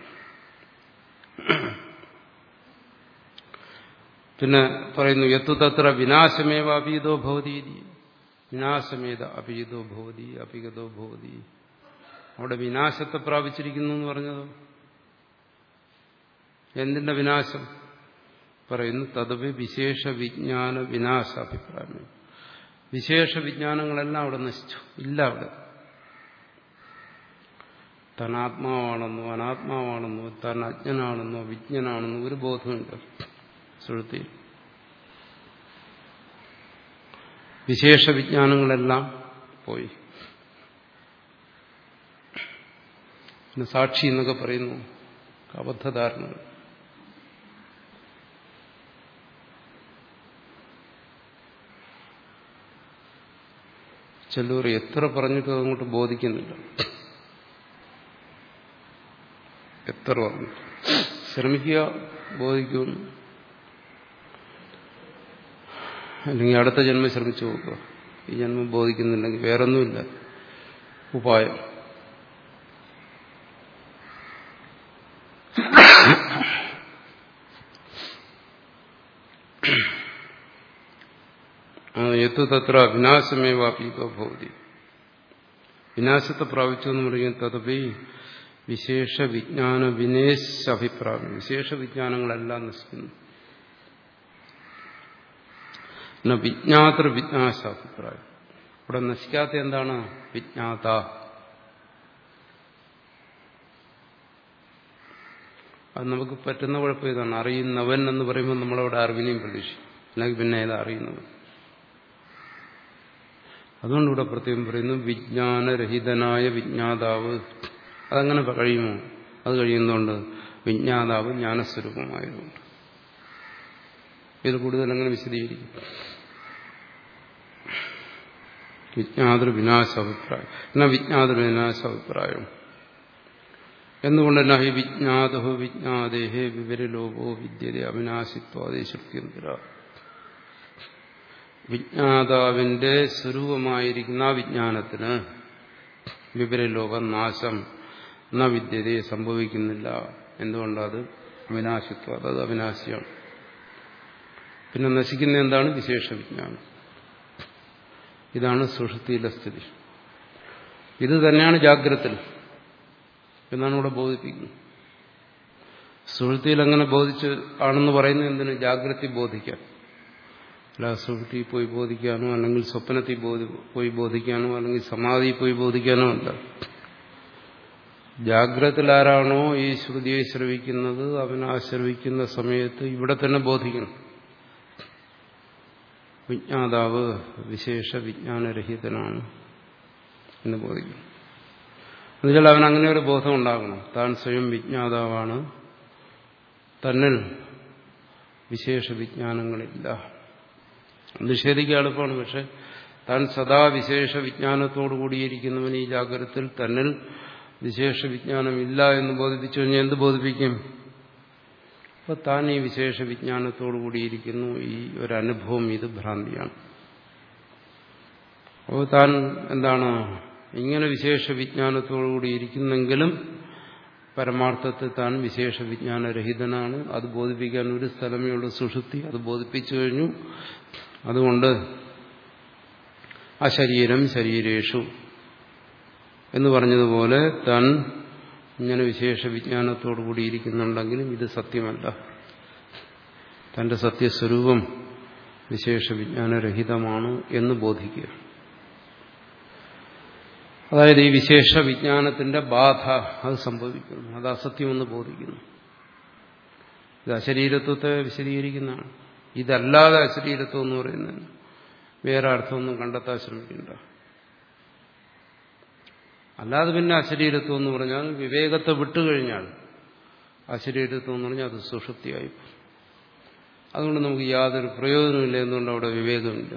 പിന്നെ പറയുന്നു യത്തു തത്ര വിനാശമേവ അപീതോ ഭവതി വിനാശമേത അപീതോ ഭവതി അപിഗതോ ഭവതി അവിടെ വിനാശത്തെ പ്രാപിച്ചിരിക്കുന്നു എന്ന് പറഞ്ഞതോ എന്തിന്റെ വിനാശം പറയുന്നു തദവി വിശേഷ വിജ്ഞാന വിനാശ അഭിപ്രായം വിശേഷ വിജ്ഞാനങ്ങളെല്ലാം അവിടെ നശിച്ചു ഇല്ല അവിടെ താൻ ആത്മാവാണെന്നോ അനാത്മാവാണെന്നോ താൻ അജ്ഞനാണെന്നോ വിജ്ഞനാണെന്നോ ഒരു ബോധമില്ല സുഹൃത്തിയിൽ വിശേഷ വിജ്ഞാനങ്ങളെല്ലാം പോയി പിന്നെ സാക്ഷി എന്നൊക്കെ പറയുന്നു അബദ്ധധാരണകൾ ചിലർ എത്ര പറഞ്ഞിട്ടും അതങ്ങോട്ട് ബോധിക്കുന്നില്ല എത്ര പറഞ്ഞു ശ്രമിക്കുക ബോധിക്കുമെന്ന് അല്ലെങ്കിൽ അടുത്ത ജന്മം ശ്രമിച്ചു നോക്കുക ഈ ജന്മം ബോധിക്കുന്നില്ലെങ്കിൽ വേറൊന്നുമില്ല ഉപായം എത്തു തത്ര വിനാശമേവാപീതോ ഭവതി വിനാശത്തെ പ്രാപിച്ചു എന്ന് പറയുന്നത് തഥപി വിശേഷ വിജ്ഞാന വിനേശ അഭിപ്രായം വിശേഷ വിജ്ഞാനങ്ങളെല്ലാം നശിക്കുന്നു വിജ്ഞാതൃ വിജ്ഞാസാഭിപ്രായം ഇവിടെ നശിക്കാത്ത എന്താണ് വിജ്ഞാത അത് നമുക്ക് പറ്റുന്ന കുഴപ്പം ഇതാണ് അറിയുന്നവൻ എന്ന് പറയുമ്പോൾ നമ്മളവിടെ അറിവിനെയും പ്രതീക്ഷിക്കും അല്ലെങ്കിൽ പിന്നെ ഏതാ അറിയുന്നവൻ അതുകൊണ്ട് ഇവിടെ പ്രത്യേകം പറയുന്നു വിജ്ഞാനരഹിതനായ വിജ്ഞാതാവ് അതങ്ങനെ കഴിയുമോ അത് കഴിയുന്നതുകൊണ്ട് വിജ്ഞാതാവ് ജ്ഞാനസ്വരൂപമായതുകൊണ്ട് ഇത് കൂടുതൽ അങ്ങനെ വിശദീകരിക്കും വിജ്ഞാതൃ വിനാശാഭിപ്രായം എന്നാ വിജ്ഞാതൃ വിനാശാഭിപ്രായം എന്തുകൊണ്ട് തന്നെ ഹി വിജ്ഞാതോ വിജ്ഞാദേഹേ വിവരലോപോ വിദ്യത അവിനാശിത്വാദേശിത്യന്തിര വിജ്ഞാതാവിന്റെ സ്വരൂപമായിരിക്കുന്ന ആ വിജ്ഞാനത്തിന് വിവരലോകം നാശം എന്നാ വിദ്യതയെ സംഭവിക്കുന്നില്ല എന്തുകൊണ്ടത് അവിനാശിത്വം അതത് അവിനാശിയാണ് പിന്നെ നശിക്കുന്ന എന്താണ് വിശേഷ വിജ്ഞാനം ഇതാണ് സുഷുതിയിലെ സ്ഥിതി ഇത് തന്നെയാണ് ജാഗ്രത്തിൽ എന്നാണ് ഇവിടെ ബോധിപ്പിക്കുന്നത് സുഹൃത്തിയിൽ അങ്ങനെ ബോധിച്ച് ആണെന്ന് പറയുന്നത് എന്തിന് ജാഗ്രതി ബോധിക്കാൻ അല്ല സുഹൃത്തി പോയി ബോധിക്കാനോ അല്ലെങ്കിൽ സ്വപ്നത്തിൽ പോയി ബോധിക്കാനോ അല്ലെങ്കിൽ സമാധി പോയി ബോധിക്കാനോ അല്ല ജാഗ്രതത്തിൽ ആരാണോ ഈ ശ്രുതിയെ ശ്രവിക്കുന്നത് അവൻ ശ്രവിക്കുന്ന സമയത്ത് ഇവിടെ തന്നെ ബോധിക്കണം വിജ്ഞാതാവ് വിശേഷ വിജ്ഞാനരഹിതനാണ് എന്ന് ബോധിക്കണം എന്നുവെച്ചാൽ അവൻ അങ്ങനെ ഒരു ബോധം ഉണ്ടാകണം താൻ സ്വയം വിജ്ഞാതാവാണ് തന്നിൽ വിശേഷ വിജ്ഞാനങ്ങളില്ല നിഷേധിക്കുക എളുപ്പമാണ് പക്ഷെ താൻ സദാ വിശേഷ വിജ്ഞാനത്തോടു കൂടിയിരിക്കുന്നവൻ ഈ ജാഗ്രതത്തിൽ തന്നിൽ വിശേഷ വിജ്ഞാനമില്ല എന്ന് ബോധിപ്പിച്ചു കഴിഞ്ഞാൽ എന്ത് ബോധിപ്പിക്കും അപ്പൊ താൻ ഈ വിശേഷ വിജ്ഞാനത്തോടു കൂടിയിരിക്കുന്നു ഈ ഒരു അനുഭവം ഇത് ഭ്രാന്തിയാണ് അപ്പോൾ താൻ എന്താണ് ഇങ്ങനെ വിശേഷ വിജ്ഞാനത്തോടുകൂടി ഇരിക്കുന്നെങ്കിലും പരമാർത്ഥത്തിൽ താൻ വിശേഷ വിജ്ഞാനരഹിതനാണ് അത് ബോധിപ്പിക്കാൻ ഒരു സ്ഥലമേ ഉള്ളൂ സുഷുപ്തി അത് ബോധിപ്പിച്ചു കഴിഞ്ഞു അതുകൊണ്ട് അശരീരം ശരീരേഷു എന്ന് പറഞ്ഞതുപോലെ താൻ ഇങ്ങനെ വിശേഷ വിജ്ഞാനത്തോടുകൂടി ഇരിക്കുന്നുണ്ടെങ്കിലും ഇത് സത്യമല്ല തന്റെ സത്യസ്വരൂപം വിശേഷ വിജ്ഞാനരഹിതമാണ് എന്ന് ബോധിക്കുക അതായത് ഈ വിശേഷ വിജ്ഞാനത്തിന്റെ ബാധ അത് സംഭവിക്കുന്നു അത് അസത്യമെന്ന് ബോധിക്കുന്നു ഇത് അശരീരത്വത്തെ വിശദീകരിക്കുന്നതാണ് ഇതല്ലാതെ അശരീരത്വം എന്ന് പറയുന്നതിന് വേറെ അർത്ഥമൊന്നും കണ്ടെത്താൻ ശ്രമിക്കണ്ട അല്ലാതെ പിന്നെ അശരീരത്വം എന്ന് പറഞ്ഞാൽ വിവേകത്തെ വിട്ടുകഴിഞ്ഞാൽ അശരീരത്വം എന്ന് പറഞ്ഞാൽ അത് സുഷുപ്തിയായി അതുകൊണ്ട് നമുക്ക് യാതൊരു പ്രയോജനമില്ല എന്നുകൊണ്ട് അവിടെ വിവേകമില്ല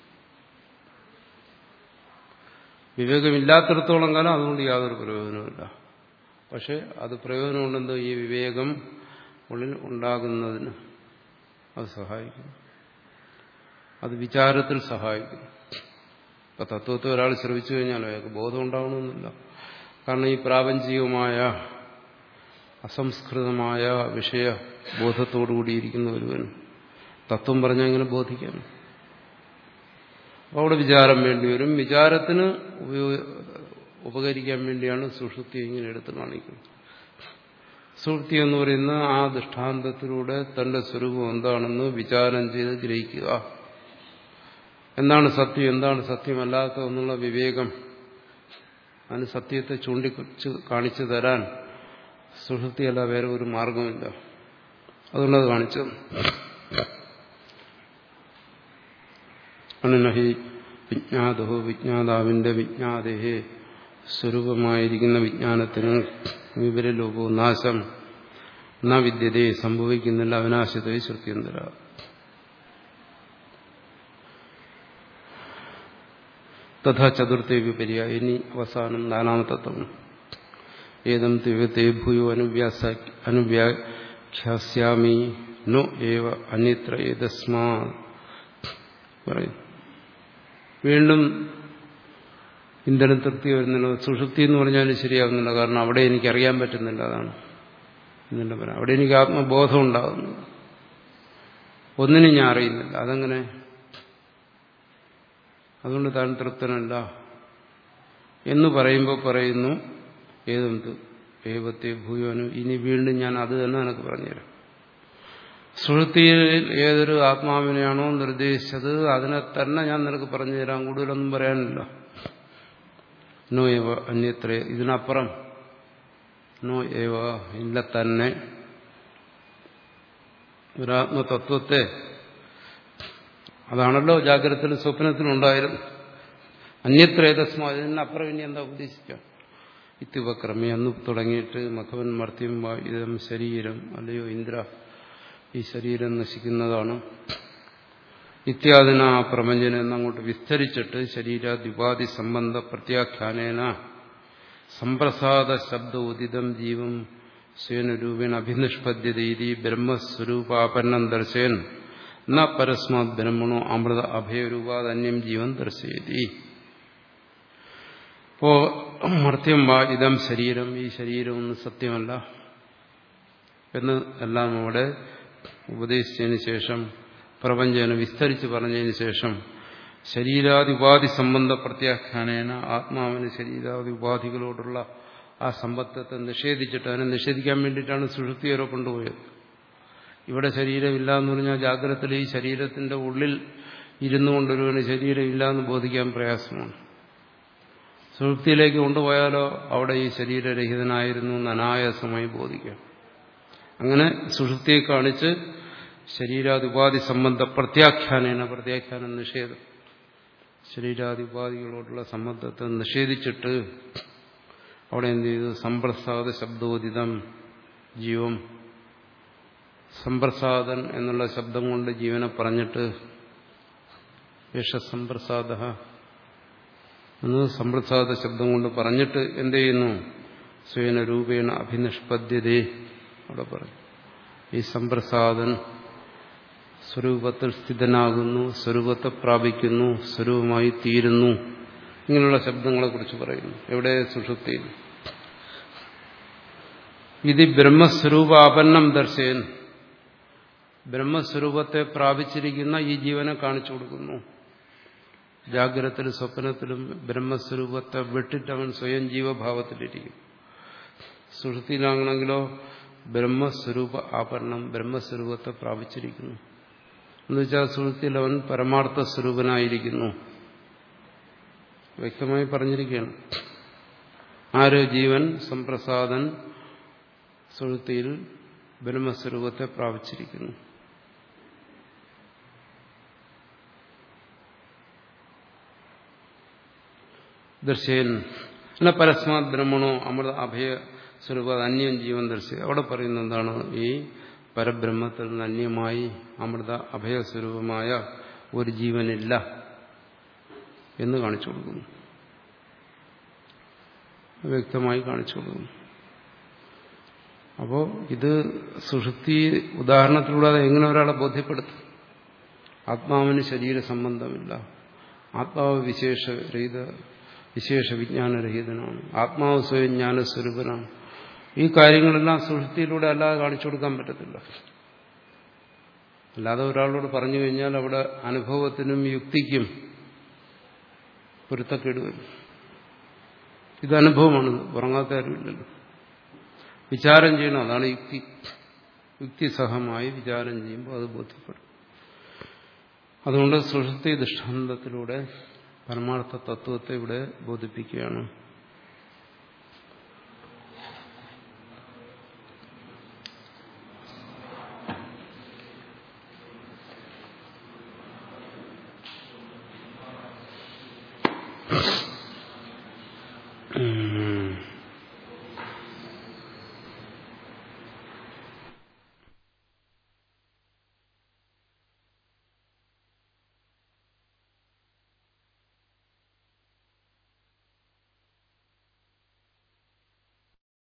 വിവേകമില്ലാത്തിടത്തോളം കാലം അതുകൊണ്ട് യാതൊരു പ്രയോജനമില്ല പക്ഷെ അത് പ്രയോജനമുണ്ടെന്ന് ഈ വിവേകം ഉള്ളിൽ ഉണ്ടാകുന്നതിന് അത് സഹായിക്കുന്നു അത് വിചാരത്തിൽ സഹായിക്കുന്നു ഇപ്പൊ തത്വത്തെ ഒരാൾ ശ്രമിച്ചു കഴിഞ്ഞാൽ അയാൾക്ക് ബോധം ഉണ്ടാവണമെന്നില്ല കാരണം ഈ പ്രാപഞ്ചികമായ അസംസ്കൃതമായ വിഷയ ബോധത്തോടുകൂടിയിരിക്കുന്ന ഒരുവൻ തത്വം പറഞ്ഞാൽ എങ്ങനെ ബോധിക്കാൻ അവിടെ വിചാരം വേണ്ടിവരും വിചാരത്തിന് ഉപകരിക്കാൻ വേണ്ടിയാണ് സുഷുപ്തി ഇങ്ങനെ എടുത്തു കാണിക്കുന്നത് സുഷുപ്തി എന്ന് പറയുന്ന ആ ദൃഷ്ടാന്തത്തിലൂടെ തന്റെ സ്വരൂപം എന്താണെന്ന് വിചാരം ചെയ്ത് ഗ്രഹിക്കുക എന്താണ് സത്യം എന്താണ് സത്യമല്ലാത്തതെന്നുള്ള വിവേകം അതിന് സത്യത്തെ ചൂണ്ടിക്കുറിച്ച് കാണിച്ചു തരാൻ സുഷുപ്തിയല്ല വേറെ ഒരു മാർഗമില്ല അതുകൊണ്ടത് കാണിച്ചു അനുനഹി വിജ്ഞാതോ വിജ്ഞാതാവിന്റെ വിജ്ഞാതയെ സ്വരൂപമായിരിക്കുന്ന വിജ്ഞാനത്തിന് വിവരലോകോ നാശം ന വിദ്യതയെ സംഭവിക്കുന്നില്ല അവിനാശത്തെ ശ്രുത്യന്തര തഥാ ചതുർത്ഥേ വിപര്യ ഇനി അവസാനം നാലാമത്തെ തവണ ഏതം ദിവത്തെ ഭൂയോ അനുവ്യാസ അനുവ്യാഖ്യാസ്യാമി നോ ഏവ അന്യത്ര ഏതസ്മാ പറയും വീണ്ടും ഇന്ധനം തൃപ്തി വരുന്നില്ല സുഷുപ്തി എന്ന് പറഞ്ഞാലും ശരിയാവുന്നില്ല കാരണം അവിടെ എനിക്ക് അറിയാൻ പറ്റുന്നില്ല അതാണ് എന്നിട്ട് പറയാം അവിടെ എനിക്ക് ആത്മബോധം ഉണ്ടാകുന്നു ഒന്നിനും ഞാൻ അറിയുന്നില്ല അതങ്ങനെ അതുകൊണ്ട് താൻ തൃപ്തനല്ല എന്ന് പറയുമ്പോൾ പറയുന്നു ഏതെന്ത് ഏവത്തെ ഭൂയോനും ഇനി വീണ്ടും ഞാൻ അത് തന്നെ എനിക്ക് പറഞ്ഞുതരാം സുഹൃത്തിയിൽ ഏതൊരു ആത്മാവിനെയാണോ നിർദ്ദേശിച്ചത് അതിനെ തന്നെ ഞാൻ നിനക്ക് പറഞ്ഞു തരാം കൂടുതലൊന്നും പറയാനില്ല നോ ഏവ അന്യത്ര ഇതിനപ്പുറം നോ ഏവ ഇല്ല തന്നെ ഒരാത്മതത്വത്തെ അതാണല്ലോ ജാഗ്രതത്തിലും സ്വപ്നത്തിലും ഉണ്ടായിരുന്നു അന്യത്ര ഏതസ്മാ ഇതിനപ്പുറം ഇനി എന്താ ഉപദേശിക്കാം ഇത്യുപക്രമി അന്ന് തുടങ്ങിയിട്ട് മഖവൻ മർത്യം ഇതം ശരീരം അല്ലയോ ഇന്ദ്ര ഈ ശരീരം നശിക്കുന്നതാണ് ഇത്യാദിന പ്രപഞ്ചനം എന്നങ്ങോട്ട് വിസ്തരിച്ചിട്ട് ശരീരാദ്യുപാധി സംബന്ധ പ്രത്യാഖ്യാനേന സംപ്രസാദ ശബ്ദ ഉദിതം ജീവം സ്വേനരൂപേണ അഭിനിഷ്പദ്യതീതി ബ്രഹ്മസ്വരൂപാപന്നം ദർശയൻ ന പരസ്മാത് ബ്രഹ്മണോ അമൃത അഭയരൂപാത് അന്യം ജീവൻ ദർശയതി ഇപ്പോ മർത്യം വാ ഇതം ശരീരം ഈ ശരീരമൊന്നും സത്യമല്ല എന്ന് എല്ലാം അവിടെ ഉപദേശിച്ചതിന് ശേഷം പ്രപഞ്ചനെ വിസ്തരിച്ച് പറഞ്ഞതിന് ശേഷം ശരീരാദി ഉപാധി സംബന്ധ പ്രത്യാഖ്യാനേന ആത്മാവിന് ശരീരാദി ഉപാധികളോടുള്ള ആ സമ്പത്തത്തെ നിഷേധിച്ചിട്ട് അതിനെ നിഷേധിക്കാൻ വേണ്ടിയിട്ടാണ് സുഷുപ്തി വരെ കൊണ്ടുപോയത് ഇവിടെ ശരീരമില്ല എന്ന് പറഞ്ഞാൽ ജാഗ്രതത്തിൽ ഈ ശരീരത്തിന്റെ ഉള്ളിൽ ഇരുന്നു കൊണ്ടൊരുവന് ശരീരമില്ല എന്ന് ബോധിക്കാൻ പ്രയാസമാണ് സുഷുപ്തിയിലേക്ക് കൊണ്ടുപോയാലോ അവിടെ ഈ ശരീരരഹിതനായിരുന്നു എന്ന് അനായാസമായി ബോധിക്കാം അങ്ങനെ സുഷുപ്തിയെ കാണിച്ച് ശരീരാദിപാധി സംബന്ധ പ്രത്യാഖ്യാനേന പ്രത്യാഖ്യാനം നിഷേധം ശരീരാദിപാധികളോടുള്ള സംബന്ധത്തെ നിഷേധിച്ചിട്ട് അവിടെ എന്ത് ചെയ്തു സമ്പ്രസാദ ശബ്ദോദിതം ജീവം സമ്പ്രസാദൻ എന്നുള്ള ശബ്ദം കൊണ്ട് ജീവനെ പറഞ്ഞിട്ട് യശസമ്പ്രസാദ എന്ന് സമ്പ്രസാദ ശബ്ദം കൊണ്ട് പറഞ്ഞിട്ട് എന്ത് ചെയ്യുന്നു സ്വയന രൂപേണ അഭിനിഷ്പദ്യതേ അവിടെ പറഞ്ഞു ഈ സമ്പ്രസാദൻ സ്വരൂപത്തിൽ സ്ഥിതനാകുന്നു സ്വരൂപത്തെ പ്രാപിക്കുന്നു സ്വരൂപമായി തീരുന്നു ഇങ്ങനെയുള്ള ശബ്ദങ്ങളെ കുറിച്ച് പറയുന്നു എവിടെ സുഷുപ്തിയിൽ ഇത് ബ്രഹ്മസ്വരൂപാപന്നം ദർശയൻ ബ്രഹ്മസ്വരൂപത്തെ പ്രാപിച്ചിരിക്കുന്ന ഈ ജീവനെ കാണിച്ചു കൊടുക്കുന്നു ജാഗ്രതത്തിലും സ്വപ്നത്തിലും ബ്രഹ്മസ്വരൂപത്തെ വിട്ടിട്ട് അവൻ സ്വയം ജീവഭാവത്തിലിരിക്കും സുഷുതിയിലാണെങ്കിലോ ബ്രഹ്മസ്വരൂപ ആപരണം ബ്രഹ്മസ്വരൂപത്തെ പ്രാപിച്ചിരിക്കുന്നു എന്നുവെച്ചാൽ സുഹൃത്തിൽ അവൻ പരമാർത്ഥ സ്വരൂപനായിരിക്കുന്നു വ്യക്തമായി പറഞ്ഞിരിക്കുകയാണ് ആര് ജീവൻ സംപ്രസാദൻ സുഹൃത്തിയിൽ ബ്രഹ്മസ്വരൂപത്തെ പ്രാപിച്ചിരിക്കുന്നു ദർശയൻ അല്ല പരസ്മാത് ബ്രഹ്മണോ അമൃത അഭയ സ്വരൂപ അന്യം ജീവൻ ദർശിക്കുക അവിടെ പറയുന്ന എന്താണ് ഈ പരബ്രഹ്മത്തിൽ നിന്ന് അന്യമായി അമൃത അഭയസ്വരൂപമായ ഒരു ജീവനില്ല എന്ന് കാണിച്ചു കൊടുക്കുന്നു വ്യക്തമായി കാണിച്ചു കൊടുക്കുന്നു അപ്പോൾ ഇത് സുഷുപ്തി ഉദാഹരണത്തിലൂടെ എങ്ങനെ ഒരാളെ ബോധ്യപ്പെടുത്തും ആത്മാവിന് ശരീര സംബന്ധമില്ല ആത്മാവ് വിശേഷരഹിത വിശേഷ വിജ്ഞാനരഹിതനാണ് ആത്മാവ് സ്വയം ജ്ഞാനസ്വരൂപനാണ് ഈ കാര്യങ്ങളെല്ലാം സുഷുപ്തിയിലൂടെ അല്ലാതെ കാണിച്ചു കൊടുക്കാൻ പറ്റത്തില്ല അല്ലാതെ ഒരാളോട് പറഞ്ഞു കഴിഞ്ഞാൽ അവിടെ അനുഭവത്തിനും യുക്തിക്കും പൊരുത്തക്കേട് വരും ഇത് അനുഭവമാണ് ഉറങ്ങാത്ത അറിവില്ലല്ലോ വിചാരം ചെയ്യണം അതാണ് യുക്തി യുക്തിസഹമായി വിചാരം ചെയ്യുമ്പോൾ അത് ബോധ്യപ്പെടും അതുകൊണ്ട് സുഷുപ്തി ദൃഷ്ടാന്തത്തിലൂടെ പരമാർത്ഥ തത്വത്തെ ഇവിടെ ബോധിപ്പിക്കുകയാണ്